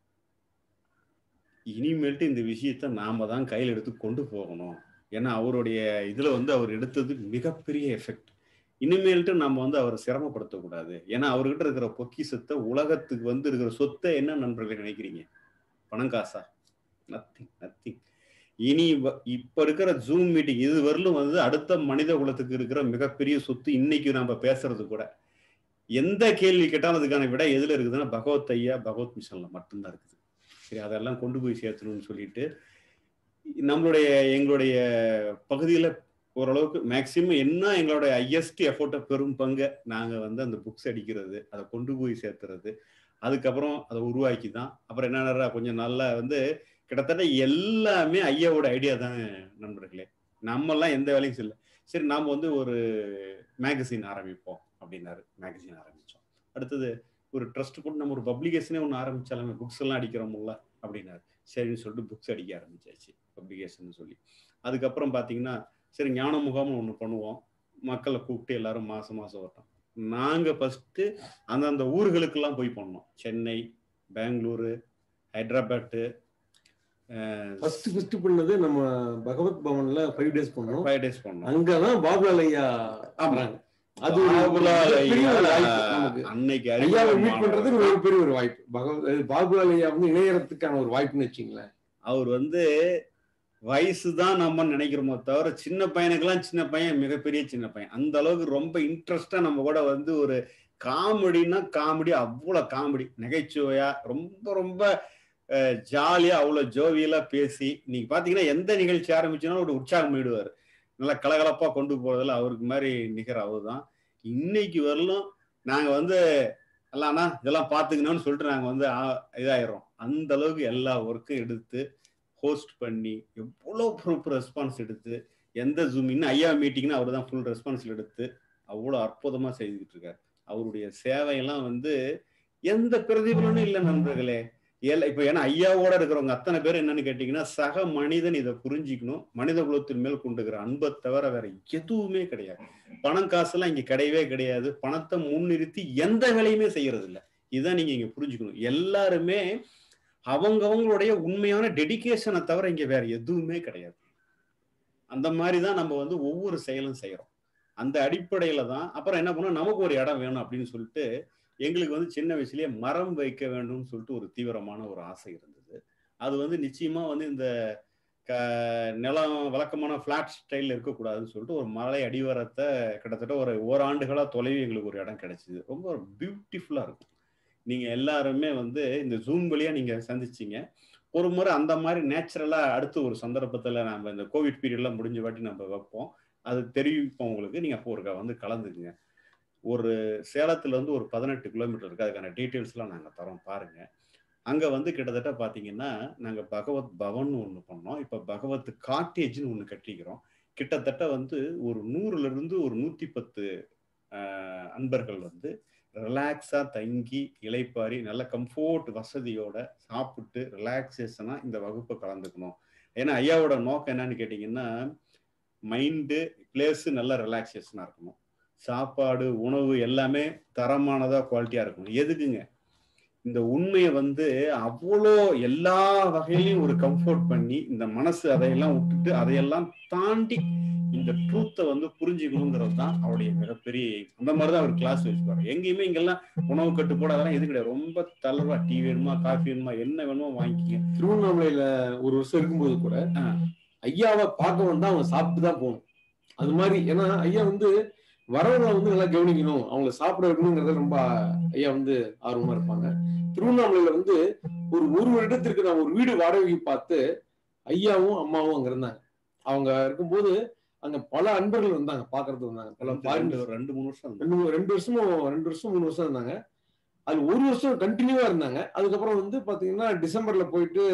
இனிமேல்ட்டு இந்த விஷயத்த நாம தான் கையில் எடுத்து கொண்டு போகணும் ஏன்னா அவருடைய இதுல வந்து அவர் எடுத்தது மிகப்பெரிய எஃபெக்ட் இனிமேல்ட்டு நம்ம வந்து அவரை சிரமப்படுத்தக்கூடாது ஏன்னா அவர்கிட்ட இருக்கிற பொக்கிசத்தை உலகத்துக்கு வந்து இருக்கிற சொத்தை என்ன நண்பர்களை நினைக்கிறீங்க பணம் காசா நத்திங் நத்திங் இனி இப்ப இருக்கிற ஜூம் மீட்டிங் இது வரலும் வந்து அடுத்த மனித குலத்துக்கு இருக்கிற மிகப்பெரிய சொத்து இன்னைக்கு நம்ம பேசுறது கூட எந்த கேள்வி கேட்டாலும் அதுக்கான விட எதுல இருக்குதுன்னா பகவத் ஐயா பகவத் மிஷன்ல மட்டும்தான் இருக்குது சரி அதெல்லாம் கொண்டு போய் சேர்த்தணும்னு சொல்லிட்டு நம்மளுடைய எங்களுடைய பகுதியில ஓரளவுக்கு மேக்சிமம் என்ன எங்களோட ஹையஸ்ட் எஃபோர்ட்டை பெரும் பங்கை நாங்கள் வந்து அந்த புக்ஸ் அடிக்கிறது அதை கொண்டு போய் சேர்த்துறது அதுக்கப்புறம் அதை உருவாக்கி தான் அப்புறம் என்ன கொஞ்சம் நல்லா வந்து கிட்டத்தட்ட எல்லாமே ஐயாவோட ஐடியா தான் நண்பர்களே நம்மெல்லாம் எந்த வேலையும் செய்யல சரி நாம் வந்து ஒரு மேகசின் ஆரம்பிப்போம் அப்படின்னாரு மேகசின் ஆரம்பித்தோம் அடுத்தது ஒரு ட்ரஸ்ட் போட்டு நம்ம ஒரு பப்ளிகேஷனே ஒன்று ஆரம்பிச்சாலுமே புக்ஸ் எல்லாம் அடிக்கிறோம்ல அப்படின்னாரு சரின்னு சொல்லிட்டு புக்ஸ் அடிக்க ஆரம்பிச்சாச்சு பப்ளிகேஷன் சொல்லி அதுக்கப்புறம் பார்த்தீங்கன்னா சரி ஞான முகாம்னு ஒன்று பண்ணுவோம் மக்களை கூப்பிட்டு எல்லாரும் மாசம் மாசம் வரட்டும் நாங்க ஃபர்ஸ்ட் அந்தந்த ஊர்களுக்கெல்லாம் போய் பண்ணோம் சென்னை பெங்களூரு ஹைதராபாத்து ஃபர்ஸ்ட் ஃபர்ஸ்ட் பண்ணது நம்ம பகவத் பவன்ல ஃபைவ் டேஸ் பண்ணோம் ஃபைவ் டேஸ் பண்ணோம் அங்கதான் பாபுலால் ஐயா வராங்க அது ஒரு பாபுலால் பெரிய ஒரு ஐயா வாய்ப்பு நமக்கு அன்னைக்கு ஐயாவை மீட் அறிமுகமானவர். பண்றது ஒரு பெரிய ஒரு வாய்ப்பு பகவத் பாபுலால் ஐயா வந்து இணையறதுக்கான ஒரு வாய்ப்புன்னு வச்சுங்களேன் அவர் வந்து வயசு தான் நம்ம நினைக்கிறோமோ தவிர சின்ன பையனுக்கெல்லாம் சின்ன பையன் மிகப்பெரிய சின்ன பையன் அந்த அளவுக்கு ரொம்ப இன்ட்ரெஸ்டா நம்ம கூட வந்து ஒரு காமெடினா காமெடி அவ்வளவு காமெடி நகைச்சுவையா ரொம்ப ரொம்ப ஜாலியா அவ்வளவு ஜோவியலா பேசி நீங்க பாத்தீங்கன்னா எந்த நிகழ்ச்சி ஆரம்பிச்சுனாலும் ஒரு உற்சாகம் போயிடுவார் நல்லா கலகலப்பா கொண்டு போறதுல அவருக்கு மாதிரி நிகர் அவர் தான் இன்னைக்கு வரலும் நாங்க வந்து எல்லாம்னா இதெல்லாம் பாத்துக்கணும்னு சொல்லிட்டு நாங்க வந்து இதாயிரும் அந்த அளவுக்கு எல்லா ஒர்க்கும் எடுத்து ஹோஸ்ட் பண்ணி எவ்வளோ ப்ரூப் ரெஸ்பான்ஸ் எடுத்து எந்த ஜூம் இன்னும் ஐயா மீட்டிங்னு அவர் தான் ஃபுல் ரெஸ்பான்சிபிள் எடுத்து அவ்வளோ அற்புதமா செய்துக்கிட்டு இருக்காரு அவருடைய சேவையெல்லாம் வந்து எந்த பிரதிபலனும் இல்லை நண்பர்களே ஏல இப்ப ஏன்னா ஐயாவோட இருக்கிறவங்க அத்தனை பேர் என்னன்னு கேட்டீங்கன்னா சக மனிதன் இதை புரிஞ்சிக்கணும் மனித குலத்தின் மேல் கொண்டுக்கிற அன்பை தவிர வேற எதுவுமே கிடையாது பணம் காசெல்லாம் இங்க கிடையவே கிடையாது பணத்தை முன்னிறுத்தி எந்த வேலையுமே செய்யறது இல்லை இதான் நீங்க இங்க புரிஞ்சுக்கணும் எல்லாருமே அவங்கவங்களுடைய உண்மையான டெடிகேஷனை தவிர இங்க வேற எதுவுமே கிடையாது அந்த மாதிரி தான் நம்ம வந்து ஒவ்வொரு செயலும் செய்யறோம் அந்த அடிப்படையில தான் அப்புறம் என்ன பண்ணோம் நமக்கு ஒரு இடம் வேணும் அப்படின்னு சொல்லிட்டு எங்களுக்கு வந்து சின்ன வயசுலயே மரம் வைக்க வேண்டும்னு சொல்லிட்டு ஒரு தீவிரமான ஒரு ஆசை இருந்தது அது வந்து நிச்சயமா வந்து இந்த க நிலம் வழக்கமான ஃபிளாட் ஸ்டைலில் இருக்கக்கூடாதுன்னு சொல்லிட்டு ஒரு மலை அடிவாரத்தை கிட்டத்தட்ட ஒரு ஓராண்டுகளா தொலைவி எங்களுக்கு ஒரு இடம் கிடைச்சிது ரொம்ப பியூட்டிஃபுல்லா இருக்கும் நீங்க எல்லாருமே வந்து இந்த ஜூம் வழியா நீங்க சந்திச்சீங்க ஒரு முறை அந்த மாதிரி நேச்சுரலா அடுத்த ஒரு சந்தர்ப்பத்துல நம்ம இந்த கோவிட் பீரியட்லாம் முடிஞ்ச வாட்டி நம்ம வைப்போம் அது தெரிவிப்போம் உங்களுக்கு நீங்க அப்போ ஒரு வந்து கலந்துக்குங்க ஒரு சேலத்துல இருந்து ஒரு பதினெட்டு கிலோமீட்டர் இருக்கு அதுக்கான டீட்டெயில்ஸ்லாம் நாங்க தரோம் பாருங்க அங்க வந்து கிட்டத்தட்ட பாத்தீங்கன்னா நாங்க பகவத் பவன் ஒண்ணு பண்ணோம் இப்ப பகவத் காட்டேஜ்னு ஒண்ணு கட்டிக்கிறோம் கிட்டத்தட்ட வந்து ஒரு நூறுல இருந்து ஒரு நூத்தி பத்து அன்பர்கள் வந்து ரிலாக்ஸா தங்கி இலைப்பாரி நல்ல கம்ஃபோர்ட் வசதியோட சாப்பிட்டு ரிலாக்ஸேஷனா இந்த வகுப்பை கலந்துக்கணும் ஏன்னா ஐயாவோட நோக்கம் என்னன்னு கேட்டீங்கன்னா மைண்டு பிளேஸ் நல்ல ரிலாக்ஸேஷனா இருக்கணும் சாப்பாடு உணவு எல்லாமே தரமானதா குவாலிட்டியா இருக்கணும் எதுக்குங்க இந்த உண்மையை வந்து அவ்வளோ எல்லா வகையிலையும் ஒரு கம்ஃபோர்ட் பண்ணி இந்த மனசு அதையெல்லாம் விட்டுட்டு அதையெல்லாம் தாண்டி இந்த ட்ரூத்தை வந்து புரிஞ்சுக்கணுங்கிறது தான் அவருடைய மிகப்பெரிய அந்த மாதிரிதான் அவர் கிளாஸ் வச்சுப்பாரு எங்கேயுமே இங்கெல்லாம் உணவு கட்டுப்பாடு அதெல்லாம் எது கிடையாது ரொம்ப தளர்வா டீ வேணுமா காஃபி வேணுமா என்ன வேணுமோ வாங்கிக்க திருவண்ணாமலையில ஒரு வருஷம் இருக்கும்போது கூட ஐயாவை பார்க்க வந்தா அவங்க சாப்பிட்டு தான் போகணும் அது மாதிரி ஏன்னா ஐயா வந்து வரவங்களை வந்து நல்லா கவனிக்கணும் அவங்கள சாப்பிட வைக்கணுங்கிறத ரொம்ப ஐயா வந்து ஆர்வமா இருப்பாங்க திருவண்ணாமலையில வந்து ஒரு ஒரு வருடத்திற்கு நான் ஒரு வீடு வாடகைக்கு பார்த்து ஐயாவும் அம்மாவும் அங்க இருந்தாங்க அவங்க இருக்கும்போது அங்க பல அன்பர்கள் வந்தாங்க பாக்குறது வந்தாங்க பல ரெண்டு ரெண்டு மூணு வருஷம் ரெண்டு மூ- ரெண்டு வருஷமும் ரெண்டு வருஷம் மூணு வருஷம் இருந்தாங்க அது ஒரு வருஷம் கண்டினியூவா இருந்தாங்க அதுக்கப்புறம் வந்து பாத்தீங்கன்னா டிசம்பர்ல போயிட்டு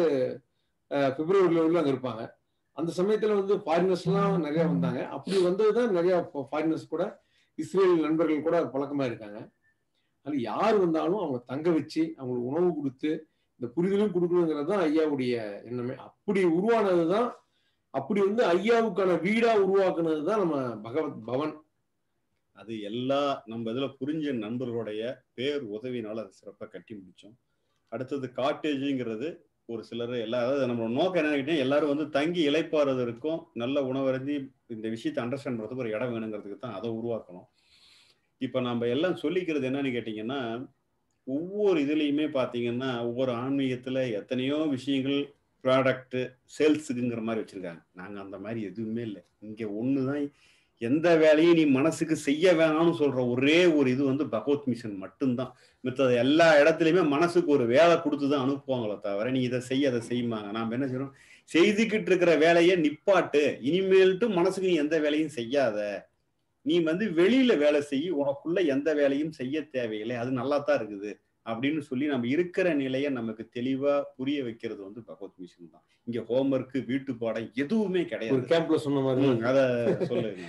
அஹ், பிப்ரவரியில உள்ள அங்க இருப்பாங்க அந்த சமயத்துல வந்து ஃபாரினர்ஸ் எல்லாம் நிறைய வந்தாங்க அப்படி வந்ததுதான் நிறைய ஃபாரினர்ஸ் கூட இஸ்ரேல் நண்பர்கள் கூட பழக்கமா இருக்காங்க அது யார் வந்தாலும் அவங்க தங்க வச்சு அவங்களுக்கு உணவு கொடுத்து இந்த புரிதலும் கொடுக்கணுங்கிறது தான் ஐயாவுடைய எண்ணமே அப்படி உருவானதுதான் அப்படி வந்து ஐயாவுக்கான வீடா உருவாக்குனது தான் நம்ம பகவத் பவன் அது எல்லா நம்ம இதுல புரிஞ்ச நண்பர்களுடைய பேர் உதவினால அதை சிறப்பா கட்டி முடிச்சோம் அடுத்தது காட்டேஜுங்கிறது ஒரு சிலர் எல்லா அதாவது நம்மளோட நோக்கம் என்னன்னு கேட்டீங்கன்னா எல்லாரும் வந்து தங்கி இளைப்பாறுவதற்கும் நல்ல உணவருந்தி இந்த விஷயத்தை அண்டர்ஸ்டாண்ட் பண்ணுறதுக்கு ஒரு இடம் வேணுங்கிறதுக்கு தான் அதை உருவாக்கணும் இப்போ நம்ம எல்லாம் சொல்லிக்கிறது என்னன்னு கேட்டிங்கன்னா ஒவ்வொரு இதுலேயுமே பார்த்தீங்கன்னா ஒவ்வொரு ஆன்மீகத்தில் எத்தனையோ விஷயங்கள் ப்ராடக்ட்டு சேல்ஸுக்குங்கிற மாதிரி வச்சுருக்காங்க நாங்கள் அந்த மாதிரி எதுவுமே இல்லை இங்கே ஒன்று தான் எந்த வேலையும் நீ மனசுக்கு செய்ய வேணாம்னு சொல்ற ஒரே ஒரு இது வந்து பகவத் மிஷன் மட்டும்தான் மித்தது எல்லா இடத்துலையுமே மனசுக்கு ஒரு வேலை கொடுத்து தான் அனுப்புவாங்களே தவிர நீ இதை செய்ய அதை செய்யுமாங்க நாம் என்ன செய்யறோம் செய்துக்கிட்டு இருக்கிற வேலையை நிப்பாட்டு இனிமேல்ட்டு மனசுக்கு நீ எந்த வேலையும் செய்யாத நீ வந்து வெளியில வேலை செய்ய உனக்குள்ள எந்த வேலையும் செய்ய தேவையில்லை அது நல்லா தான் இருக்குது அப்படின்னு சொல்லி நம்ம இருக்கிற நிலையை நமக்கு தெளிவா புரிய வைக்கிறது வந்து பகவத் மிஷன் தான் இங்க ஹோம்ஒர்க் வீட்டு பாடம் எதுவுமே ஒரு கிடையாது கேம்ப்ல சொன்ன மாதிரி ம், அத சொல்லுங்க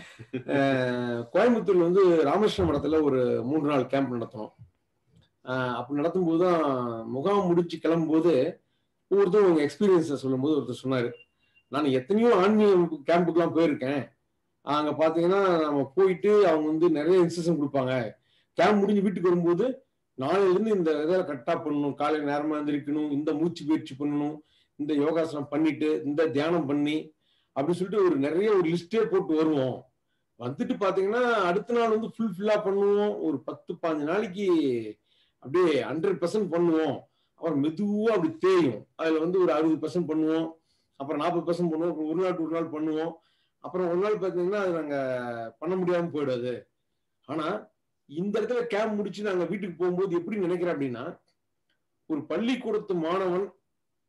அஹ் கோயம்புத்தூர்ல வந்து ராமேஸ்வரம் மடத்துல ஒரு மூன்று நாள் கேம்ப் நடத்தினோம் அஹ் அப்படி நடத்தும் போதுதான் முகாம் முடிச்சு கிளம்பும்போது ஒவ்வொருத்தரும் அவங்க எக்ஸ்பீரியன்ஸை சொல்லும்போது ஒருத்தர் சொன்னாரு நான் எத்தனையோ ஆன்மீக கேம்புக்கெல்லாம் போயிருக்கேன் அங்க பாத்தீங்கன்னா நம்ம போயிட்டு அவங்க வந்து நிறைய இன்ஸ்ட்ரக்ஷன் கொடுப்பாங்க கேம்ப் முடிஞ்சு வீட்டுக்கு வரும்போது நாளையில இருந்து இந்த இதை கரெக்டா பண்ணணும் காலையில நேரமா எழுந்திரிக்கணும் இந்த மூச்சு பயிற்சி பண்ணணும் இந்த யோகாசனம் பண்ணிட்டு இந்த தியானம் பண்ணி அப்படின்னு சொல்லிட்டு ஒரு நிறைய ஒரு லிஸ்டே போட்டு வருவோம் வந்துட்டு பாத்தீங்கன்னா அடுத்த நாள் வந்து ஃபுல் ஃபில்லா பண்ணுவோம் ஒரு பத்து பாஞ்சு நாளைக்கு அப்படியே ஹண்ட்ரட் பர்சன்ட் பண்ணுவோம் அப்புறம் மெதுவா அப்படி தேயும் அதுல வந்து ஒரு அறுபது பர்சன்ட் பண்ணுவோம் அப்புறம் நாற்பது பர்சன்ட் பண்ணுவோம் அப்புறம் ஒரு நாள் ஒரு நாள் பண்ணுவோம் அப்புறம் ஒரு நாள் பாத்தீங்கன்னா அது நாங்க பண்ண முடியாம போயிடாது ஆனா இந்த இடத்துல கேம்ப் முடிச்சு நாங்க வீட்டுக்கு போகும்போது எப்படி நினைக்கிறேன் அப்படின்னா ஒரு பள்ளிக்கூடத்து மாணவன்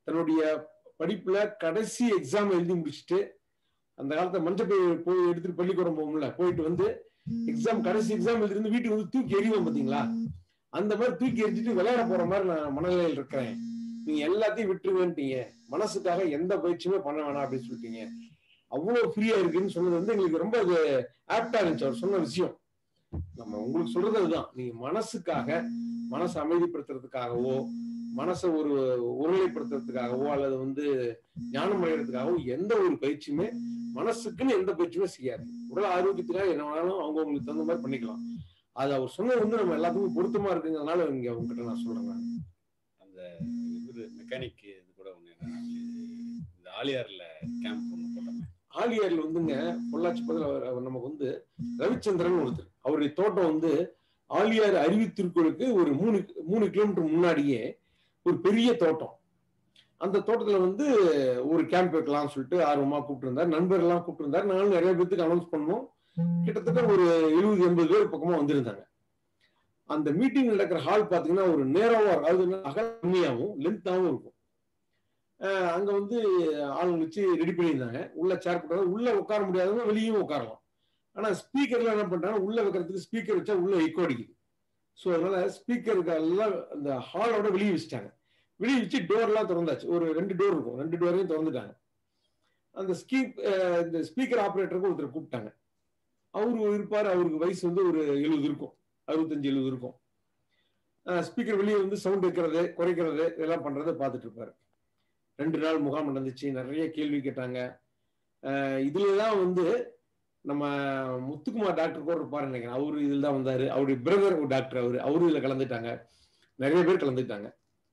தன்னுடைய படிப்புல கடைசி எக்ஸாம் எழுதி முடிச்சுட்டு அந்த காலத்துல மஞ்சள் பை போய் எடுத்துட்டு பள்ளிக்கூடம் போகும்ல போயிட்டு வந்து எக்ஸாம் கடைசி எக்ஸாம் எழுதிருந்து வீட்டுக்கு வந்து தூக்கி எறிவோம் பாத்தீங்களா அந்த மாதிரி தூக்கி எரிஞ்சிட்டு விளையாட போற மாதிரி நான் மனநிலையில் இருக்கிறேன் நீங்க எல்லாத்தையும் விட்டுருவேன்ட்டீங்க மனசுக்காக எந்த பயிற்சியுமே பண்ண வேணாம் அப்படின்னு சொல்லிட்டீங்க அவ்வளவு ஃப்ரீயா இருக்குன்னு சொன்னது வந்து எங்களுக்கு ரொம்ப அது ஆப்டா இருந்துச்சு அவர் சொன்ன விஷயம் நம்ம உங்களுக்கு சொல்றது அதுதான் நீங்க மனசுக்காக மனசை அமைதிப்படுத்துறதுக்காகவோ மனசை ஒரு ஒருநிலைப்படுத்துறதுக்காகவோ அல்லது வந்து ஞானம் அடைகிறதுக்காகவோ எந்த ஒரு பயிற்சியுமே மனசுக்குன்னு எந்த பயிற்சியுமே செய்யாது உடல் ஆரோக்கியத்துக்காக என்ன வேணாலும் அவங்க உங்களுக்கு தகுந்த மாதிரி பண்ணிக்கலாம் அது அவர் சொன்னது வந்து நம்ம எல்லாத்துக்கும் பொருத்தமா இருக்குங்கிறதுனால இங்க உங்ககிட்ட நான் சொல்றேன் நான். அந்த இவரு மெக்கானிக் இது கூட ஒன்று இந்த ஆலியார்ல கேம்ப் ஒன்று போட்டாங்க ஆலியார்ல வந்துங்க பொள்ளாச்சி பக்கத்துல அவர் அவர் நமக்கு வந்து ரவிச்சந்திரன் ஒருத்தர் அவருடைய தோட்டம் வந்து ஆலியார் அருவி திருக்கோளுக்கு ஒரு மூணு மூணு கிலோமீட்டர் முன்னாடியே ஒரு பெரிய தோட்டம் அந்த தோட்டத்துல வந்து ஒரு கேம்ப் வைக்கலாம்னு சொல்லிட்டு ஆர்வமா கூப்பிட்டு இருந்தார் நண்பர்கள்லாம் கூப்பிட்டு இருந்தார் நாங்களும் நிறைய பேத்துக்கு அனௌன்ஸ் பண்ணோம் கிட்டத்தட்ட ஒரு எழுபது எண்பது பேர் பக்கமா வந்திருந்தாங்க அந்த மீட்டிங் நடக்கிற ஹால் பாத்தீங்கன்னா ஒரு நேரவா அதாவது அகலமையாவும் லென்த்தாவும் இருக்கும் அஹ் அங்க வந்து ஆளுங்க வச்சு ரெடி பண்ணியிருந்தாங்க உள்ள சேர் போட்டாங்க உள்ள உட்கார முடியாதவங்க வெளியும் உட்காரலாம் ஆனா ஸ்பீக்கர்ல என்ன பண்றாங்க உள்ள வைக்கிறதுக்கு ஸ்பீக்கர் வச்சா உள்ள எக்கோ அடிக்குது ஸோ அதனால ஸ்பீக்கருக்கு எல்லாம் அந்த ஹாலோட வெளியே வச்சுட்டாங்க வெளியே வச்சு டோர்லாம் திறந்தாச்சு ஒரு ரெண்டு டோர் இருக்கும் ரெண்டு டோரையும் திறந்துட்டாங்க அந்த ஸ்கீப் இந்த ஸ்பீக்கர் ஆப்ரேட்டருக்கு ஒருத்தர் கூப்பிட்டாங்க அவரு இருப்பார் அவருக்கு வயசு வந்து ஒரு எழுபது இருக்கும் அறுபத்தஞ்சு எழுபது இருக்கும் ஸ்பீக்கர் வெளியே வந்து சவுண்ட் வைக்கிறது குறைக்கிறது இதெல்லாம் பண்றதை பார்த்துட்டு இருப்பாரு ரெண்டு நாள் முகாம் நடந்துச்சு நிறைய கேள்வி கேட்டாங்க அஹ் இதுலதான் வந்து நம்ம முத்துக்குமார் டாக்டர் கூட இருப்பாரு நினைக்கிறேன் அவரு இதில் தான் வந்தாரு அவருடைய பிரதர் ஒரு டாக்டர் அவரு அவரு இதுல கலந்துட்டாங்க நிறைய பேர் கலந்துட்டாங்க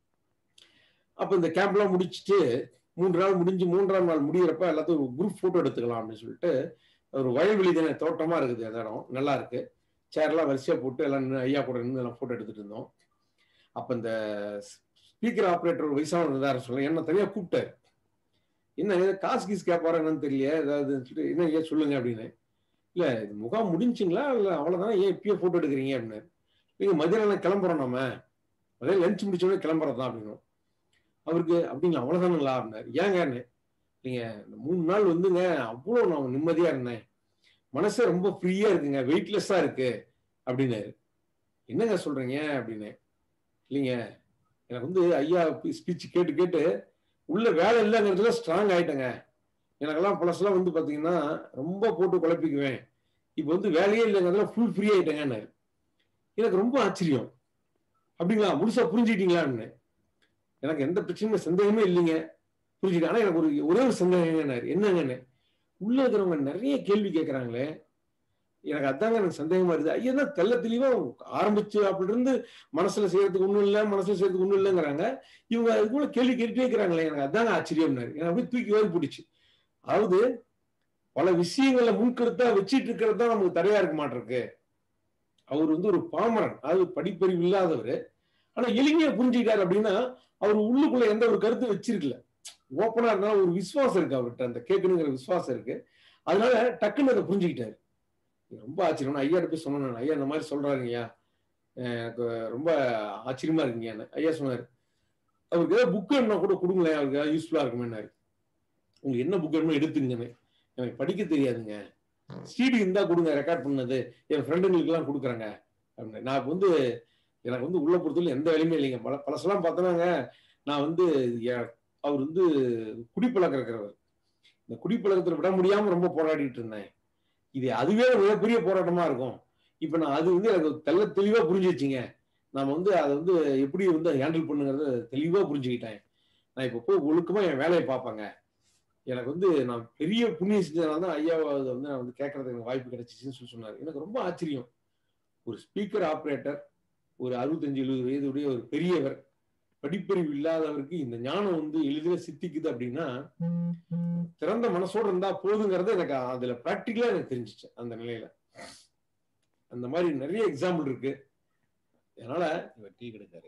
அப்ப இந்த கேம்ப்லாம் முடிச்சுட்டு மூன்று நாள் முடிஞ்சு மூன்றாம் நாள் முடியிறப்ப எல்லாத்தையும் ஒரு குரூப் போட்டோ எடுத்துக்கலாம் அப்படின்னு சொல்லிட்டு ஒரு வயல்வெளி தானே தோட்டமா இருக்குது அந்த இடம் நல்லா இருக்கு சேர்லாம் வரிசையா போட்டு எல்லாம் நின்னு ஐயா கூட நின்று எல்லாம் போட்டோ எடுத்துட்டு இருந்தோம் அப்ப இந்த ஸ்பீக்கர் ஆப்ரேட்டர் வயசானவர் இருந்தாரு சொல்ல என்ன தனியா கூப்பிட்டாரு என்ன ஏதாவது காசு கீஸ் கேட்பாரு என்னன்னு தெரியல ஏதாவது சொல்லிட்டு என்ன ஏன் சொல்லுங்க அப்படின்னு இல்ல இது முகாம் முடிஞ்சுங்களா இல்ல அவ்வளவுதான் ஏன் இப்பயே போட்டோ எடுக்கிறீங்க அப்படின்னு நீங்க மதியானம் கிளம்புறோம் நம்ம அதே லஞ்ச் முடிச்சோடனே கிளம்புறதான் அப்படின்னு அவருக்கு அப்படிங்களா அவ்வளவுதானுங்களா அப்படின்னாரு ஏங்கன்னு நீங்க இந்த மூணு நாள் வந்துங்க அவ்வளோ நான் நிம்மதியா இருந்தேன் மனசே ரொம்ப ஃப்ரீயா இருக்குங்க வெயிட்லெஸ்ஸா இருக்கு அப்படின்னாரு என்னங்க சொல்றீங்க அப்படின்னு இல்லைங்க எனக்கு வந்து ஐயா ஸ்பீச் கேட்டு கேட்டு உள்ள வேலை இல்லைங்கிறதுல ஸ்ட்ராங் ஆயிட்டேங்க எனக்கெல்லாம் பழசெல்லாம் வந்து பாத்தீங்கன்னா ரொம்ப போட்டு குழப்பிக்குவேன் இப்போ வந்து வேலையே இல்லைங்கிறதுல ஃபுல் ஃப்ரீ ஆயிட்டேங்கன்னாரு எனக்கு ரொம்ப ஆச்சரியம் அப்படிங்களா முழுசா புரிஞ்சுக்கிட்டீங்களான்னு எனக்கு எந்த பிரச்சனையும் சந்தேகமே இல்லைங்க புரிஞ்சுக்கிட்டேன் ஆனா எனக்கு ஒரு ஒரே ஒரு சந்தேகங்கன்னாரு என்னங்கன்னு உள்ள இருக்கிறவங்க நிறைய கேள்வி கேட்கறாங்களே எனக்கு அதாங்க எனக்கு சந்தேகமா இருக்குது ஐயா தான் தெல்ல தெளிவா ஆரம்பிச்சு அப்படி இருந்து மனசுல செய்யறதுக்கு ஒண்ணும் இல்லை மனசுல செய்யறதுக்கு ஒண்ணும் இல்லைங்கிறாங்க இவங்க அதுக்குள்ள கேள்வி கேட்டுட்டே இருக்கிறாங்களே எனக்கு அதாங்க ஆச்சரியம்னாரு எனக்கு அப்படியே தூக்கி வேறு பிடிச்சு அதாவது பல விஷயங்களை முன்கருத்தா வச்சிட்டு இருக்கிறது தான் நமக்கு தடையா இருக்க மாட்டிருக்கு அவர் வந்து ஒரு பாமரன் அதாவது படிப்பறிவு இல்லாதவர் ஆனா எளிமையா புரிஞ்சுக்கிட்டாரு அப்படின்னா அவர் உள்ளுக்குள்ள எந்த ஒரு கருத்து வச்சிருக்கல ஓப்பனா இருந்தாலும் ஒரு விசுவாசம் இருக்கு அவர்கிட்ட அந்த கேட்கணுங்கிற விசுவாசம் இருக்கு அதனால டக்குன்னு அதை புரிஞ்சுக்கிட்டாரு ரொம்ப ஆச்சரியம் நான் ஐயா போய் சொன்னேன் ஐயா இந்த மாதிரி சொல்றாருங்கய்யா எனக்கு ரொம்ப ஆச்சரியமா இருக்குங்க ஐயா சொன்னாரு அவருக்கு ஏதாவது புக் என்ன கூட கொடுங்களேன் அவருக்கு ஏதாவது யூஸ்ஃபுல்லா இருக்குமேனாரு உங்களுக்கு என்ன புக் வேணுமோ எடுத்துங்கன்னு எனக்கு படிக்க தெரியாதுங்க சிடி இருந்தா கொடுங்க ரெக்கார்ட் பண்ணது என் ஃப்ரெண்டுங்களுக்கு எல்லாம் கொடுக்குறேங்க அப்படின்னு நான் இப்போ வந்து எனக்கு வந்து உள்ள பொறுத்தவரை எந்த வேலையுமே இல்லைங்க பல பழசெல்லாம் பார்த்தோன்னாங்க நான் வந்து அவர் வந்து குடிப்பழக்கம் இருக்கிறவர் இந்த குடிப்பழக்கத்தில் விட முடியாம ரொம்ப போராடிட்டு இருந்தேன் இது அதுவே மிகப்பெரிய போராட்டமா இருக்கும் இப்ப நான் அது வந்து எனக்கு தெல்ல தெளிவா புரிஞ்சிருச்சுங்க நாம வந்து அதை வந்து எப்படி வந்து ஹேண்டில் பண்ணுங்கிறத தெளிவா புரிஞ்சுக்கிட்டேன் நான் இப்ப போய் ஒழுக்கமா என் வேலையை பார்ப்பேங்க எனக்கு வந்து நான் பெரிய புண்ணியம் செஞ்சதுனால தான் ஐயா வந்து நான் வந்து கேட்கறதுக்கு எனக்கு வாய்ப்பு கிடைச்சிச்சுன்னு சொல்லி சொன்னார் எனக்கு ரொம்ப ஆச்சரியம் ஒரு ஸ்பீக்கர் ஆப்ரேட்டர் ஒரு அறுபத்தஞ்சு எழுபது வயதுடைய ஒரு பெரியவர் படிப்பறிவு இல்லாதவருக்கு இந்த ஞானம் வந்து எளிதில் சித்திக்குது அப்படின்னா திறந்த மனசோட இருந்தா போதுங்கிறது எனக்கு அதுல பிராக்டிக்கலா எனக்கு தெரிஞ்சிச்சு அந்த நிலையில அந்த மாதிரி நிறைய எக்ஸாம்பிள் இருக்கு அதனால டீ கிடைக்காரு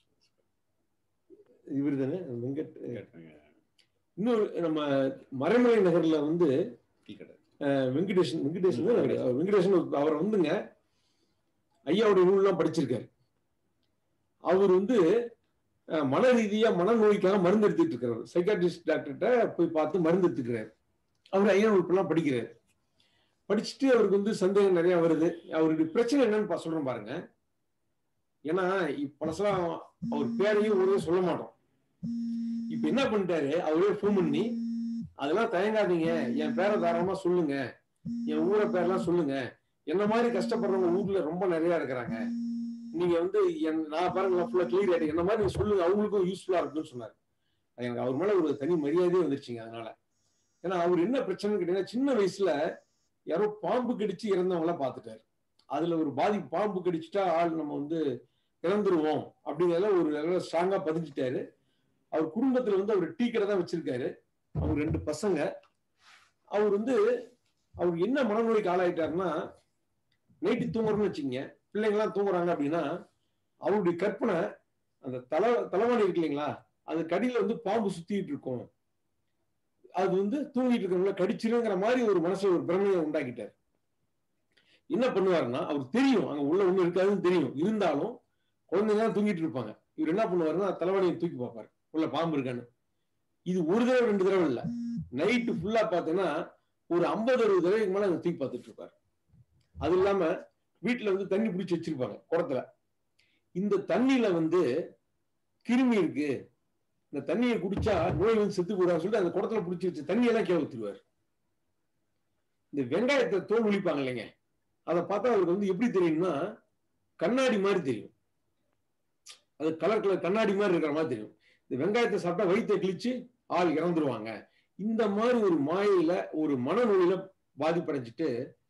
இவர் தானே வெங்கட் இன்னொரு நம்ம மறைமலை நகர்ல வந்து டீ கடை வெங்கடேஷன் வெங்கடேஷன் தான் வெங்கடேஷன் அவர் வந்துங்க ஐயாவுடைய நூல்லாம் படிச்சிருக்காரு அவர் வந்து அஹ், மன ரீதியா மனநோய்க்காக மருந்து எடுத்துட்டு இருக்கிறவர் சைக்காட்ரிஸ்ட் டாக்டர்கிட்ட போய் பார்த்து மருந்து எடுத்துக்கிறார் அவர் ஐயா இப்பெல்லாம் படிக்கிறார் படிச்சுட்டு அவருக்கு வந்து சந்தேகம் நிறைய வருது அவருடைய பிரச்சனை என்னன்னு பா- சொல்றேன் பாருங்க ஏன்னா இப்ப பழசெல்லாம் அவர் பேரையும் ஒரே சொல்ல மாட்டோம் இப்ப என்ன பண்ணிட்டாரு அவரே ஃபோன் பண்ணி அதெல்லாம் தயங்காதீங்க என் பேரை தாராளமா சொல்லுங்க என் ஊரை பேர்லாம் சொல்லுங்க என்ன மாதிரி கஷ்டப்படுறவங்க ஊர்ல ரொம்ப நிறைய இருக்கிறாங்க நீங்க வந்து என் நான் பாருங்க ஃபுல்லா கிளியர் ஆயிட்டு என்ன மாதிரி நீங்க சொல்லுங்க அவங்களுக்கும் யூஸ்ஃபுல்லா இருக்குன்னு சொன்னாரு அது எனக்கு அவர் மேல ஒரு தனி மரியாதையே வந்துருச்சுங்க அதனால ஏன்னா அவர் என்ன பிரச்சனை கேட்டீங்கன்னா சின்ன வயசுல யாரோ பாம்பு கடிச்சு இறந்தவங்கள பார்த்துட்டாரு அதுல ஒரு பாதிப்பு பாம்பு கடிச்சிட்டா ஆள் நம்ம வந்து இறந்துருவோம் அப்படிங்கிறதுல ஒரு ஸ்ட்ராங்கா பதிஞ்சிட்டாரு அவர் குடும்பத்துல வந்து அவர் டீ கடை தான் வச்சிருக்காரு அவர் ரெண்டு பசங்க அவர் வந்து அவர் என்ன மனநோய்க்கு ஆளாயிட்டாருன்னா நைட்டு தூங்குறோம்னு வச்சுக்கோங்க பிள்ளைங்களாம் தூங்குறாங்க அப்படின்னா அவருடைய கற்பனை அந்த தலை தலைவாணி இருக்கு இல்லைங்களா அது கடியில வந்து பாம்பு சுத்திட்டு இருக்கும் அது வந்து தூங்கிட்டு இருக்கவங்கள கடிச்சிருங்கிற மாதிரி ஒரு மனசுல ஒரு பிரமையை உண்டாக்கிட்டார் என்ன பண்ணுவாருன்னா அவருக்கு தெரியும் அங்க உள்ள ஒண்ணு இருக்காதுன்னு தெரியும் இருந்தாலும் குழந்தைங்க தான் தூங்கிட்டு இருப்பாங்க இவர் என்ன பண்ணுவாருன்னா தலைவாணியை தூக்கி பார்ப்பாரு உள்ள பாம்பு இருக்கான்னு இது ஒரு தடவை ரெண்டு தடவை இல்ல நைட்டு ஃபுல்லா பாத்தீங்கன்னா ஒரு ஐம்பது அறுபது தடவைக்கு மேல அதை தூக்கி பார்த்துட்டு இருப்பாரு அது இல்லாம வீட்டுல வந்து தண்ணி பிடிச்சி வச்சிருப்பாங்க குடத்துல இந்த தண்ணியில வந்து கிருமி இருக்கு இந்த தண்ணியை குடிச்சா நோய் வந்து செத்து போடான்னு சொல்லிட்டு அந்த குடத்துல பிடிச்சி வச்ச தண்ணியெல்லாம் கீழே ஊத்துருவாரு இந்த வெங்காயத்தை தோல் ஒழிப்பாங்க இல்லைங்க அதை பார்த்தா அவருக்கு வந்து எப்படி தெரியும்னா கண்ணாடி மாதிரி தெரியும் அது கலர் கலர் கண்ணாடி மாதிரி இருக்கிற மாதிரி தெரியும் இந்த வெங்காயத்தை சாப்பிட்டா வயிற்றை கிழிச்சு ஆள் இறந்துருவாங்க இந்த மாதிரி ஒரு மாயையில ஒரு மனநோயில பாதிப்படைஞ்சிட்டு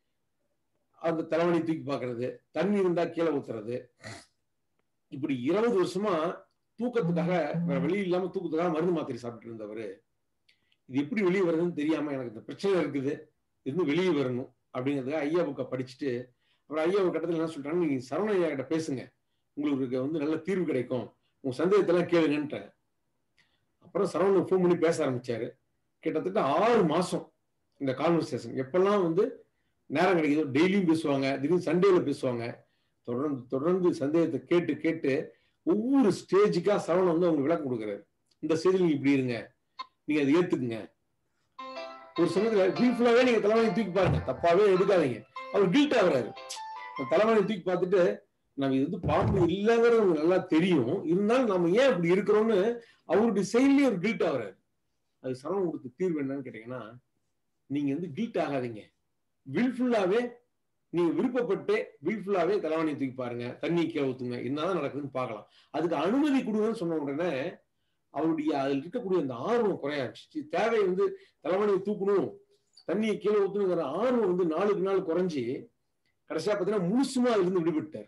அந்த தலைவலி தூக்கி பார்க்கிறது தண்ணி இருந்தா கீழே ஊத்துறது இப்படி இருபது வருஷமா தூக்கத்துக்காக வேற வழி இல்லாம தூக்கத்துக்காக மருந்து மாத்திரை சாப்பிட்டு இருந்தவர் இது எப்படி வெளியே வருதுன்னு தெரியாம எனக்கு இந்த பிரச்சனை இருக்குது இருந்து வெளியே வரணும் அப்படிங்கிறதுக்காக ஐயா புக்கை படிச்சுட்டு அப்புறம் ஐயா ஒரு கட்டத்தில் என்ன சொல்றாங்க நீங்க சரவண ஐயா கிட்ட பேசுங்க உங்களுக்கு வந்து நல்ல தீர்வு கிடைக்கும் உங்க சந்தேகத்தெல்லாம் கேளுங்கன்ட்டாங்க அப்புறம் சரவணன் ஃபோன் பண்ணி பேச ஆரம்பிச்சாரு கிட்டத்தட்ட ஆறு மாசம் இந்த கான்வர்சேஷன் எப்பெல்லாம் வந்து நேரம் கிடைக்குதோ டெய்லியும் பேசுவாங்க திடீர்னு சண்டேல பேசுவாங்க தொடர்ந்து தொடர்ந்து சந்தேகத்தை கேட்டு கேட்டு ஒவ்வொரு ஸ்டேஜுக்கா சரவணன் வந்து அவங்க விளக்கம் கொடுக்குறாரு இந்த ஸ்டேஜில் நீங்க இப்படி இருங்க நீங்க அதை ஏத்துக்குங்க ஒரு சமயத்துல ஃபுல்லாவே நீங்க தலைவலி தூக்கி பாருங்க தப்பாவே எடுக்காதீங்க அவர் கில்ட் ஆகுறாரு தலைவலி தூக்கி பார்த்துட்டு நம்ம இது வந்து பாம்பு இல்லைங்கிறது நமக்கு நல்லா தெரியும் இருந்தாலும் நம்ம ஏன் இப்படி இருக்கிறோம்னு அவருடைய செயலே ஒரு கில்ட் ஆகுறாரு அது சரவணன் கொடுத்த தீர்வு என்னன்னு கேட்டீங்கன்னா நீங்க வந்து கில்ட் ஆகாதீங்க வில்ஃபுல்லாவே நீங்க விருப்பப்பட்டு வில்ஃபுல்லாவே தலைவாணி தூக்கி பாருங்க தண்ணி கீழே ஊத்துங்க என்னதான் நடக்குதுன்னு பார்க்கலாம் அதுக்கு அனுமதி கொடுங்கன்னு சொன்ன உடனே அவருடைய அதில் இருக்கக்கூடிய அந்த ஆர்வம் குறைய ஆரம்பிச்சு தேவை வந்து தலைவாணியை தூக்கணும் தண்ணியை கீழே ஊத்தணுங்கிற ஆர்வம் வந்து நாளுக்கு நாள் குறைஞ்சி கடைசியா பார்த்தீங்கன்னா முழுசுமா அதுல இருந்து விடுபட்டார்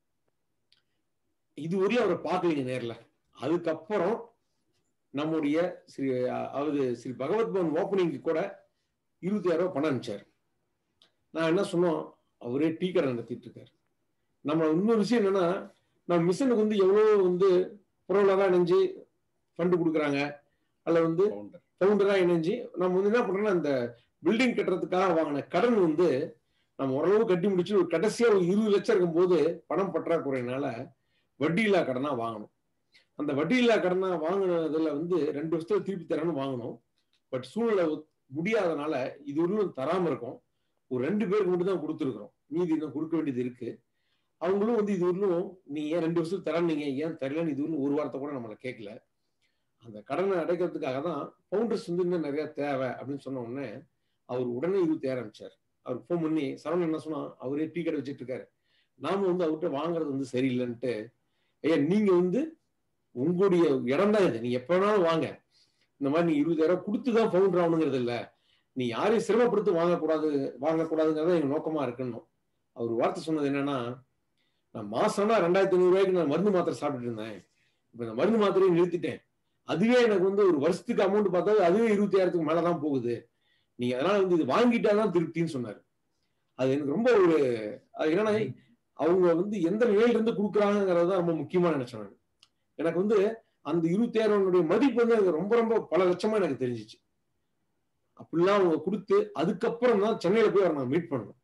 இது வரையும் அவரை பார்க்கலீங்க நேர்ல அதுக்கப்புறம் நம்முடைய ஸ்ரீ அதாவது ஸ்ரீ பகவத் பவன் ஓப்பனிங்க்கு கூட இருபத்தி ஆயிரம் ரூபாய் பணம் அனுப்பிச்சார் நான் என்ன சொன்னோம் அவரே டீ கடை நடத்திட்டு இருக்காரு நம்ம இன்னொரு விஷயம் என்னன்னா நம்ம மிஷனுக்கு வந்து எவ்வளவு வந்து புறவலாக இணைஞ்சு ஃபண்டு கொடுக்குறாங்க அல்ல வந்து ஃபவுண்டரா இணைஞ்சு நம்ம வந்து என்ன பண்றோம்னா இந்த பில்டிங் கட்டுறதுக்காக வாங்கின கடன் வந்து நம்ம ஓரளவு கட்டி முடிச்சு ஒரு கடைசியா ஒரு இருபது லட்சம் இருக்கும்போது பணம் பற்றாக்குறையினால வட்டி இல்லா கடனா வாங்கணும் அந்த வட்டி இல்லா கடனா வாங்கினதுல வந்து ரெண்டு வருஷத்துல திருப்பி தரேன்னு வாங்கணும் பட் சூழ்நிலை முடியாதனால இது ஒன்றும் தராம இருக்கும் ஒரு ரெண்டு பேருக்கு மட்டும் தான் கொடுத்துருக்குறோம் மீதி இன்னும் கொடுக்க வேண்டியது இருக்கு அவங்களும் வந்து இது வரலும் நீ ஏன் ரெண்டு வருஷம் தரீங்க ஏன் தரலன்னு இது வரலும் ஒரு வாரத்தை கூட நம்மளை கேட்கல அந்த கடனை அடைக்கிறதுக்காக தான் பவுண்டர்ஸ் வந்து இன்னும் நிறைய தேவை அப்படின்னு சொன்ன உடனே அவர் உடனே இது தேர ஆரம்பிச்சார் அவர் ஃபோன் பண்ணி சரவணன் என்ன சொன்னா அவரே டீ கடை வச்சுட்டு இருக்காரு நாம வந்து அவர்கிட்ட வாங்குறது வந்து சரியில்லைன்ட்டு ஐயா நீங்க வந்து உங்களுடைய இடம் தான் இது நீங்க எப்ப வேணாலும் வாங்க இந்த மாதிரி நீங்க இருபதாயிரம் கொடுத்து தான் ஃபவுண்டர் ஆகணுங்கிறது இல்லை நீ யாரையும் சிரமப்படுத்தி வாங்கக்கூடாது வாங்கக்கூடாதுங்கிறத எங்க நோக்கமா இருக்கணும் அவர் வார்த்தை சொன்னது என்னன்னா நான் மாசம்னா ரெண்டாயிரத்தி ஐநூறு ரூபாய்க்கு நான் மருந்து மாத்திரை சாப்பிட்டுட்டு இருந்தேன் இப்ப இந்த மருந்து மாத்திரையை நிறுத்திட்டேன் அதுவே எனக்கு வந்து ஒரு வருஷத்துக்கு அமௌண்ட் பார்த்தா அதுவே இருபத்தி ஆயிரத்துக்கு மேலதான் போகுது நீங்க அதனால வந்து இது வாங்கிட்டாதான் திருப்தின்னு சொன்னாரு அது எனக்கு ரொம்ப ஒரு அது என்னன்னா அவங்க வந்து எந்த நிலையில இருந்து கொடுக்குறாங்கிறது தான் ரொம்ப முக்கியமா நினைச்சேன் நான் எனக்கு வந்து அந்த இருபத்தி மதிப்பு வந்து எனக்கு ரொம்ப ரொம்ப பல லட்சமா எனக்கு தெரிஞ்சிச்சு அப்படிலாம் அவங்க கொடுத்து அதுக்கப்புறம் தான் சென்னையில போய் அவரை நான் மீட் பண்ணணும்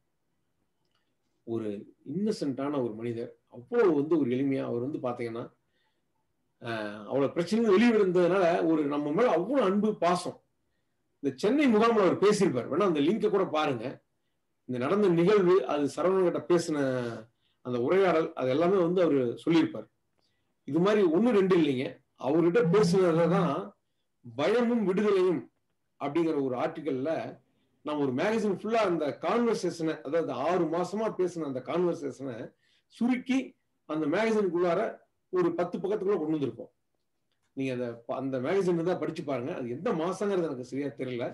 ஒரு இன்னசென்ட்டான ஒரு மனிதர் அவ்வளவு வந்து ஒரு எளிமையா அவர் வந்து பாத்தீங்கன்னா ஆஹ் அவ்வளவு பிரச்சனைகள் வெளியே இருந்ததுனால ஒரு நம்ம மேல அவ்வளவு அன்பு பாசம் இந்த சென்னை முகாம்ல அவர் பேசியிருப்பார் வேணா அந்த லிங்கை கூட பாருங்க இந்த நடந்த நிகழ்வு அது சரவணன் கிட்ட பேசின அந்த உரையாடல் அது எல்லாமே வந்து அவர் சொல்லியிருப்பார் இது மாதிரி ஒண்ணு ரெண்டு இல்லைங்க அவர்கிட்ட பேசுனதுதான் பயமும் விடுதலையும் அப்படிங்கிற ஒரு ஆர்டிக்கல்ல நான் ஒரு மேகசின் ஃபுல்லா அந்த கான்வர்சேஷனை அதாவது ஆறு மாசமா பேசின அந்த கான்வர்சேஷனை சுருக்கி அந்த மேகசினுக்குள்ளார ஒரு பத்து பக்கத்துக்குள்ள கொண்டு வந்திருப்போம் நீங்க அந்த அந்த மேகசின் தான் படிச்சு பாருங்க அது எந்த மாசங்கிறது எனக்கு சரியா தெரியல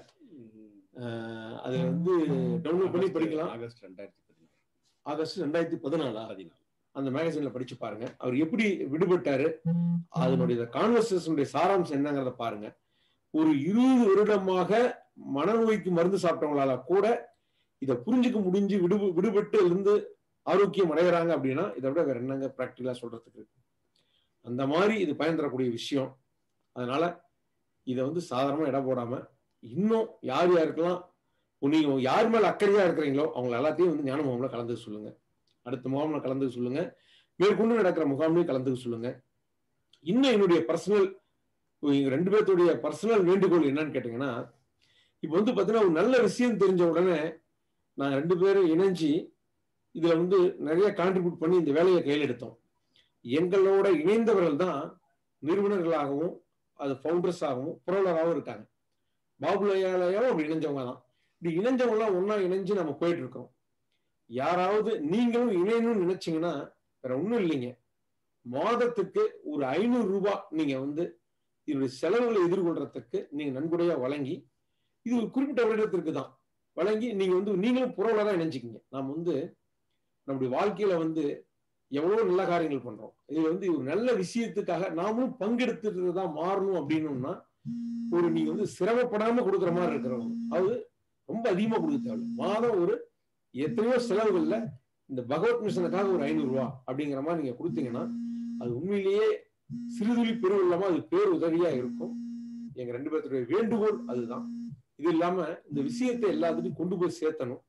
ஆஹ் அது வந்து டவுன்லோட் பண்ணி படிக்கலாம் ஆகஸ்ட் ரெண்டாயிரத்தி பதினாறு ஆகஸ்ட் ரெண்டாயிரத்தி பதினாலா பதினாலு அந்த மேகசின்ல படிச்சு பாருங்க அவர் எப்படி விடுபட்டாரு அதனுடைய கான்வர்சேஷனுடைய சாராம்சம் என்னங்கிறத பாருங்க ஒரு இருபது வருடமாக மனநோய்க்கு மருந்து சாப்பிட்டவங்களால கூட இதை புரிஞ்சுக்க முடிஞ்சு விடு விடுபட்டு இருந்து ஆரோக்கியம் அடைகிறாங்க அப்படின்னா இதை விட வேற என்னங்க பிராக்டிகலா சொல்றதுக்கு இருக்கு அந்த மாதிரி இது பயன் தரக்கூடிய விஷயம் அதனால இதை வந்து சாதாரணமா இடம் போடாம இன்னும் யார் யாருக்கெல்லாம் நீங்க யார் மேல அக்கறையா இருக்கிறீங்களோ அவங்க எல்லாத்தையும் வந்து ஞான முகாம்ல கலந்துக்க சொல்லுங்க அடுத்த முகாம்ல கலந்துக்க சொல்லுங்க மேற்கொண்டு நடக்கிற முகாம்லையும் கலந்துக்க சொல்லுங்க இன்னும் என்னுடைய பர்சனல் இவங்க ரெண்டு பேர்த்துடைய பர்சனல் வேண்டுகோள் என்னன்னு கேட்டீங்கன்னா இப்போ வந்து பார்த்தீங்கன்னா ஒரு நல்ல விஷயம் தெரிஞ்ச உடனே நாங்கள் ரெண்டு பேரும் இணைஞ்சு இதுல வந்து நிறைய கான்ட்ரிபியூட் பண்ணி இந்த வேலையை கையில் எடுத்தோம் எங்களோட இணைந்தவர்கள் தான் நிறுவனர்களாகவும் அது ஃபவுண்டர்ஸ் ஆகவும் புரவலராகவும் இருக்காங்க பாபுலையாலையாவும் அப்படி இணைஞ்சவங்க தான் இப்படி இணைஞ்சவங்கலாம் ஒன்னா இணைஞ்சு நம்ம போயிட்டு இருக்கோம் யாராவது நீங்களும் இணையணும்னு நினைச்சீங்கன்னா வேற ஒண்ணும் இல்லைங்க மாதத்துக்கு ஒரு ஐநூறு ரூபாய் நீங்க வந்து இதனுடைய செலவுகளை எதிர்கொள்றதுக்கு நீங்க நன்கொடையா வழங்கி இது ஒரு குறிப்பிட்ட வருடத்திற்கு தான் வழங்கி நீங்க வந்து நீங்களும் புறவலரா இணைஞ்சுக்கிங்க நாம் வந்து நம்முடைய வாழ்க்கையில வந்து எவ்வளவு நல்ல காரியங்கள் பண்றோம் இது வந்து ஒரு நல்ல விஷயத்துக்காக நாமளும் பங்கெடுத்துட்டு தான் மாறணும் அப்படின்னோம்னா ஒரு நீங்க வந்து சிரமப்படாம கொடுக்குற மாதிரி இருக்கிறவங்க அது ரொம்ப அதிகமா கொடுக்க தேவை மாதம் ஒரு எத்தனையோ செலவுகள்ல இந்த பகவத் மிஷனுக்காக ஒரு ஐநூறு ரூபா அப்படிங்கிற மாதிரி நீங்க கொடுத்தீங்கன்னா அது உண்மையிலேயே சிறுதுளி பெருவெல்லாம அது பேர் உதவியா இருக்கும் எங்க ரெண்டு பேர்த்துடைய வேண்டுகோள் அதுதான் இது இல்லாம இந்த விஷயத்தை எல்லாத்துக்கும் கொண்டு போய் சேர்த்தணும்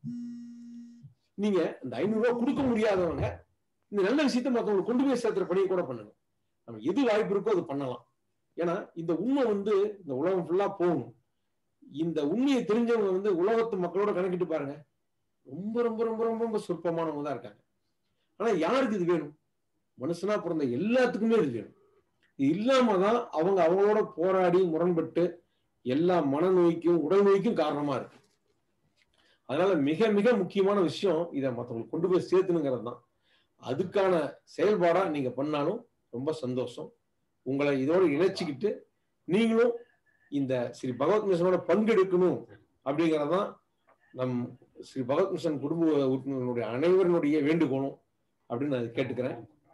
நீங்க இந்த ஐநூறு ரூபாய் கொடுக்க முடியாதவங்க இந்த நல்ல விஷயத்தை மத்தவங்களுக்கு கொண்டு போய் சேர்த்துற பணியை கூட பண்ணுங்க நம்ம எது வாய்ப்பு இருக்கோ அது பண்ணலாம் ஏன்னா இந்த உண்மை வந்து இந்த உலகம் ஃபுல்லா போகணும் இந்த உண்மையை தெரிஞ்சவங்க வந்து உலகத்து மக்களோட கணக்கிட்டு பாருங்க ரொம்ப ரொம்ப ரொம்ப ரொம்ப ரொம்ப சொற்பமானவங்க தான் இருக்காங்க ஆனா யாருக்கு இது வேணும் மனுஷனா பிறந்த எல்லாத்துக்குமே இது வேணும் இது இல்லாம தான் அவங்க அவங்களோட போராடி முரண்பட்டு எல்லா மனநோய்க்கும் உடல் நோய்க்கும் காரணமா இருக்கு அதனால மிக மிக முக்கியமான விஷயம் இதை மற்றவங்களுக்கு கொண்டு போய் சேர்த்துனுங்கிறது தான் அதுக்கான செயல்பாடா நீங்க பண்ணாலும் ரொம்ப சந்தோஷம் உங்களை இதோட இணைச்சிக்கிட்டு நீங்களும் இந்த ஸ்ரீ பகவத் மிஷனோட பங்கெடுக்கணும் அப்படிங்கறதான் நம் ஸ்ரீ பகவத் மிஷன் குடும்ப உறுப்பினர்களுடைய அனைவருடைய வேண்டுகோளும் அப்படின்னு நான் கேட்டுக்கிறேன்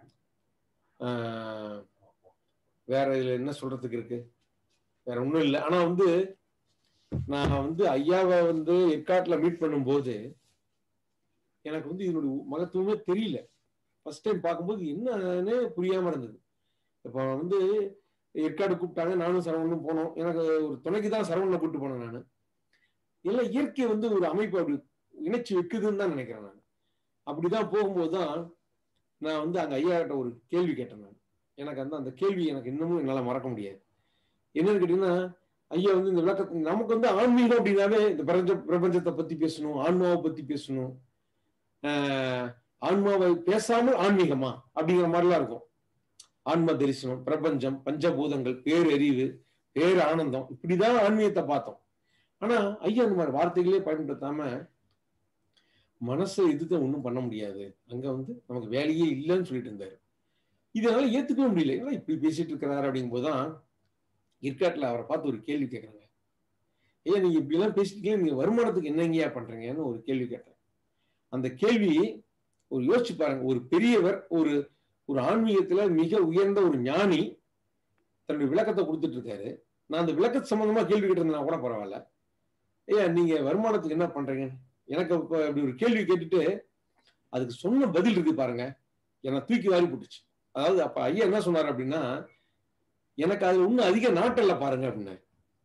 ஆஹ் வேற இதுல என்ன சொல்றதுக்கு இருக்கு வேற ஒண்ணும் இல்லை ஆனா வந்து நான் வந்து ஐயாவை வந்து ஏற்காட்டுல மீட் பண்ணும்போது எனக்கு வந்து இதனுடைய மகத்துவமே தெரியல ஃபர்ஸ்ட் டைம் பார்க்கும்போது என்னன்னு புரியாம இருந்தது இப்போ வந்து ஏற்காடு கூப்பிட்டாங்க நானும் சரவணனும் போனோம் எனக்கு ஒரு துணைக்கு தான் சரவணனை கூப்பிட்டு போனேன் நான் எல்லாம் இயற்கை வந்து ஒரு அமைப்பு அப்படி இணைச்சு வைக்குதுன்னு தான் நினைக்கிறேன் நான் அப்படிதான் போகும்போது தான் நான் வந்து அங்க ஐயா கிட்ட ஒரு கேள்வி கேட்டேன் நான் எனக்கு அந்த அந்த கேள்வி எனக்கு இன்னமும் என்னால் மறக்க முடியாது என்னன்னு கேட்டீங்கன்னா ஐயா வந்து இந்த விளக்கத்தை நமக்கு வந்து ஆன்மீகம் அப்படின்னாவே இந்த பிரபஞ்ச பிரபஞ்சத்தை பத்தி பேசணும் ஆன்மாவை பத்தி பேசணும் ஆஹ் ஆன்மாவை பேசாமல் ஆன்மீகமா அப்படிங்கிற மாதிரிலாம் இருக்கும் ஆன்ம தரிசனம் பிரபஞ்சம் பஞ்சபூதங்கள் பேரறிவு பேர் ஆனந்தம் இப்படிதான் ஆன்மீகத்தை பார்த்தோம் ஆனா ஐயா அந்த மாதிரி வார்த்தைகளே பயன்படுத்தாம மனசை எதிர்த்து ஒன்றும் பண்ண முடியாது அங்க வந்து நமக்கு வேலையே இல்லைன்னு சொல்லிட்டு இருந்தாரு இதனால ஏத்துக்கவே முடியல ஏன்னா இப்படி பேசிட்டு இருக்கிறாரு அப்படிங்கும் போதுதான் ஏற்காட்டுல அவரை பார்த்து ஒரு கேள்வி கேட்கறாங்க ஐயா நீங்க இப்படி எல்லாம் பேசிட்டீங்க நீங்க வருமானத்துக்கு என்னங்கய்யா பண்றீங்கன்னு ஒரு கேள்வி கேட்டேன் அந்த கேள்வி ஒரு யோசிச்சு பாருங்க ஒரு பெரியவர் ஒரு ஒரு ஆன்மீகத்துல மிக உயர்ந்த ஒரு ஞானி தன்னுடைய விளக்கத்தை கொடுத்துட்டு இருக்காரு நான் அந்த விளக்கத்து சம்பந்தமா கேள்வி கேட்டிருந்தா கூட பரவாயில்ல ஐயா நீங்க வருமானத்துக்கு என்ன பண்றீங்க எனக்கு இப்ப இப்படி ஒரு கேள்வி கேட்டுட்டு அதுக்கு சொன்ன பதில் இருக்கு பாருங்க என்னை தூக்கி வாரி போட்டுச்சு அதாவது அப்ப ஐயா என்ன சொன்னார் அப்படின்னா எனக்கு அது ஒன்றும் அதிக நாட்டல்ல பாருங்க அப்படின்னாரு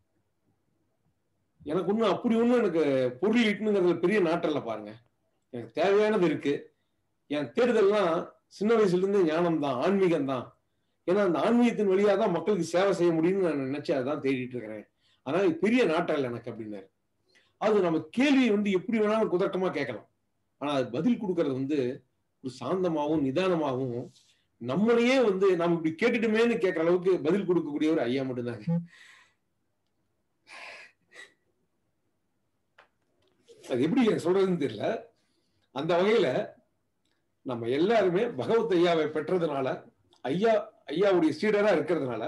எனக்கு ஒன்றும் அப்படி ஒன்றும் எனக்கு பொருள் ஈட்டணுங்கிறதுல பெரிய நாட்டல்ல பாருங்க எனக்கு தேவையானது இருக்கு என் தேடுதல்லாம் சின்ன வயசுல இருந்து ஞானம் தான் ஆன்மீகம் தான் ஏன்னா அந்த ஆன்மீகத்தின் வழியா தான் மக்களுக்கு சேவை செய்ய முடியும்னு நான் நினைச்சு அதான் தேடிட்டு இருக்கிறேன் அதனால இது பெரிய நாட்டல் எனக்கு அப்படின்னாரு அது நம்ம கேள்வியை வந்து எப்படி வேணாலும் குதர்க்கமா கேட்கலாம் ஆனா அது பதில் கொடுக்கறது வந்து ஒரு சாந்தமாகவும் நிதானமாகவும் நம்மளையே வந்து நம்ம இப்படி கேட்டுட்டுமேன்னு கேட்கற அளவுக்கு பதில் கொடுக்கக்கூடிய ஒரு ஐயா மட்டும்தாங்க அது எப்படி எனக்கு சொல்றதுன்னு தெரியல அந்த வகையில நம்ம எல்லாருமே பகவத் ஐயாவை பெற்றதுனால ஐயா ஐயாவுடைய சீடரா இருக்கிறதுனால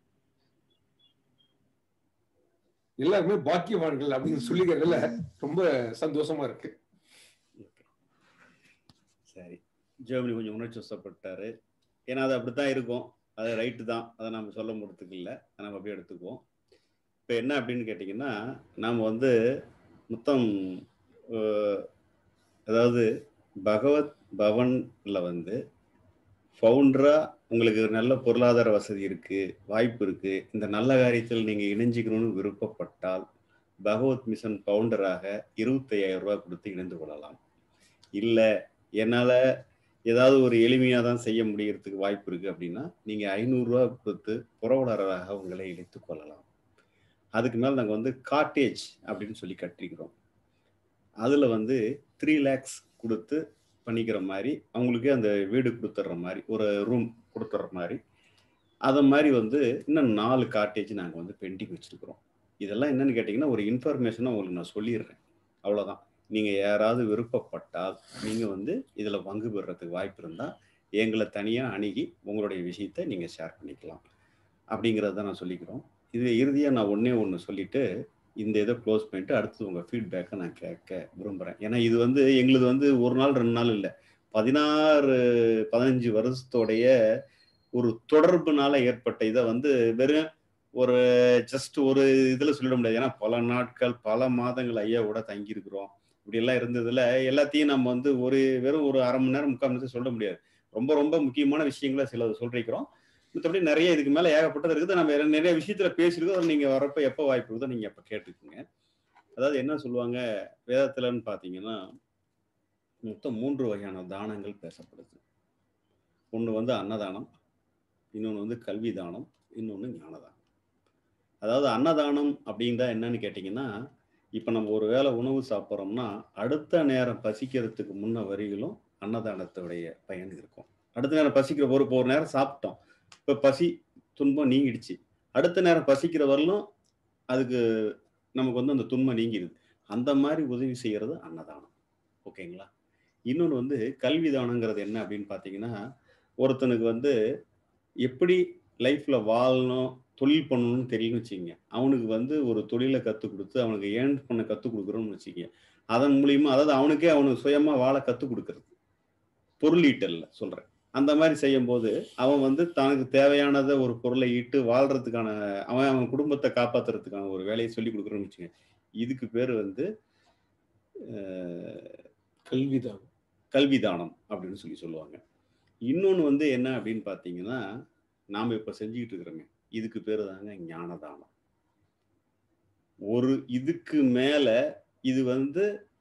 எல்லாருமே பாக்கியவான்கள் அப்படின்னு சொல்லிக்கிறதுல ரொம்ப சந்தோஷமா இருக்கு சரி ஜெர்மனி கொஞ்சம் உணர்ச்சி வசப்பட்டாரு ஏன்னா அது அப்படித்தான் இருக்கும் அது ரைட்டு தான் அதை நம்ம சொல்ல முடியறதுக்கு இல்லை அதை நம்ம அப்படியே எடுத்துக்குவோம் இப்போ என்ன அப்படின்னு கேட்டிங்கன்னா நாம் வந்து மொத்தம் அஹ், அதாவது பகவத் பவன்ல வந்து ஃபவுண்டரா உங்களுக்கு நல்ல பொருளாதார வசதி இருக்கு வாய்ப்பு இருக்கு இந்த நல்ல காரியத்தில் நீங்க இணைஞ்சிக்கணும்னு விருப்பப்பட்டால் பகவத் மிஷன் ஃபவுண்டராக இருபத்தையாயிரம் ரூபாய் கொடுத்து இணைந்து கொள்ளலாம் இல்லை என்னால ஏதாவது ஒரு எளிமையாக தான் செய்ய முடியறதுக்கு வாய்ப்பு இருக்கு அப்படின்னா நீங்க ஐநூறுரூவா கொடுத்து புறவலராக உங்களை இணைத்துக் கொள்ளலாம் அதுக்கு மேல நாங்க வந்து காட்டேஜ் அப்படின்னு சொல்லி கட்டிக்கிறோம் அதுல வந்து த்ரீ லேக்ஸ் கொடுத்து பண்ணிக்கிற மாதிரி அவங்களுக்கு அந்த வீடு கொடுத்துட்ற மாதிரி ஒரு ரூம் கொடுத்துட்ற மாதிரி அதை மாதிரி வந்து இன்னும் நாலு காட்டேஜ் நாங்கள் வந்து பெண்டிங் வச்சுருக்குறோம் இதெல்லாம் என்னன்னு கேட்டிங்கன்னா ஒரு இன்ஃபர்மேஷனை உங்களுக்கு நான் சொல்லிடுறேன் அவ்வளோதான் நீங்கள் யாராவது விருப்பப்பட்டால் நீங்கள் வந்து இதில் பங்கு பெறுறதுக்கு வாய்ப்பு இருந்தால் எங்களை தனியாக அணுகி உங்களுடைய விஷயத்தை நீங்கள் ஷேர் பண்ணிக்கலாம் அப்படிங்கிறத நான் சொல்லிக்கிறோம் இது இறுதியாக நான் ஒன்றே ஒன்று சொல்லிட்டு இந்த இதை க்ளோஸ் பண்ணிட்டு அடுத்து உங்கள் ஃபீட்பேக்கை நான் கேட்க விரும்புகிறேன் ஏன்னா இது வந்து எங்களுது வந்து ஒரு நாள் ரெண்டு நாள் இல்லை பதினாறு பதினஞ்சு வருஷத்தோடைய ஒரு தொடர்புனால ஏற்பட்ட இதை வந்து வெறும் ஒரு ஜஸ்ட் ஒரு இதில் சொல்லிட முடியாது ஏன்னா பல நாட்கள் பல மாதங்கள் ஐயா கூட தங்கியிருக்கிறோம் இப்படி எல்லாம் இருந்ததுல எல்லாத்தையும் நம்ம வந்து ஒரு வெறும் ஒரு அரை மணி நேரம் முக்கால் மணி நேரம் சொல்ல முடியாது ரொம்ப ரொம்ப முக்கியமான விஷயங்களை சில சொல்லிக்கிறோம் மற்றபடி நிறைய இதுக்கு மேல ஏகப்பட்டது இருக்குது நம்ம நிறைய விஷயத்துல பேசியிருக்கோம் அதை நீங்க வரப்ப எப்போ வாய்ப்பு இருக்குதோ நீங்க எப்ப கேட்டுக்குங்க அதாவது என்ன சொல்லுவாங்க வேதத்துலன்னு பாத்தீங்கன்னா மொத்தம் மூன்று வகையான தானங்கள் பேசப்படுது ஒன்று வந்து அன்னதானம் இன்னொன்று வந்து கல்வி தானம் இன்னொன்று ஞானதானம் அதாவது அன்னதானம் அப்படின்றா என்னன்னு கேட்டிங்கன்னா இப்போ நம்ம ஒரு வேளை உணவு சாப்பிட்றோம்னா அடுத்த நேரம் பசிக்கிறதுக்கு முன்ன வரையிலும் அன்னதானத்துடைய பயன் இருக்கும் அடுத்த நேரம் பசிக்கிற ஒரு இப்போ ஒரு நேரம் சாப்பிட்டோம் இப்போ பசி துன்பம் நீங்கிடுச்சு அடுத்த நேரம் பசிக்கிற வரலும் அதுக்கு நமக்கு வந்து அந்த துன்பம் நீங்கிடுது அந்த மாதிரி உதவி செய்யறது அன்னதானம் ஓகேங்களா இன்னொன்று வந்து கல்வி தானங்கிறது என்ன அப்படின்னு பார்த்தீங்கன்னா ஒருத்தனுக்கு வந்து எப்படி லைஃப்ல வாழணும் தொழில் பண்ணணும்னு தெரியும்னு வச்சுக்கோங்க அவனுக்கு வந்து ஒரு தொழிலை கற்றுக் கொடுத்து அவனுக்கு ஏர்ன் பண்ண கற்றுக் கொடுக்குறோம்னு வச்சுக்கோங்க அதன் மூலியமா அதாவது அவனுக்கே அவனுக்கு சுயமா வாழ கற்றுக் கொடுக்கறது பொருளீட்டல்ல சொல்றேன் அந்த மாதிரி செய்யும்போது அவன் வந்து தனக்கு தேவையானதை ஒரு பொருளை ஈட்டு வாழ்றதுக்கான அவன் அவன் குடும்பத்தை காப்பாத்துறதுக்கான ஒரு வேலையை சொல்லி கொடுக்குறோம்னு வச்சுங்க இதுக்கு பேர் வந்து கல்விதான் கல்வி தானம் அப்படின்னு சொல்லி சொல்லுவாங்க இன்னொன்று வந்து என்ன அப்படின்னு பார்த்தீங்கன்னா நாம் இப்போ செஞ்சுக்கிட்டு இருக்கிறோமே இதுக்கு பேர் தாங்க ஞானதானம் ஒரு இதுக்கு மேல இது வந்து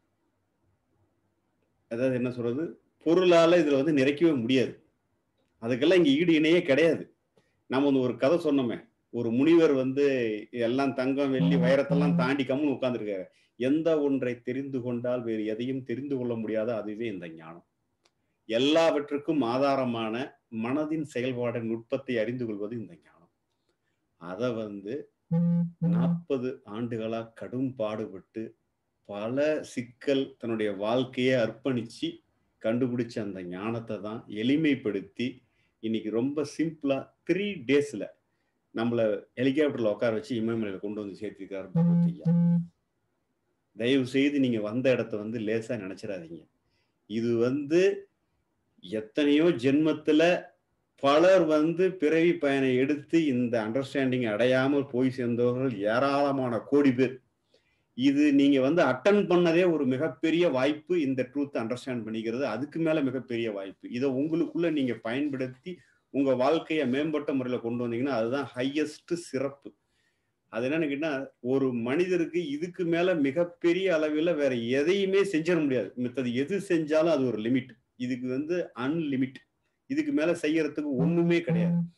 அதாவது என்ன சொல்றது பொருளால இதுல வந்து நிறைக்கவே முடியாது அதுக்கெல்லாம் இங்க ஈடு இணையே கிடையாது நம்ம வந்து ஒரு கதை சொன்னோமே ஒரு முனிவர் வந்து எல்லாம் தங்கம் வெள்ளி வைரத்தெல்லாம் தாண்டி கம்முன்னு உட்கார்ந்துருக்காரு எந்த ஒன்றை தெரிந்து கொண்டால் வேறு எதையும் தெரிந்து கொள்ள முடியாத அதுவே இந்த ஞானம் எல்லாவற்றுக்கும் ஆதாரமான மனதின் செயல்பாடு நுட்பத்தை அறிந்து கொள்வது இந்த ஞானம் அதை வந்து நாற்பது ஆண்டுகளா கடும் பாடுபட்டு பல சிக்கல் தன்னுடைய வாழ்க்கையை அர்ப்பணிச்சு கண்டுபிடிச்ச அந்த ஞானத்தை தான் எளிமைப்படுத்தி இன்னைக்கு ரொம்ப சிம்பிளா த்ரீ டேஸ்ல நம்மள ஹெலிகாப்டர்ல உட்கார வச்சு இமயமலையில கொண்டு வந்து சேர்த்திருக்காரு பகவத் ஐயா தயவு செய்து நீங்க வந்த இடத்த வந்து லேசா நினைச்சிடாதீங்க இது வந்து எத்தனையோ ஜென்மத்துல பலர் வந்து பிறவி பயனை எடுத்து இந்த அண்டர்ஸ்டாண்டிங் அடையாமல் போய் சேர்ந்தவர்கள் ஏராளமான கோடி பேர் இது நீங்க வந்து அட்டன் பண்ணதே ஒரு மிகப்பெரிய வாய்ப்பு இந்த ட்ரூத் அண்டர்ஸ்டாண்ட் பண்ணிக்கிறது அதுக்கு மேல மிகப்பெரிய வாய்ப்பு இதை உங்களுக்குள்ள நீங்க பயன்படுத்தி உங்க வாழ்க்கையை மேம்பட்ட முறையில கொண்டு வந்தீங்கன்னா அதுதான் ஹையஸ்ட் சிறப்பு அது என்னன்னு கேட்டா ஒரு மனிதருக்கு இதுக்கு மேல மிகப்பெரிய அளவில் வேற எதையுமே செஞ்சிட முடியாது மித்தது எது செஞ்சாலும் அது ஒரு லிமிட் இதுக்கு வந்து அன்லிமிட் இதுக்கு மேல செய்யறதுக்கு ஒண்ணுமே கிடையாது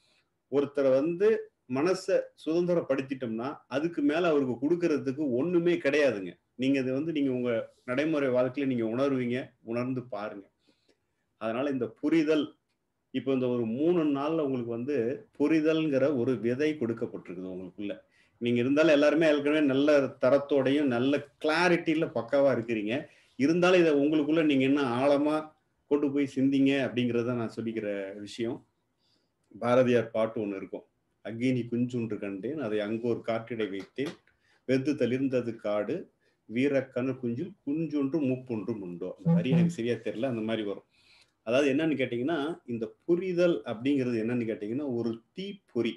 ஒருத்தரை வந்து மனசை சுதந்திரப்படுத்திட்டோம்னா அதுக்கு மேல அவருக்கு கொடுக்கறதுக்கு ஒண்ணுமே கிடையாதுங்க நீங்க இது வந்து நீங்க உங்க நடைமுறை வாழ்க்கையில நீங்க உணர்வீங்க உணர்ந்து பாருங்க அதனால இந்த புரிதல் இப்போ இந்த ஒரு மூணு நாள்ல உங்களுக்கு வந்து புரிதல்ங்கிற ஒரு விதை கொடுக்கப்பட்டிருக்குது உங்களுக்குள்ள நீங்க இருந்தாலும் எல்லாருமே ஏற்கனவே நல்ல தரத்தோடையும் நல்ல கிளாரிட்டியில பக்காவா இருக்கிறீங்க இருந்தாலும் இதை உங்களுக்குள்ள நீங்க என்ன ஆழமா கொண்டு போய் சிந்திங்க அப்படிங்கிறத நான் சொல்லிக்கிற விஷயம் பாரதியார் பாட்டு ஒன்று இருக்கும் அக்னி குஞ்சொன்று கண்டேன் அதை அங்கோர் காற்றிடை வைத்தேன் வெந்து தளிர்ந்தது காடு வீரக்கணு குஞ்சில் குஞ்சொன்று மூப்பொன்றும் உண்டோ அந்த வரி எனக்கு சரியா தெரியல அந்த மாதிரி வரும் அதாவது என்னன்னு கேட்டீங்கன்னா இந்த புரிதல் அப்படிங்கிறது என்னன்னு கேட்டீங்கன்னா ஒரு தீப்பொறி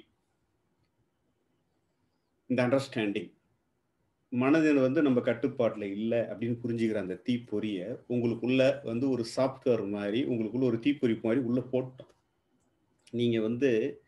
இந்த அண்டர்ஸ்டாண்டிங் மனதில் வந்து நம்ம கட்டுப்பாட்டில் இல்லை அப்படின்னு புரிஞ்சுக்கிற அந்த தீப்பொறியை உங்களுக்குள்ள வந்து ஒரு சாஃப்ட்வேர் மாதிரி உங்களுக்குள்ள ஒரு தீப்பொறி மாதிரி உள்ள போட்டோம் நீங்க வந்து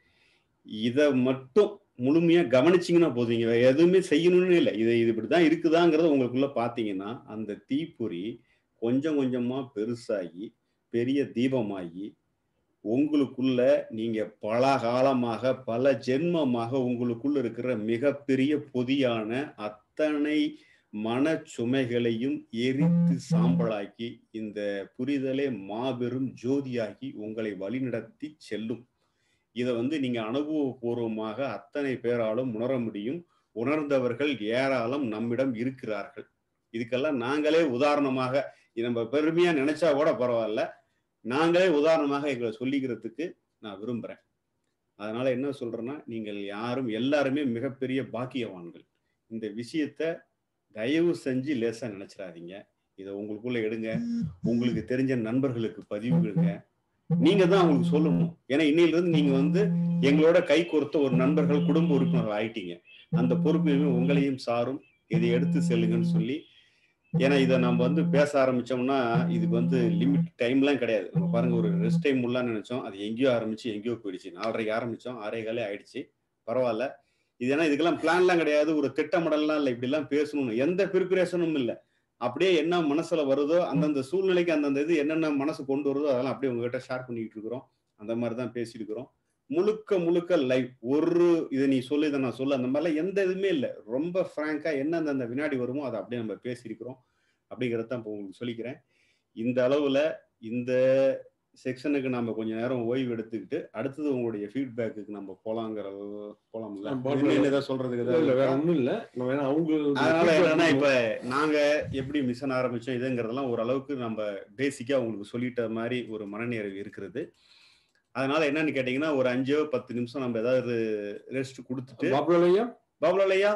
இதை மட்டும் முழுமையா கவனிச்சிங்கன்னா போதுங்க வேற எதுவுமே செய்யணும்னு இல்லை இது இது இப்படிதான் இருக்குதாங்கிறத உங்களுக்குள்ள பார்த்தீங்கன்னா அந்த தீப்பொறி கொஞ்சம் கொஞ்சமா பெருசாகி பெரிய தீபமாகி உங்களுக்குள்ள நீங்க பல காலமாக பல ஜென்மமாக உங்களுக்குள்ள இருக்கிற மிகப்பெரிய பொதியான அத்தனை மன சுமைகளையும் எரித்து சாம்பலாக்கி இந்த புரிதலே மாபெரும் ஜோதியாகி உங்களை வழிநடத்தி செல்லும் இதை வந்து நீங்க அனுபவபூர்வமாக அத்தனை பேராலும் உணர முடியும் உணர்ந்தவர்கள் ஏராளம் நம்மிடம் இருக்கிறார்கள் இதுக்கெல்லாம் நாங்களே உதாரணமாக இது நம்ம பெருமையா நினைச்சா கூட பரவாயில்ல நாங்களே உதாரணமாக எங்களை சொல்லிக்கிறதுக்கு நான் விரும்புறேன் அதனால என்ன சொல்றேன்னா நீங்கள் யாரும் எல்லாருமே மிகப்பெரிய பாக்கியவான்கள் இந்த விஷயத்த தயவு செஞ்சு லேசா நினைச்சிடாதீங்க இதை உங்களுக்குள்ள எடுங்க உங்களுக்கு தெரிஞ்ச நண்பர்களுக்கு பதிவுடுங்க நீங்க தான் அவங்களுக்கு சொல்லணும் ஏன்னா இன்னையில இருந்து நீங்க வந்து எங்களோட கை கோர்த்த ஒரு நண்பர்கள் குடும்ப உறுப்பினர்கள் ஆயிட்டீங்க அந்த பொறுப்பு இனிமே உங்களையும் சாரும் இதை எடுத்து செல்லுங்கன்னு சொல்லி ஏன்னா இதை நம்ம வந்து பேச ஆரம்பிச்சோம்னா இதுக்கு வந்து லிமிட் டைம்லாம் கிடையாது நம்ம பாருங்க ஒரு ரெஸ்ட் டைம் உள்ளான்னு நினைச்சோம் அது எங்கேயோ ஆரம்பிச்சு எங்கேயோ போயிடுச்சு நாலரைக்கு ஆரம்பிச்சோம் ஆறே காலே ஆயிடுச்சு பரவாயில்ல இது ஏன்னா இதுக்கெல்லாம் பிளான்லாம் கிடையாது ஒரு திட்டமிடலாம் இல்லை இப்படிலாம் பேசணும்னு எந்த ப்ரிப்பரேஷனும் இல்லை அப்படியே என்ன மனசுல வருதோ அந்தந்த சூழ்நிலைக்கு அந்தந்த இது என்னென்ன மனசு கொண்டு வருதோ அதெல்லாம் அப்படியே உங்ககிட்ட ஷேர் பண்ணிட்டு இருக்கிறோம் அந்த மாதிரி தான் பேசியிருக்கிறோம் முழுக்க முழுக்க லைவ் ஒரு இதை நீ சொல்லு இதை நான் சொல்லு அந்த மாதிரிலாம் எந்த இதுவுமே இல்லை ரொம்ப ஃப்ராங்கா என்ன அந்த வினாடி வருமோ அதை அப்படியே நம்ம பேசியிருக்கிறோம் அப்படிங்கிறத தான் இப்போ உங்களுக்கு சொல்லிக்கிறேன் இந்த அளவுல இந்த செக்ஷனுக்கு நம்ம கொஞ்ச நேரம் ஓய்வு எடுத்துக்கிட்டு அடுத்தது உங்களுடைய ஃபீட்பேக்கு நம்ம போலாங்கிற போலாம்ல இன்னும் ஏதாவது சொல்றதுக்கு இல்ல, இல்ல, ஏதாவது வேற இருக்கா? ஒண்ணும் இல்ல நம்ம வேணா அவங்க அதனால என்னன்னா இப்ப நாங்க எப்படி மிஷன் ஆரம்பிச்சோம் இதுங்கிறதெல்லாம் ஓரளவுக்கு நம்ம பேசிக்கா உங்களுக்கு சொல்லிட்ட மாதிரி ஒரு மனநிறைவு இருக்கிறது அதனால என்னன்னு கேட்டீங்கன்னா ஒரு அஞ்சோ பத்து நிமிஷம் நம்ம ஏதாவது ரெஸ்ட் கொடுத்துட்டு பாப்புலையா பாபுலாலையா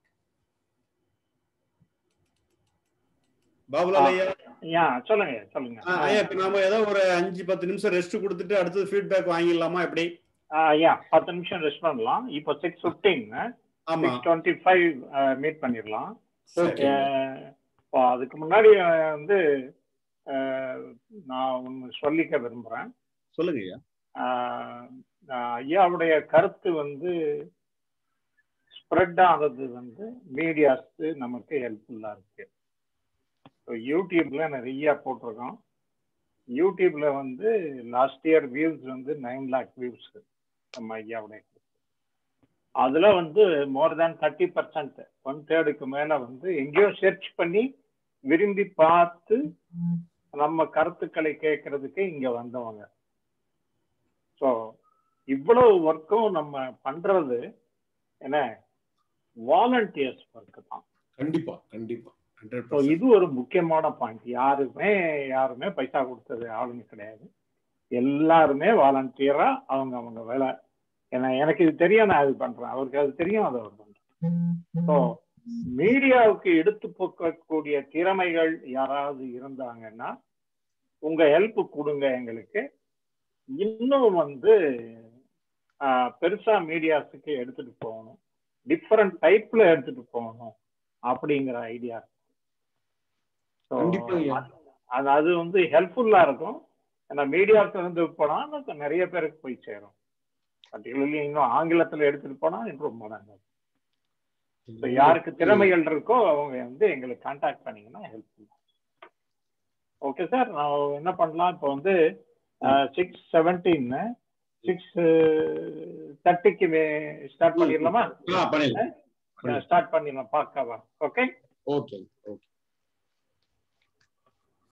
பாபுலாலையா ஐயா சொல்லுங்க சொல்லுங்க ஐயா இப்ப நாம ஏதாவது ஒரு அஞ்சு பத்து நிமிஷம் ரெஸ்ட் கொடுத்துட்டு அடுத்தது ஃபீட்பேக் வாங்கிடலாமா எப்படி ஆ, ஐயா பத்து நிமிஷம் ரெஸ்ட் பண்ணலாம் இப்போ சிக்ஸ் ஃபிஃப்டீன் ஆமா சிக்ஸ் டுவெண்ட்டி ஃபைவ் மீட் பண்ணிடலாம் சரி. அஹ், இப்போ அதுக்கு முன்னாடி அஹ், வந்து அஹ், நான் ஒன்று சொல்லிக்க விரும்புகிறேன் சொல்லுங்க ஐயா ஐயாவுடைய கருத்து வந்து ஸ்ப்ரெட் ஆனது வந்து மீடியாஸ்க்கு நமக்கு ஹெல்ப்ஃபுல்லாக இருக்கு இப்போ யூடியூப்ல நிறைய போட்டிருக்கோம் யூடியூப்ல வந்து லாஸ்ட் இயர் வியூஸ் வந்து நைன் லேக் வியூஸ் நம்ம ஐயாவுடைய கருத்து. அதுல வந்து more than thirty percent one தேர்டுக்கு மேல வந்து எங்கேயோ சர்ச் பண்ணி விரும்பி பார்த்து நம்ம கருத்துக்களை கேட்கறதுக்கு இங்க வந்தவங்க ஸோ இவ்வளவு ஒர்க்கும் நம்ம பண்றது என்ன வாலண்டியர்ஸ் ஒர்க் தான் கண்டிப்பா கண்டிப்பா ஹண்ட்ரட் ஸோ இது ஒரு முக்கியமான பாயிண்ட் யாருமே யாருமே பைசா கொடுத்தது ஆளுங்க கிடையாது எல்லாருமே வாலண்டியரா அவங்க அவங்க வேலை ஏன்னா எனக்கு இது தெரியும் நான் அது பண்றேன் அவருக்கு அது தெரியும் அதை அவர் பண்றேன் ஸோ மீடியாவுக்கு எடுத்து போக்கக்கூடிய திறமைகள் யாராவது இருந்தாங்கன்னா உங்க ஹெல்ப் கொடுங்க எங்களுக்கு இன்னும் வந்து ஆஹ், பெருசா மீடியாஸுக்கு எடுத்துட்டு போகணும் டிஃப்ரெண்ட் டைப்ல எடுத்துட்டு போகணும் அப்படிங்கிற ஐடியா So, கண்டிப்பா ஐயா. அது அது வந்து ஹெல்ப்ஃபுல்லா இருக்கும் ஏன்னா மீடியாவுக்கு இருந்து போனா அது நிறைய பேருக்கு போய் சேரும் பர்டிகுலர்லி இன்னும் ஆங்கிலத்துல எடுத்துட்டு போனா இன்னும் ரொம்ப நல்லது So, யாருக்கு திறமைகள் இருக்கோ அவங்க வந்து எங்களுக்கு கான்டாக்ட் பண்ணீங்கன்னா ஹெல்ப்ஃபுல் ஓகே சார் நான் என்ன பண்ணலாம் இப்போ வந்து சிக்ஸ் செவன்டீன் சிக்ஸ் தேர்ட்டிக்கு ஸ்டார்ட் பண்ணிடலாமா ஆ பண்ணிடலாம் ஸ்டார்ட் பண்ணிடலாம் பார்க்கவா ஓகே ஓகே